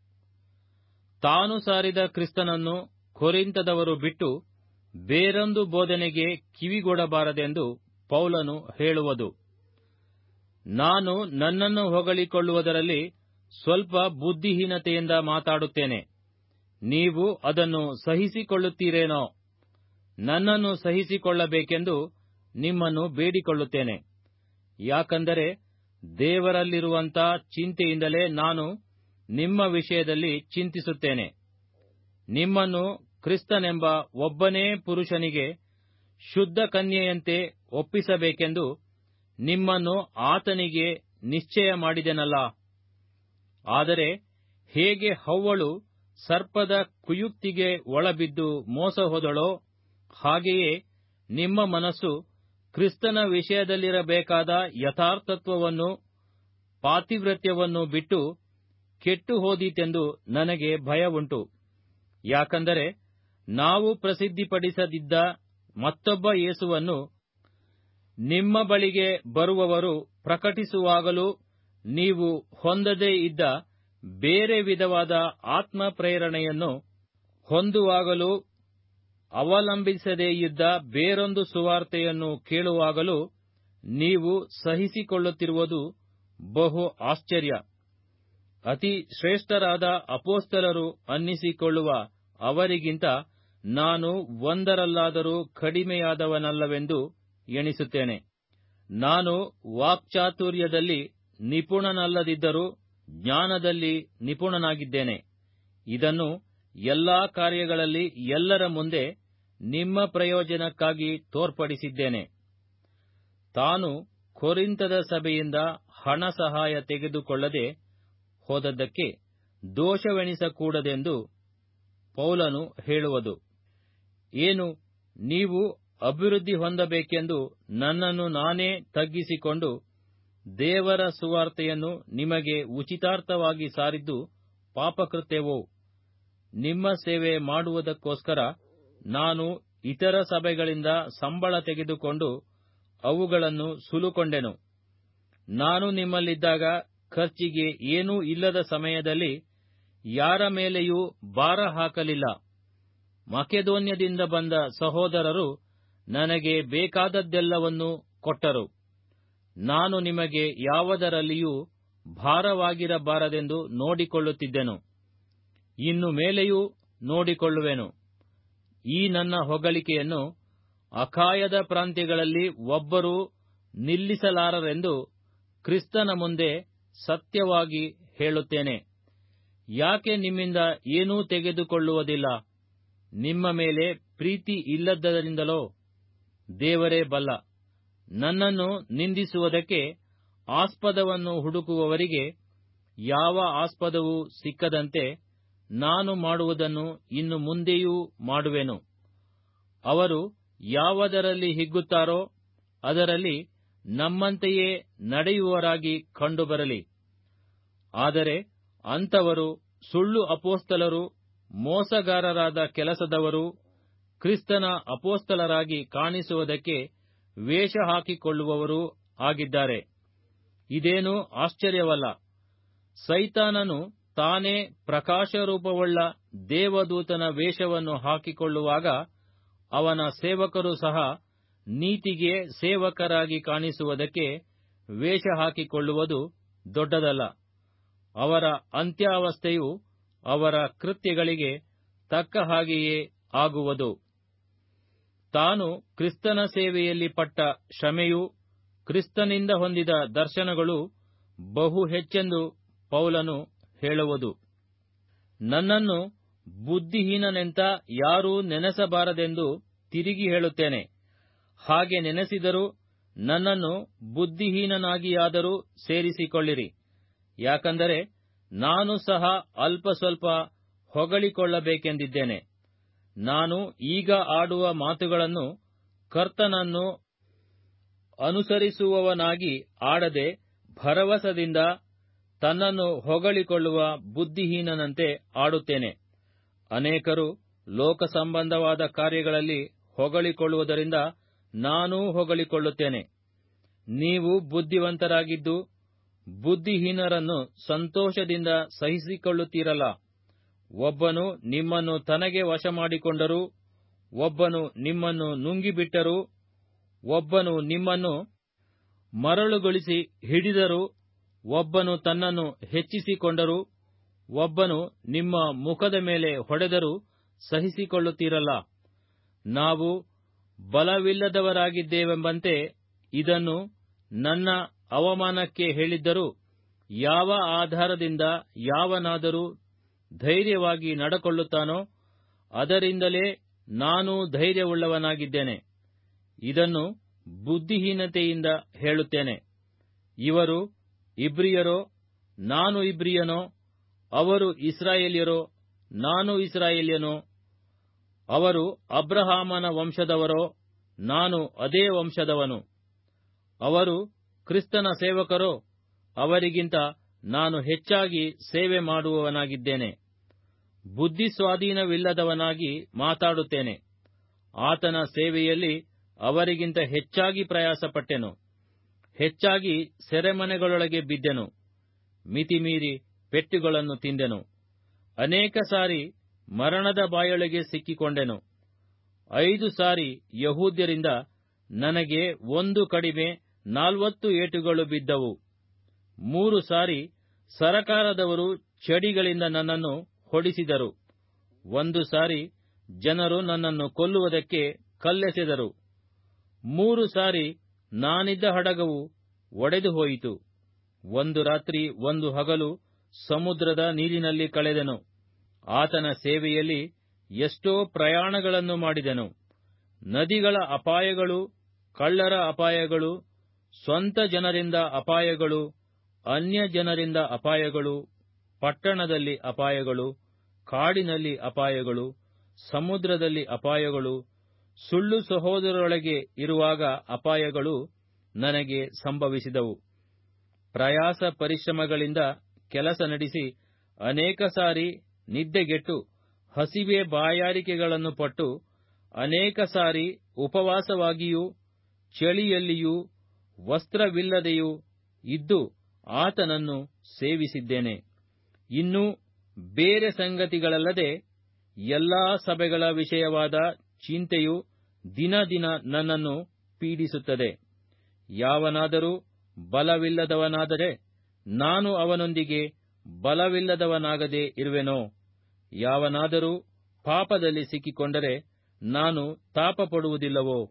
ತಾನು ಸಾರಿದ ಕ್ರಿಸ್ತನನ್ನು ಕೊರಿಂತದವರು ಬಿಟ್ಟು ಬೇರೊಂದು ಬೋಧನೆಗೆ ಕಿವಿಗೊಡಬಾರದೆಂದು ಪೌಲನು ಹೇಳುವುದು ನಾನು ನನ್ನನ್ನು ಹೊಗಳಿಕೊಳ್ಳುವುದರಲ್ಲಿ ಸ್ವಲ್ಪ ಬುದ್ಧಿಹೀನತೆಯಿಂದ ಮಾತಾಡುತ್ತೇನೆ ನೀವು ಅದನ್ನು ಸಹಿಸಿಕೊಳ್ಳುತ್ತೀರೇನೋ ನನ್ನನ್ನು ಸಹಿಸಿಕೊಳ್ಳಬೇಕೆಂದು ನಿಮ್ಮನ್ನು ಬೇಡಿಕೊಳ್ಳುತ್ತೇನೆ ಯಾಕಂದರೆ ದೇವರಲ್ಲಿರುವಂಥ ಚಿಂತೆಯಿಂದಲೇ ನಾನು ನಿಮ್ಮ ವಿಷಯದಲ್ಲಿ ಚಿಂತಿಸುತ್ತೇನೆ ನಿಮ್ಮನ್ನು ಕ್ರಿಸ್ತನೆಂಬ ಒಬ್ಬನೇ ಪುರುಷನಿಗೆ ಶುದ್ಧ ಕನ್ಯೆಯಂತೆ ಒಪ್ಪಿಸಬೇಕೆಂದು ನಿಮ್ಮನ್ನು ಆತನಿಗೆ ನಿಶ್ಚಯ ಮಾಡಿದೆನಲ್ಲ ಆದರೆ ಹೇಗೆ ಹವ್ವಳು ಸರ್ಪದ ಕುಯುಕ್ತಿಗೆ ಒಳಬಿದ್ದು ಮೋಸ ಹೋದಳೋ ಹಾಗೆಯೇ ನಿಮ್ಮ ಮನಸ್ಸು ಕ್ರಿಸ್ತನ ವಿಷಯದಲ್ಲಿರಬೇಕಾದ ಯಥಾರ್ಥತ್ವವನ್ನು ಪಾತಿವ್ರತ್ಯವನ್ನು ಬಿಟ್ಟು ಕೆಟ್ಟು ಹೋದೀತೆಂದು ನನಗೆ ಭಯವುಂಟು ಯಾಕಂದರೆ ನಾವು ಪ್ರಸಿದ್ಧಿಪಡಿಸದಿದ್ದ ಮತ್ತೊಬ್ಬ ಯೇಸುವನ್ನು ನಿಮ್ಮ ಬಳಿಗೆ ಬರುವವರು ಪ್ರಕಟಿಸುವಾಗಲೂ ನೀವು ಹೊಂದದೇ ಇದ್ದ ಬೇರೆ ವಿಧವಾದ ಆತ್ಮ ಪ್ರೇರಣೆಯನ್ನು ಹೊಂದುವಾಗಲೂ ಅವಲಂಬಿಸದೇ ಇದ್ದ ಬೇರೊಂದು ಸುವಾರ್ತೆಯನ್ನು ಕೇಳುವಾಗಲೂ ನೀವು ಸಹಿಸಿಕೊಳ್ಳುತ್ತಿರುವುದು ಬಹು ಆಶ್ಚರ್ಯ ಅತಿ ಶ್ರೇಷ್ಠರಾದ ಅಪೋಸ್ತಲರು ಅನ್ನಿಸಿಕೊಳ್ಳುವ ಅವರಿಗಿಂತ ನಾನು ಒಂದರಲ್ಲಾದರೂ ಕಡಿಮೆಯಾದವನಲ್ಲವೆಂದು ಎಣಿಸುತ್ತೇನೆ ನಾನು ವಾಕ್ಚಾತುರ್ಯದಲ್ಲಿ ನಿಪುಣನಲ್ಲದಿದ್ದರೂ ಜ್ಞಾನದಲ್ಲಿ ನಿಪುಣನಾಗಿದ್ದೇನೆ ಇದನ್ನು ಎಲ್ಲಾ ಕಾರ್ಯಗಳಲ್ಲಿ ಎಲ್ಲರ ಮುಂದೆ ನಿಮ್ಮ ಪ್ರಯೋಜನಕ್ಕಾಗಿ ತೋರ್ಪಡಿಸಿದ್ದೇನೆ ತಾನು ಕೊರಿಂತದ ಸಭೆಯಿಂದ ಹಣ ಸಹಾಯ ತೆಗೆದುಕೊಳ್ಳದೆ ಹೋದದ್ದಕ್ಕೆ ದೋಷವೆಣಿಸಕೂಡದೆಂದು ಪೌಲನು ಹೇಳುವುದು ಏನು ನೀವು ಅಭಿವೃದ್ಧಿ ಹೊಂದಬೇಕೆಂದು ನನ್ನನ್ನು ನಾನೇ ತಗ್ಗಿಸಿಕೊಂಡು ದೇವರ ಸುವಾರ್ತೆಯನ್ನು ನಿಮಗೆ ಉಚಿತಾರ್ಥವಾಗಿ ಸಾರಿದ್ದು ಪಾಪಕೃತ್ಯವೋ ನಿಮ್ಮ ಸೇವೆ ಮಾಡುವುದಕ್ಕೋಸ್ಕರ ನಾನು ಇತರ ಸಭೆಗಳಿಂದ ಸಂಬಳ ತೆಗೆದುಕೊಂಡು ಅವುಗಳನ್ನು ಸುಲುಕೊಂಡೆನು ನಾನು ನಿಮ್ಮಲ್ಲಿದ್ದಾಗ ಖರ್ಚಿಗೆ ಏನೂ ಇಲ್ಲದ ಸಮಯದಲ್ಲಿ ಯಾರ ಮೇಲೆಯೂ ಭಾರ ಹಾಕಲಿಲ್ಲ ಮಕೆದೋನ್ಯದಿಂದ ಬಂದ ಸಹೋದರರು ನನಗೆ ಬೇಕಾದದ್ದೆಲ್ಲವನ್ನೂ ಕೊಟ್ಟರು ನಾನು ನಿಮಗೆ ಯಾವುದರಲ್ಲಿಯೂ ಭಾರವಾಗಿರಬಾರದೆಂದು ನೋಡಿಕೊಳ್ಳುತ್ತಿದ್ದೆನು ಇನ್ನು ಮೇಲೆಯೂ ನೋಡಿಕೊಳ್ಳುವೆನು ಈ ನನ್ನ ಹೊಗಳಿಕೆಯನ್ನು ಅಖಾಯದ ಪ್ರಾಂತ್ಯಗಳಲ್ಲಿ ಒಬ್ಬರೂ ನಿಲ್ಲಿಸಲಾರರೆಂದು ಕ್ರಿಸ್ತನ ಮುಂದೆ ಸತ್ಯವಾಗಿ ಹೇಳುತ್ತೇನೆ ಯಾಕೆ ನಿಮ್ಮಿಂದ ಏನೂ ತೆಗೆದುಕೊಳ್ಳುವುದಿಲ್ಲ ನಿಮ್ಮ ಮೇಲೆ ಪ್ರೀತಿ ಇಲ್ಲದ್ದರಿಂದಲೋ ದೇವರೇ ಬಲ್ಲ ನನ್ನನ್ನು ನಿಂದಿಸುವುದಕ್ಕೆ ಆಸ್ಪದವನ್ನು ಹುಡುಕುವವರಿಗೆ ಯಾವ ಆಸ್ಪದವೂ ಸಿಕ್ಕದಂತೆ ನಾನು ಮಾಡುವುದನ್ನು ಇನ್ನು ಮುಂದೆಯೂ ಮಾಡುವೆನು ಅವರು ಯಾವುದರಲ್ಲಿ ಹಿಗ್ಗುತ್ತಾರೋ ಅದರಲ್ಲಿ ನಮ್ಮಂತೆಯೇ ನಡೆಯುವವರಾಗಿ ಕಂಡುಬರಲಿ ಆದರೆ ಅಂಥವರು ಸುಳ್ಳು ಅಪೋಸ್ತಲರು ಮೋಸಗಾರರಾದ ಕೆಲಸದವರು ಕ್ರಿಸ್ತನ ಅಪೋಸ್ತಲರಾಗಿ ಕಾಣಿಸುವುದಕ್ಕೆ ವೇಷ ಹಾಕಿಕೊಳ್ಳುವವರೂ ಆಗಿದ್ದಾರೆ ಇದೇನೂ ಆಶ್ಚರ್ಯವಲ್ಲ ಸೈತಾನನು ತಾನೇ ಪ್ರಕಾಶರೂಪವುಳ್ಳ ದೇವದೂತನ ವೇಷವನ್ನು ಹಾಕಿಕೊಳ್ಳುವಾಗ ಅವನ ಸೇವಕರು ಸಹ ನೀತಿಗೆ ಸೇವಕರಾಗಿ ಕಾಣಿಸುವುದಕ್ಕೆ ವೇಷ ಹಾಕಿಕೊಳ್ಳುವುದು ದೊಡ್ಡದಲ್ಲ ಅವರ ಅಂತ್ಯಾವಸ್ಥೆಯು ಅವರ ಕೃತ್ಯಗಳಿಗೆ ತಕ್ಕ ಹಾಗೆಯೇ ಆಗುವುದು ತಾನು ಕ್ರಿಸ್ತನ ಸೇವೆಯಲ್ಲಿ ಪಟ್ಟ ಶ್ರಮೆಯೂ ಕ್ರಿಸ್ತನಿಂದ ಹೊಂದಿದ ದರ್ಶನಗಳು ಬಹು ಹೆಚ್ಚೆಂದು ಪೌಲನು ಹೇಳುವುದು ನನ್ನನ್ನು ಬುದ್ಧಿಹೀನನೆಂತ ಯಾರೂ ನೆನೆಸಬಾರದೆಂದು ತಿರುಗಿ ಹೇಳುತ್ತೇನೆ ಹಾಗೆ ನೆನೆಸಿದರೂ ನನ್ನನ್ನು ಬುದ್ಧಿಹೀನನಾಗಿಯಾದರೂ ಸೇರಿಸಿಕೊಳ್ಳಿರಿ ಯಾಕಂದರೆ ನಾನು ಸಹ ಅಲ್ಪ ಸ್ವಲ್ಪ ಹೊಗಳಿಕೊಳ್ಳಬೇಕೆಂದಿದ್ದೇನೆ ನಾನು ಈಗ ಆಡುವ ಮಾತುಗಳನ್ನು ಕರ್ತನನ್ನು ಅನುಸರಿಸುವವನಾಗಿ ಆಡದೆ ಭರವಸದಿಂದ ತನ್ನನ್ನು ಹೊಗಳಿಕೊಳ್ಳುವ ಬುದ್ಧಿಹೀನನಂತೆ ಆಡುತ್ತೇನೆ ಅನೇಕರು ಲೋಕ ಸಂಬಂಧವಾದ ಕಾರ್ಯಗಳಲ್ಲಿ ಹೊಗಳಿಕೊಳ್ಳುವುದರಿಂದ ನಾನೂ ಹೊಗಳಿಕೊಳ್ಳುತ್ತೇನೆ ನೀವು ಬುದ್ಧಿವಂತರಾಗಿದ್ದು ಬುದ್ಧಿಹೀನರನ್ನು ಸಂತೋಷದಿಂದ ಸಹಿಸಿಕೊಳ್ಳುತ್ತೀರಲ್ಲ ಒಬ್ಬನು ನಿಮ್ಮನ್ನು ತನಗೆ ವಶ ಮಾಡಿಕೊಂಡರೂ ಒಬ್ಬನು ನಿಮ್ಮನ್ನು ನುಂಗಿಬಿಟ್ಟರೂ ಒಬ್ಬನು ನಿಮ್ಮನ್ನು ಮರಳುಗೊಳಿಸಿ ಹಿಡಿದರೂ ಒಬ್ಬನು ತನ್ನನ್ನು ಹೆಚ್ಚಿಸಿಕೊಂಡರೂ ಒಬ್ಬನು ನಿಮ್ಮ ಮುಖದ ಮೇಲೆ ಹೊಡೆದರೂ ಸಹಿಸಿಕೊಳ್ಳುತ್ತೀರಲ್ಲ ನಾವು ಬಲವಿಲ್ಲದವರಾಗಿದ್ದೇವೆಂಬಂತೆ ಇದನ್ನು ನನ್ನ ಅವಮಾನಕ್ಕೆ ಹೇಳಿದ್ದರೂ ಯಾವ ಆಧಾರದಿಂದ ಯಾವನಾದರೂ ಧೈರ್ಯವಾಗಿ ನಡಕೊಳ್ಳುತ್ತಾನೋ ಅದರಿಂದಲೇ ನಾನೂ ಧೈರ್ಯವುಳ್ಳವನಾಗಿದ್ದೇನೆ ಇದನ್ನು ಬುದ್ಧಿಹೀನತೆಯಿಂದ ಹೇಳುತ್ತೇನೆ ಇವರು ಇಬ್ರಿಯರೋ ನಾನು ಇಬ್ರಿಯನೋ ಅವರು ಇಸ್ರಾಯೇಲ್ಯರೋ ನಾನು ಇಸ್ರಾಯೇಲ್ಯನೋ ಅವರು ಅಬ್ರಹಾಮನ ವಂಶದವರೋ ನಾನು ಅದೇ ವಂಶದವನು ಅವರು ಕ್ರಿಸ್ತನ ಸೇವಕರೋ ಅವರಿಗಿಂತ ನಾನು ಹೆಚ್ಚಾಗಿ ಸೇವೆ ಮಾಡುವವನಾಗಿದ್ದೇನೆ ಬುದ್ಧಿ ಸ್ವಾಧೀನವಿಲ್ಲದವನಾಗಿ ಮಾತಾಡುತ್ತೇನೆ ಆತನ ಸೇವೆಯಲ್ಲಿ ಅವರಿಗಿಂತ ಹೆಚ್ಚಾಗಿ ಪ್ರಯಾಸಪಟ್ಟೆನು ಹೆಚ್ಚಾಗಿ ಸೆರೆಮನೆಗಳೊಳಗೆ ಬಿದ್ದೆನು ಮಿತಿಮೀರಿ ಪೆಟ್ಟುಗಳನ್ನು ತಿಂದೆನು ಅನೇಕ ಸಾರಿ ಮರಣದ ಬಾಯೊಳಗೆ ಸಿಕ್ಕಿಕೊಂಡೆನು ಐದು ಸಾರಿ ಯಹೂದ್ಯರಿಂದ ನನಗೆ ಒಂದು ಕಡಿಮೆ ನಾಲ್ವತ್ತು ಏಟುಗಳು ಬಿದ್ದವು ಮೂರು ಸಾರಿ ಸರಕಾರದವರು ಚಡಿಗಳಿಂದ ನನ್ನನ್ನು ಹೊಡಿಸಿದರು ಒಂದು ಸಾರಿ ಜನರು ನನ್ನನ್ನು ಕೊಲ್ಲುವುದಕ್ಕೆ ಕಲ್ಲೆಸೆದರು ಮೂರು ಸಾರಿ ನಾನಿದ್ದ ಹಡಗವು ಒಡೆದು ಹೋಯಿತು ಒಂದು ರಾತ್ರಿ ಒಂದು ಹಗಲು ಸಮುದ್ರದ ನೀರಿನಲ್ಲಿ ಕಳೆದೆನು ಆತನ ಸೇವೆಯಲ್ಲಿ ಎಷ್ಟೋ ಪ್ರಯಾಣಗಳನ್ನು ಮಾಡಿದೆನು ನದಿಗಳ ಅಪಾಯಗಳು ಕಳ್ಳರ ಅಪಾಯಗಳು ಸ್ವಂತ ಜನರಿಂದ ಅಪಾಯಗಳು ಅನ್ಯ ಜನರಿಂದ ಅಪಾಯಗಳು ಪಟ್ಟಣದಲ್ಲಿ ಅಪಾಯಗಳು ಕಾಡಿನಲ್ಲಿ ಅಪಾಯಗಳು ಸಮುದ್ರದಲ್ಲಿ ಅಪಾಯಗಳು ಸುಳ್ಳು ಸಹೋದರರೊಳಗೆ ಇರುವಾಗ ಅಪಾಯಗಳು ನನಗೆ ಸಂಭವಿಸಿದವು ಪ್ರಯಾಸ ಪರಿಶ್ರಮಗಳಿಂದ ಕೆಲಸ ನಡೆಸಿ ಅನೇಕ ಸಾರಿ ನಿದ್ದೆಗೆಟ್ಟು ಹಸಿವೆ ಬಾಯಾರಿಕೆಗಳನ್ನು ಪಟ್ಟು ಅನೇಕ ಸಾರಿ ಉಪವಾಸವಾಗಿಯೂ ಚಳಿಯಲ್ಲಿಯೂ ವಸ್ತ್ರವಿಲ್ಲದೆಯೂ ಇದ್ದು ಆತನನ್ನು ಸೇವಿಸಿದ್ದೇನೆ ಇನ್ನೂ ಬೇರೆ ಸಂಗತಿಗಳಲ್ಲದೆ ಎಲ್ಲಾ ಸಭೆಗಳ ವಿಷಯವಾದ ಚಿಂತೆಯು ದಿನ ದಿನ ನನ್ನನ್ನು ಪೀಡಿಸುತ್ತದೆ ಯಾವನಾದರೂ ಬಲವಿಲ್ಲದವನಾದರೆ ನಾನು ಅವನೊಂದಿಗೆ ಬಲವಿಲ್ಲದವನಾಗದೆ ಇರುವೆನೋ ಯಾವನಾದರೂ ಪಾಪದಲ್ಲಿ ಸಿಕ್ಕಿಕೊಂಡರೆ ನಾನು ತಾಪಪಡುವುದಿಲ್ಲವೋ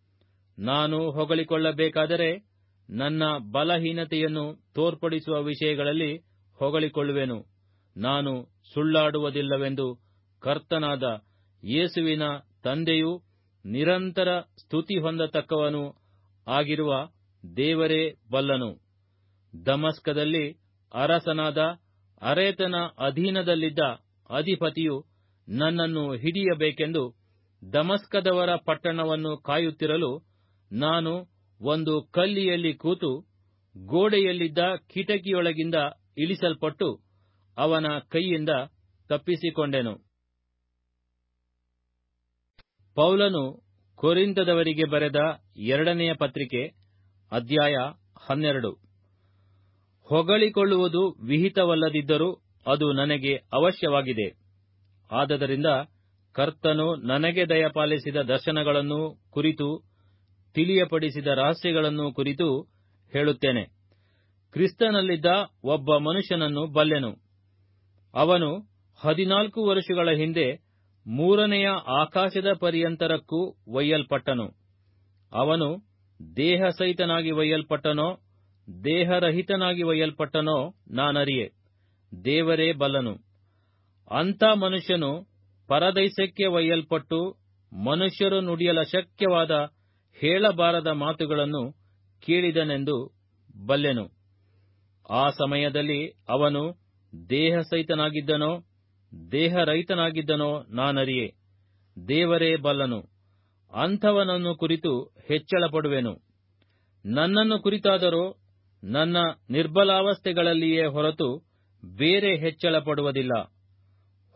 ನಾನು ಹೊಗಳಿಕೊಳ್ಳಬೇಕಾದರೆ ನನ್ನ ಬಲಹೀನತೆಯನ್ನು ತೋರ್ಪಡಿಸುವ ವಿಷಯಗಳಲ್ಲಿ ಹೊಗಳಿಕೊಳ್ಳುವೆನು ನಾನು ಸುಳ್ಳಾಡುವುದಿಲ್ಲವೆಂದು ಕರ್ತನಾದ ಯೇಸುವಿನ ತಂದೆಯೂ ನಿರಂತರ ಸ್ತುತಿ ಹೊಂದತಕ್ಕವನೂ ಆಗಿರುವ ದೇವರೇ ಬಲ್ಲನು ದಮಸ್ಕದಲ್ಲಿ ಅರಸನಾದ ಅರೇತನ ಅಧೀನದಲ್ಲಿದ್ದ ಅಧಿಪತಿಯು ನನ್ನನ್ನು ಹಿಡಿಯಬೇಕೆಂದು ದಮಸ್ಕದವರ ಪಟ್ಟಣವನ್ನು ಕಾಯುತ್ತಿರಲು ನಾನು ಒಂದು ಕಲ್ಲಿಯಲ್ಲಿ ಕೂತು ಗೋಡೆಯಲ್ಲಿದ್ದ ಕಿಟಕಿಯೊಳಗಿಂದ ಇಳಿಸಲ್ಪಟ್ಟು ಅವನ ಕೈಯಿಂದ ತಪ್ಪಿಸಿಕೊಂಡೆನು ಪೌಲನು ಕೊರಿಂತದವರಿಗೆ ಬರೆದ ಎರಡನೆಯ ಪತ್ರಿಕೆ ಅಧ್ಯಾಯ ಹನ್ನೆರಡು ಹೊಗಳಿಕೊಳ್ಳುವುದು ವಿಹಿತವಲ್ಲದಿದ್ದರೂ ಅದು ನನಗೆ ಅವಶ್ಯವಾಗಿದೆ ಆದದರಿಂದ ಕರ್ತನು ನನಗೆ ದಯಪಾಲಿಸಿದ ದರ್ಶನಗಳನ್ನು ಕುರಿತು ತಿಳಿಯಪಡಿಸಿದ ರಹಸ್ಯಗಳನ್ನು ಕುರಿತು ಹೇಳುತ್ತೇನೆ ಕ್ರಿಸ್ತನಲ್ಲಿದ್ದ ಒಬ್ಬ ಮನುಷ್ಯನನ್ನು ಬಲ್ಲೆನು ಅವನು ಹದಿನಾಲ್ಕು ವರ್ಷಗಳ ಹಿಂದೆ ಮೂರನೆಯ ಆಕಾಶದ ಪರ್ಯಂತರಕ್ಕೂ ಒಯ್ಯಲ್ಪಟ್ಟನು ಅವನು ದೇಹಸಹಿತನಾಗಿ ಒಯ್ಯಲ್ಪಟ್ಟನೋ ದೇಹರಹಿತನಾಗಿ ಒಯ್ಯಲ್ಪಟ್ಟನೋ ನಾನರಿಯೆ ದೇವರೇ ಬಲ್ಲನು ಅಂಥ ಮನುಷ್ಯನು ಪರದೈಸಕ್ಕೆ ಒಯ್ಯಲ್ಪಟ್ಟು ಮನುಷ್ಯರು ನುಡಿಯಲಶಕ್ಯವಾದ ಹೇಳಬಾರದ ಮಾತುಗಳನ್ನು ಕೇಳಿದನೆಂದು ಬಲ್ಲೆನು ಆ ಸಮಯದಲ್ಲಿ ಅವನು ದೇಹಸಹಿತನಾಗಿದ್ದನೋ ದೇಹರಹಿತನಾಗಿದ್ದನೋ ನಾನರಿಯೆ ದೇವರೇ ಬಲ್ಲನು ಅಂಥವನನ್ನು ಕುರಿತು ಹೆಚ್ಚಳಪಡುವೆನು ನನ್ನನ್ನು ಕುರಿತಾದರೋ ನನ್ನ ನಿರ್ಬಲಾವಸ್ಥೆಗಳಲ್ಲಿಯೇ ಹೊರತು ಬೇರೆ ಹೆಚ್ಚಳ ಪಡುವುದಿಲ್ಲ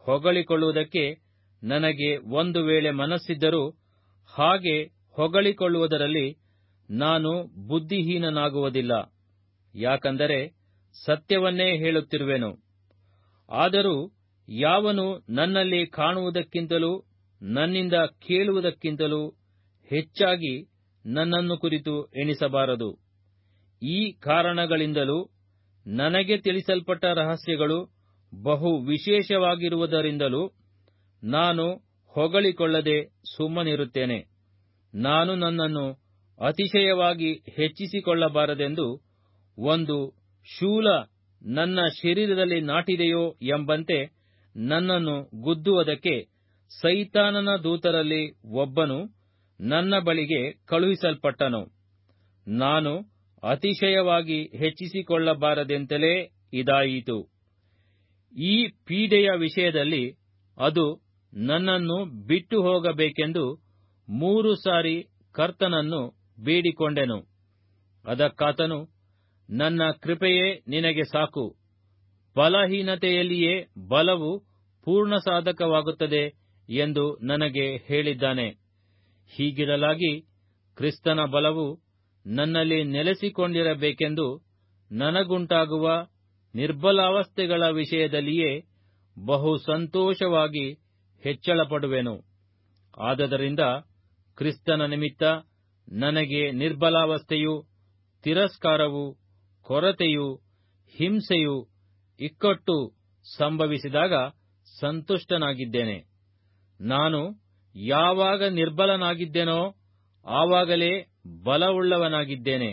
ಹೊಗಳಿಕೊಳ್ಳುವುದಕ್ಕೆ ನನಗೆ ಒಂದು ವೇಳೆ ಮನಸ್ಸಿದ್ದರೂ ಹಾಗೆ ಹೊಗಳಿಕೊಳ್ಳುವುದರಲ್ಲಿ ನಾನು ಬುದ್ಧಿಹೀನನಾಗುವುದಿಲ್ಲ ಯಾಕಂದರೆ ಸತ್ಯವನ್ನೇ ಹೇಳುತ್ತಿರುವೆನು ಆದರೂ ಯಾವನು ನನ್ನಲ್ಲಿ ಕಾಣುವುದಕ್ಕಿಂತಲೂ ನನ್ನಿಂದ ಕೇಳುವುದಕ್ಕಿಂತಲೂ ಹೆಚ್ಚಾಗಿ ನನ್ನನ್ನು ಕುರಿತು ಎಣಿಸಬಾರದು ಈ ಕಾರಣಗಳಿಂದಲೂ ನನಗೆ ತಿಳಿಸಲ್ಪಟ್ಟ ರಹಸ್ಯಗಳು ಬಹು ವಿಶೇಷವಾಗಿರುವುದರಿಂದಲೂ ನಾನು ಹೊಗಳಿಕೊಳ್ಳದೆ ಸುಮ್ಮನಿರುತ್ತೇನೆ ನಾನು ನನ್ನನ್ನು ಅತಿಶಯವಾಗಿ ಹೆಚ್ಚಿಸಿಕೊಳ್ಳಬಾರದೆಂದು ಒಂದು ಶೂಲ ನನ್ನ ಶರೀರದಲ್ಲಿ ನಾಟಿದೆಯೋ ಎಂಬಂತೆ ನನ್ನನ್ನು ಗುದ್ದುವುದಕ್ಕೆ ಸೈತಾನನ ದೂತರಲ್ಲಿ ಒಬ್ಬನು ನನ್ನ ಬಳಿಗೆ ಕಳುಹಿಸಲ್ಪಟ್ಟನು ನಾನು ಅತಿಶಯವಾಗಿ ಹೆಚ್ಚಿಸಿಕೊಳ್ಳಬಾರದೆಂತಲೇ ಇದಾಯಿತು ಈ ಪೀಡೆಯ ವಿಷಯದಲ್ಲಿ ಅದು ನನ್ನನ್ನು ಬಿಟ್ಟು ಹೋಗಬೇಕೆಂದು ಮೂರು ಸಾರಿ ಕರ್ತನನ್ನು ಬೇಡಿಕೊಂಡೆನು ಅದಕ್ಕಾತನು ನನ್ನ ಕೃಪೆಯೇ ನಿನಗೆ ಸಾಕು ಬಲಹೀನತೆಯಲ್ಲಿಯೇ ಬಲವು ಪೂರ್ಣ ಸಾಧಕವಾಗುತ್ತದೆ ಎಂದು ನನಗೆ ಹೇಳಿದ್ದಾನೆ ಹೀಗಿರಲಾಗಿ ಕ್ರಿಸ್ತನ ಬಲವು ನನ್ನಲ್ಲಿ ನೆಲೆಸಿಕೊಂಡಿರಬೇಕೆಂದು ನನಗುಂಟಾಗುವ ನಿರ್ಬಲಾವಸ್ಥೆಗಳ ವಿಷಯದಲ್ಲಿಯೇ ಬಹು ಸಂತೋಷವಾಗಿ ಹೆಚ್ಚಳಪಡುವೆನು ಆದದರಿಂದ ಕ್ರಿಸ್ತನ ನಿಮಿತ್ತ ನನಗೆ ನಿರ್ಬಲಾವಸ್ಥೆಯು ತಿರಸ್ಕಾರವು ಕೊರತೆಯು ಹಿಂಸೆಯು ಇಕ್ಕಟ್ಟು ಸಂಭವಿಸಿದಾಗ ಸಂತುಷ್ಟನಾಗಿದ್ದೇನೆ ನಾನು ಯಾವಾಗ ನಿರ್ಬಲನಾಗಿದ್ದೇನೋ ಆವಾಗಲೇ ಬಲವುಳ್ಳವನಾಗಿದ್ದೇನೆ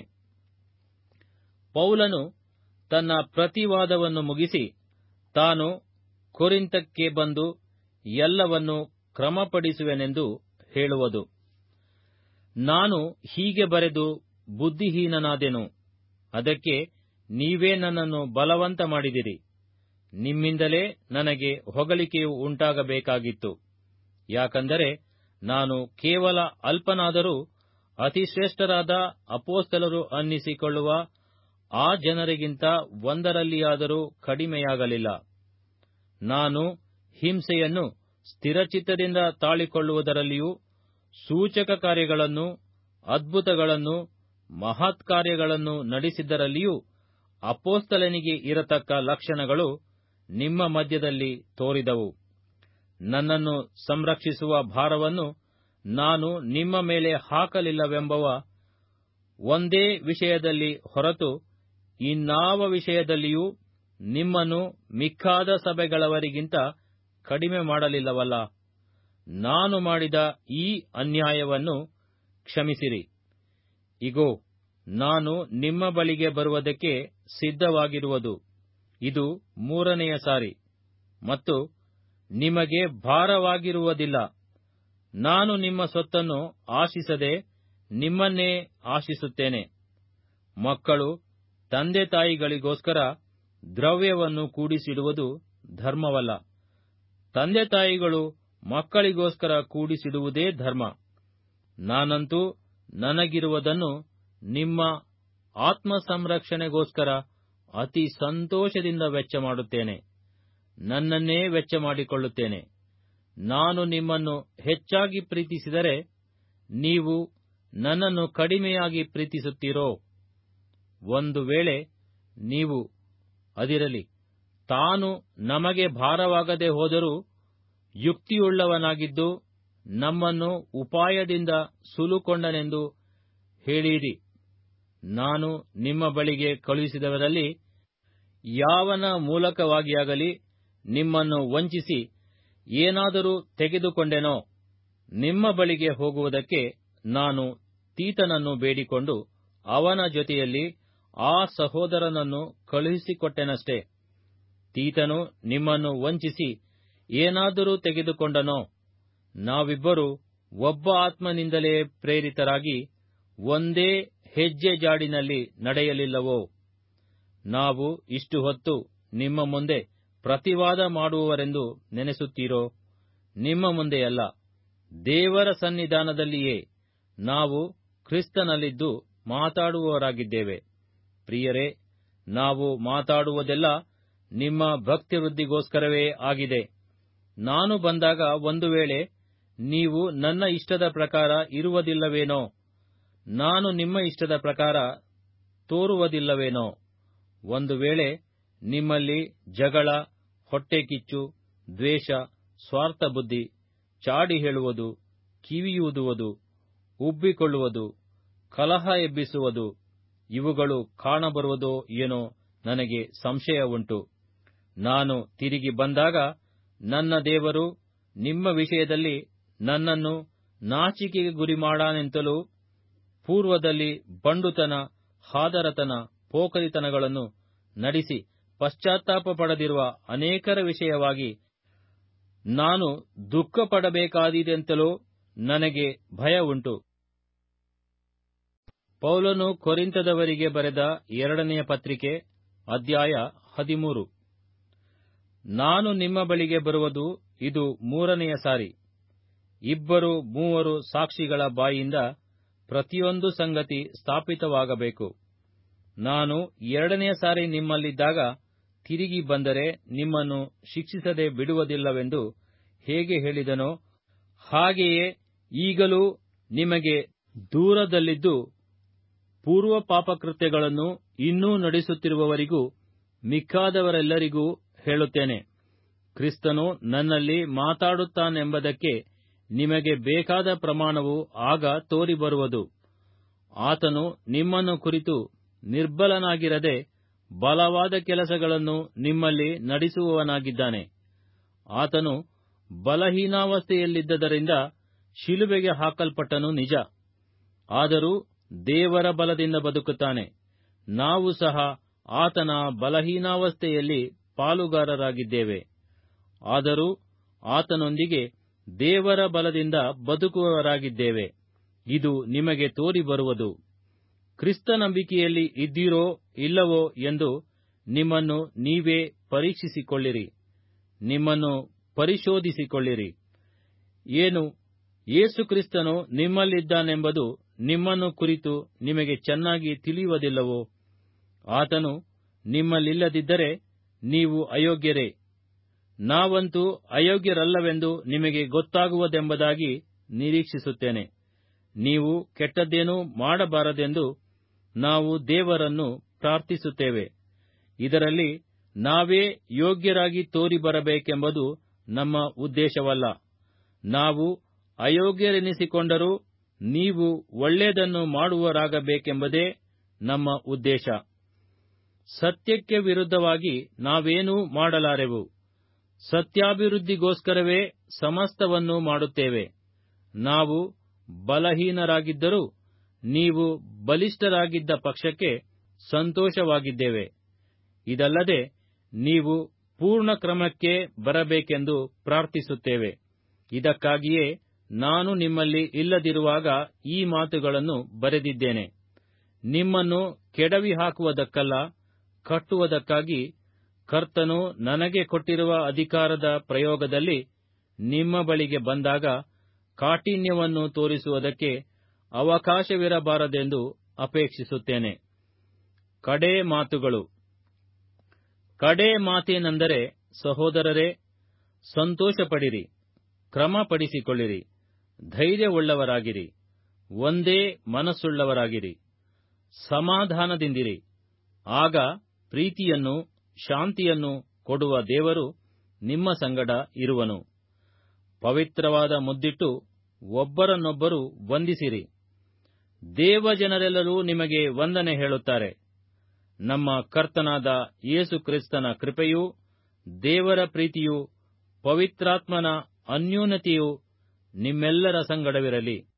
ಪೌಲನು ತನ್ನ ಪ್ರತಿವಾದವನ್ನು ಮುಗಿಸಿ ತಾನು ಕೊರಿಂತಕ್ಕೆ ಬಂದು ಎಲ್ಲವನ್ನು ಕ್ರಮಪಡಿಸುವೆನೆಂದು ಹೇಳುವುದು ನಾನು ಹೀಗೆ ಬರೆದು ಬುದ್ಧಿಹೀನನಾದೆನು ಅದಕ್ಕೆ ನೀವೇ ನನ್ನನ್ನು ಬಲವಂತ ಮಾಡಿದಿರಿ ನಿಮ್ಮಿಂದಲೇ ನನಗೆ ಹೊಗಳಿಕೆಯು ಉಂಟಾಗಬೇಕಾಗಿತ್ತು ಯಾಕಂದರೆ ನಾನು ಕೇವಲ ಅಲ್ಪನಾದರೂ ಅತಿಶ್ರೇಷ್ಠರಾದ ಅಪೋಸ್ತಲರು ಅನ್ನಿಸಿಕೊಳ್ಳುವ ಆ ಜನರಿಗಿಂತ ಒಂದರಲ್ಲಿಯಾದರೂ ಕಡಿಮೆಯಾಗಲಿಲ್ಲ ನಾನು ಹಿಂಸೆಯನ್ನು ಸ್ಥಿರಚಿತ್ತದಿಂದ ತಾಳಿಕೊಳ್ಳುವುದರಲ್ಲಿಯೂ ಸೂಚಕ ಕಾರ್ಯಗಳನ್ನು ಅದ್ಭುತಗಳನ್ನು ಮಹತ್ಕಾರ್ಯಗಳನ್ನು ನಡೆಸಿದ್ದರಲ್ಲಿಯೂ ಅಪೋಸ್ತಲನಿಗೆ ಇರತಕ್ಕ ಲಕ್ಷಣಗಳು ನಿಮ್ಮ ಮಧ್ಯದಲ್ಲಿ ತೋರಿದವು ನನ್ನನ್ನು ಸಂರಕ್ಷಿಸುವ ಭಾರವನ್ನು ನಾನು ನಿಮ್ಮ ಮೇಲೆ ಹಾಕಲಿಲ್ಲವೆಂಬವ ಒಂದೇ ವಿಷಯದಲ್ಲಿ ಹೊರತು ಇನ್ನಾವ ವಿಷಯದಲ್ಲಿಯೂ ನಿಮ್ಮನ್ನು ಮಿಕ್ಕಾದ ಸಭೆಗಳವರಿಗಿಂತ ಕಡಿಮೆ ಮಾಡಲಿಲ್ಲವಲ್ಲ ನಾನು ಮಾಡಿದ ಈ ಅನ್ಯಾಯವನ್ನು ಕ್ಷಮಿಸಿರಿ ಇಗೋ ನಾನು ನಿಮ್ಮ ಬಳಿಗೆ ಬರುವುದಕ್ಕೆ ಸಿದ್ಧವಾಗಿರುವುದು ಇದು ಮೂರನೆಯ ಸಾರಿ ಮತ್ತು ನಿಮಗೆ ಭಾರವಾಗಿರುವುದಿಲ್ಲ ನಾನು ನಿಮ್ಮ ಸೊತ್ತನ್ನು ಆಶಿಸದೆ ನಿಮ್ಮನ್ನೇ ಆಶಿಸುತ್ತೇನೆ ಮಕ್ಕಳು ತಂದೆ ತಾಯಿಗಳಿಗೋಸ್ಕರ ದ್ರವ್ಯವನ್ನು ಕೂಡಿಸಿಡುವುದು ಧರ್ಮವಲ್ಲ ತಂದೆ ತಾಯಿಗಳು ಮಕ್ಕಳಿಗೋಸ್ಕರ ಕೂಡಿಸಿಡುವುದೇ ಧರ್ಮ ನಾನಂತೂ ನನಗಿರುವುದನ್ನು ನಿಮ್ಮ ಆತ್ಮ ಸಂರಕ್ಷಣೆಗೋಸ್ಕರ ಅತಿ ಸಂತೋಷದಿಂದ ವೆಚ್ಚ ಮಾಡುತ್ತೇನೆ ನನ್ನನ್ನೇ ವೆಚ್ಚ ಮಾಡಿಕೊಳ್ಳುತ್ತೇನೆ ನಾನು ನಿಮ್ಮನ್ನು ಹೆಚ್ಚಾಗಿ ಪ್ರೀತಿಸಿದರೆ ನೀವು ನನ್ನನ್ನು ಕಡಿಮೆಯಾಗಿ ಪ್ರೀತಿಸುತ್ತೀರೋ ಒಂದು ವೇಳೆ ನೀವು ಅದಿರಲಿ ತಾನು ನಮಗೆ ಭಾರವಾಗದೆ ಹೋದರೂ ಯುಕ್ತಿಯುಳ್ಳವನಾಗಿದ್ದು ನಮ್ಮನ್ನು ಉಪಾಯದಿಂದ ಸುಲುಕೊಂಡನೆಂದು ಹೇಳಿರಿ ನಾನು ನಿಮ್ಮ ಬಳಿಗೆ ಕಳುಹಿಸಿದವರಲ್ಲಿ ಯಾವನ ಮೂಲಕವಾಗಿಯಾಗಲಿ ನಿಮ್ಮನ್ನು ವಂಚಿಸಿ ಏನಾದರೂ ತೆಗೆದುಕೊಂಡೆನೋ ನಿಮ್ಮ ಬಳಿಗೆ ಹೋಗುವುದಕ್ಕೆ ನಾನು ತೀತನನ್ನು ಬೇಡಿಕೊಂಡು ಅವನ ಜೊತೆಯಲ್ಲಿ ಆ ಸಹೋದರನನ್ನು ಕಳುಹಿಸಿಕೊಟ್ಟೆನಷ್ಟೇ ತೀತನು ನಿಮ್ಮನ್ನು ವಂಚಿಸಿ ಏನಾದರೂ ತೆಗೆದುಕೊಂಡನೋ ನಾವಿಬ್ಬರು ಒಬ್ಬ ಆತ್ಮನಿಂದಲೇ ಪ್ರೇರಿತರಾಗಿ ಒಂದೇ ಹೆಜ್ಜೆ ಜಾಡಿನಲ್ಲಿ ನಡೆಯಲಿಲ್ಲವೋ ನಾವು ಇಷ್ಟು ಹೊತ್ತು ನಿಮ್ಮ ಮುಂದೆ ಪ್ರತಿವಾದ ಮಾಡುವವರೆಂದು ನೆನೆಸುತ್ತೀರೋ ನಿಮ್ಮ ಮುಂದೆಯಲ್ಲ ದೇವರ ಸನ್ನಿಧಾನದಲ್ಲಿಯೇ ನಾವು ಕ್ರಿಸ್ತನಲ್ಲಿದ್ದು ಮಾತಾಡುವವರಾಗಿದ್ದೇವೆ ಪ್ರಿಯರೇ ನಾವು ಮಾತಾಡುವುದೆಲ್ಲ ನಿಮ್ಮ ಭಕ್ತಿವೃದ್ಧಿಗೋಸ್ಕರವೇ ಆಗಿದೆ ನಾನು ಬಂದಾಗ ಒಂದು ವೇಳೆ ನೀವು ನನ್ನ ಇಷ್ಟದ ಪ್ರಕಾರ ಇರುವುದಿಲ್ಲವೇನೋ ನಾನು ನಿಮ್ಮ ಇಷ್ಟದ ಪ್ರಕಾರ ತೋರುವುದಿಲ್ಲವೇನೋ ಒಂದು ವೇಳೆ ನಿಮ್ಮಲ್ಲಿ ಜಗಳ ಹೊಟ್ಟೆಕಿಚ್ಚು ದ್ವೇಷ ಸ್ವಾರ್ಥಬುದ್ಧಿ ಚಾಡಿ ಹೇಳುವುದು ಕಿವಿಯೂದುವುದು ಉಬ್ಬಿಕೊಳ್ಳುವುದು ಕಲಹ ಎಬ್ಬಿಸುವುದು ಇವುಗಳು ಕಾಣಬರುವುದೋ ಏನೋ ನನಗೆ ಸಂಶಯ ಉಂಟು ನಾನು ತಿರುಗಿ ಬಂದಾಗ ನನ್ನ ದೇವರು ನಿಮ್ಮ ವಿಷಯದಲ್ಲಿ ನನ್ನನ್ನು ನಾಚಿಕೆಗೆ ಗುರಿಮಾಡಾನೆಂತಲೂ ಪೂರ್ವದಲ್ಲಿ ಬಂಡುತನ ಹಾದರತನ ಪೋಖರಿತನಗಳನ್ನು ನಡೆಸಿ ಪಶ್ಚಾತ್ತಾಪ ಪಡದಿರುವ ಅನೇಕರ ವಿಷಯವಾಗಿ ನಾನು ದುಃಖ ಪಡಬೇಕಾದೀತೆಂತಲೂ ನನಗೆ ಭಯ ಉಂಟು ಪೌಲನು ಕೊರಿಂತದವರಿಗೆ ಬರೆದ ಎರಡನೆಯ ಪತ್ರಿಕೆ ಅಧ್ಯಾಯ ಹದಿಮೂರು ನಾನು ನಿಮ್ಮ ಬಳಿಗೆ ಬರುವುದು ಇದು ಮೂರನೆಯ ಸಾರಿ ಇಬ್ಬರು ಮೂವರು ಸಾಕ್ಷಿಗಳ ಬಾಯಿಂದ ಪ್ರತಿಯೊಂದು ಸಂಗತಿ ಸ್ಥಾಪಿತವಾಗಬೇಕು ನಾನು ಎರಡನೆಯ ಸಾರಿ ನಿಮ್ಮಲ್ಲಿದ್ದಾಗ ತಿರುಗಿ ಬಂದರೆ ನಿಮ್ಮನ್ನು ಶಿಕ್ಷಿಸದೆ ಬಿಡುವುದಿಲ್ಲವೆಂದು ಹೇಗೆ ಹೇಳಿದನೋ ಹಾಗೆಯೇ ಈಗಲೂ ನಿಮಗೆ ದೂರದಲ್ಲಿದ್ದು ಪೂರ್ವ ಪಾಪಕೃತ್ಯಗಳನ್ನು ಇನ್ನೂ ನಡೆಸುತ್ತಿರುವವರಿಗೂ ಮಿಕ್ಕಾದವರೆಲ್ಲರಿಗೂ ಹೇಳುತ್ತೇನೆ ಕ್ರಿಸ್ತನು ನನ್ನಲ್ಲಿ ಮಾತಾಡುತ್ತಾನೆಂಬುದಕ್ಕೆ ನಿಮಗೆ ಬೇಕಾದ ಪ್ರಮಾಣವು ಆಗ ತೋರಿಬರುವುದು ಆತನು ನಿಮ್ಮನ್ನು ಕುರಿತು ನಿರ್ಬಲನಾಗಿರದೆ ಬಲವಾದ ಕೆಲಸಗಳನ್ನು ನಿಮ್ಮಲ್ಲಿ ನಡೆಸುವವನಾಗಿದ್ದಾನೆ ಆತನು ಬಲಹೀನಾವಸ್ಥೆಯಲ್ಲಿದ್ದರಿಂದ ಶಿಲುಬೆಗೆ ಹಾಕಲ್ಪಟ್ಟನು ನಿಜ ಆದರೂ ದೇವರ ಬಲದಿಂದ ಬದುಕುತ್ತಾನೆ ನಾವು ಸಹ ಆತನ ಬಲಹೀನಾವಸ್ಥೆಯಲ್ಲಿ ಪಾಲುಗಾರರಾಗಿದ್ದೇವೆ ಆದರೂ ಆತನೊಂದಿಗೆ ದೇವರ ಬಲದಿಂದ ಬದುಕುವವರಾಗಿದ್ದೇವೆ ಇದು ನಿಮಗೆ ತೋರಿಬರುವುದು ಕ್ರಿಸ್ತ ನಂಬಿಕೆಯಲ್ಲಿ ಇದ್ದೀರೋ ಇಲ್ಲವೋ ಎಂದು ನಿಮ್ಮನ್ನು ನೀವೇ ಪರೀಕ್ಷಿಸಿಕೊಳ್ಳಿರಿ ನಿಮ್ಮನ್ನು ಪರಿಶೋಧಿಸಿಕೊಳ್ಳಿರಿ ಏನು ಯೇಸು ಕ್ರಿಸ್ತನು ನಿಮ್ಮಲ್ಲಿದ್ದಾನೆಂಬುದು ನಿಮ್ಮನ್ನು ಕುರಿತು ನಿಮಗೆ ಚೆನ್ನಾಗಿ ತಿಳಿಯುವುದಿಲ್ಲವೋ ಆತನು ನಿಮ್ಮಲ್ಲಿಲ್ಲದಿದ್ದರೆ ನೀವು ಅಯೋಗ್ಯರೇ ನಾವಂತೂ ಅಯೋಗ್ಯರಲ್ಲವೆಂದು ನಿಮಗೆ ಗೊತ್ತಾಗುವುದೆಂಬುದಾಗಿ ನಿರೀಕ್ಷಿಸುತ್ತೇನೆ ನೀವು ಕೆಟ್ಟದ್ದೇನೂ ಮಾಡಬಾರದೆಂದು ನಾವು ದೇವರನ್ನು ಪ್ರಾರ್ಥಿಸುತ್ತೇವೆ ಇದರಲ್ಲಿ ನಾವೇ ಯೋಗ್ಯರಾಗಿ ತೋರಿಬರಬೇಕೆಂಬುದು ನಮ್ಮ ಉದ್ದೇಶವಲ್ಲ ನಾವು ಅಯೋಗ್ಯರೆನಿಸಿಕೊಂಡರೂ ನೀವು ಒಳ್ಳೆಯದನ್ನು ಮಾಡುವರಾಗಬೇಕೆಂಬುದೇ ನಮ್ಮ ಉದ್ದೇಶ ಸತ್ಯಕ್ಕೆ ವಿರುದ್ಧವಾಗಿ ನಾವೇನೂ ಮಾಡಲಾರೆವು ಸತ್ಯಾಭಿವೃದ್ಧಿಗೋಸ್ಕರವೇ ಸಮಸ್ತವನ್ನು ಮಾಡುತ್ತೇವೆ ನಾವು ಬಲಹೀನರಾಗಿದ್ದರೂ ನೀವು ಬಲಿಷ್ಠರಾಗಿದ್ದ ಪಕ್ಷಕ್ಕೆ ಸಂತೋಷವಾಗಿದ್ದೇವೆ ಇದಲ್ಲದೆ ನೀವು ಪೂರ್ಣ ಕ್ರಮಕ್ಕೆ ಬರಬೇಕೆಂದು ಪ್ರಾರ್ಥಿಸುತ್ತೇವೆ ಇದಕ್ಕಾಗಿಯೇ ನಾನು ನಿಮ್ಮಲ್ಲಿ ಇಲ್ಲದಿರುವಾಗ ಈ ಮಾತುಗಳನ್ನು ಬರೆದಿದ್ದೇನೆ ನಿಮ್ಮನ್ನು ಕೆಡವಿ ಹಾಕುವುದಕ್ಕಲ್ಲ ಕಟ್ಟುವುದಕ್ಕಾಗಿ ಕರ್ತನು ನನಗೆ ಕೊಟ್ಟಿರುವ ಅಧಿಕಾರದ ಪ್ರಯೋಗದಲ್ಲಿ ನಿಮ್ಮ ಬಳಿಗೆ ಬಂದಾಗ ಕಾಠಿಣ್ಯವನ್ನು ತೋರಿಸುವುದಕ್ಕೆ ಅವಕಾಶವಿರಬಾರದೆಂದು ಅಪೇಕ್ಷಿಸುತ್ತೇನೆ ಕಡೇ ಮಾತುಗಳು ಕಡೇ ಮಾತೇನೆಂದರೆ ಸಹೋದರರೇ ಸಂತೋಷಪಡಿರಿ ಕ್ರಮಪಡಿಸಿಕೊಳ್ಳಿರಿ ಧೈರ್ಯವುಳ್ಳವರಾಗಿರಿ ಒಂದೇ ಮನಸ್ಸುಳ್ಳವರಾಗಿರಿ ಸಮಾಧಾನದಿಂದಿರಿ ಆಗ ಪ್ರೀತಿಯನ್ನು ಶಾಂತಿಯನ್ನು ಕೊಡುವ ದೇವರು ನಿಮ್ಮ ಸಂಗಡ ಇರುವನು ಪವಿತ್ರವಾದ ಮುದ್ದಿಟ್ಟು ಒಬ್ಬರನ್ನೊಬ್ಬರು ವಂದಿಸಿರಿ ದೇವಜನರೆಲ್ಲರೂ ನಿಮಗೆ ವಂದನೆ ಹೇಳುತ್ತಾರೆ ನಮ್ಮ ಕರ್ತನಾದ ಯೇಸು ಕ್ರಿಸ್ತನ ಕೃಪೆಯೂ ದೇವರ ಪ್ರೀತಿಯೂ ಪವಿತ್ರಾತ್ಮನ ಅನ್ಯೋನ್ಯತೆಯೂ ನಿಮ್ಮೆಲ್ಲರ ಸಂಗಡವಿರಲಿ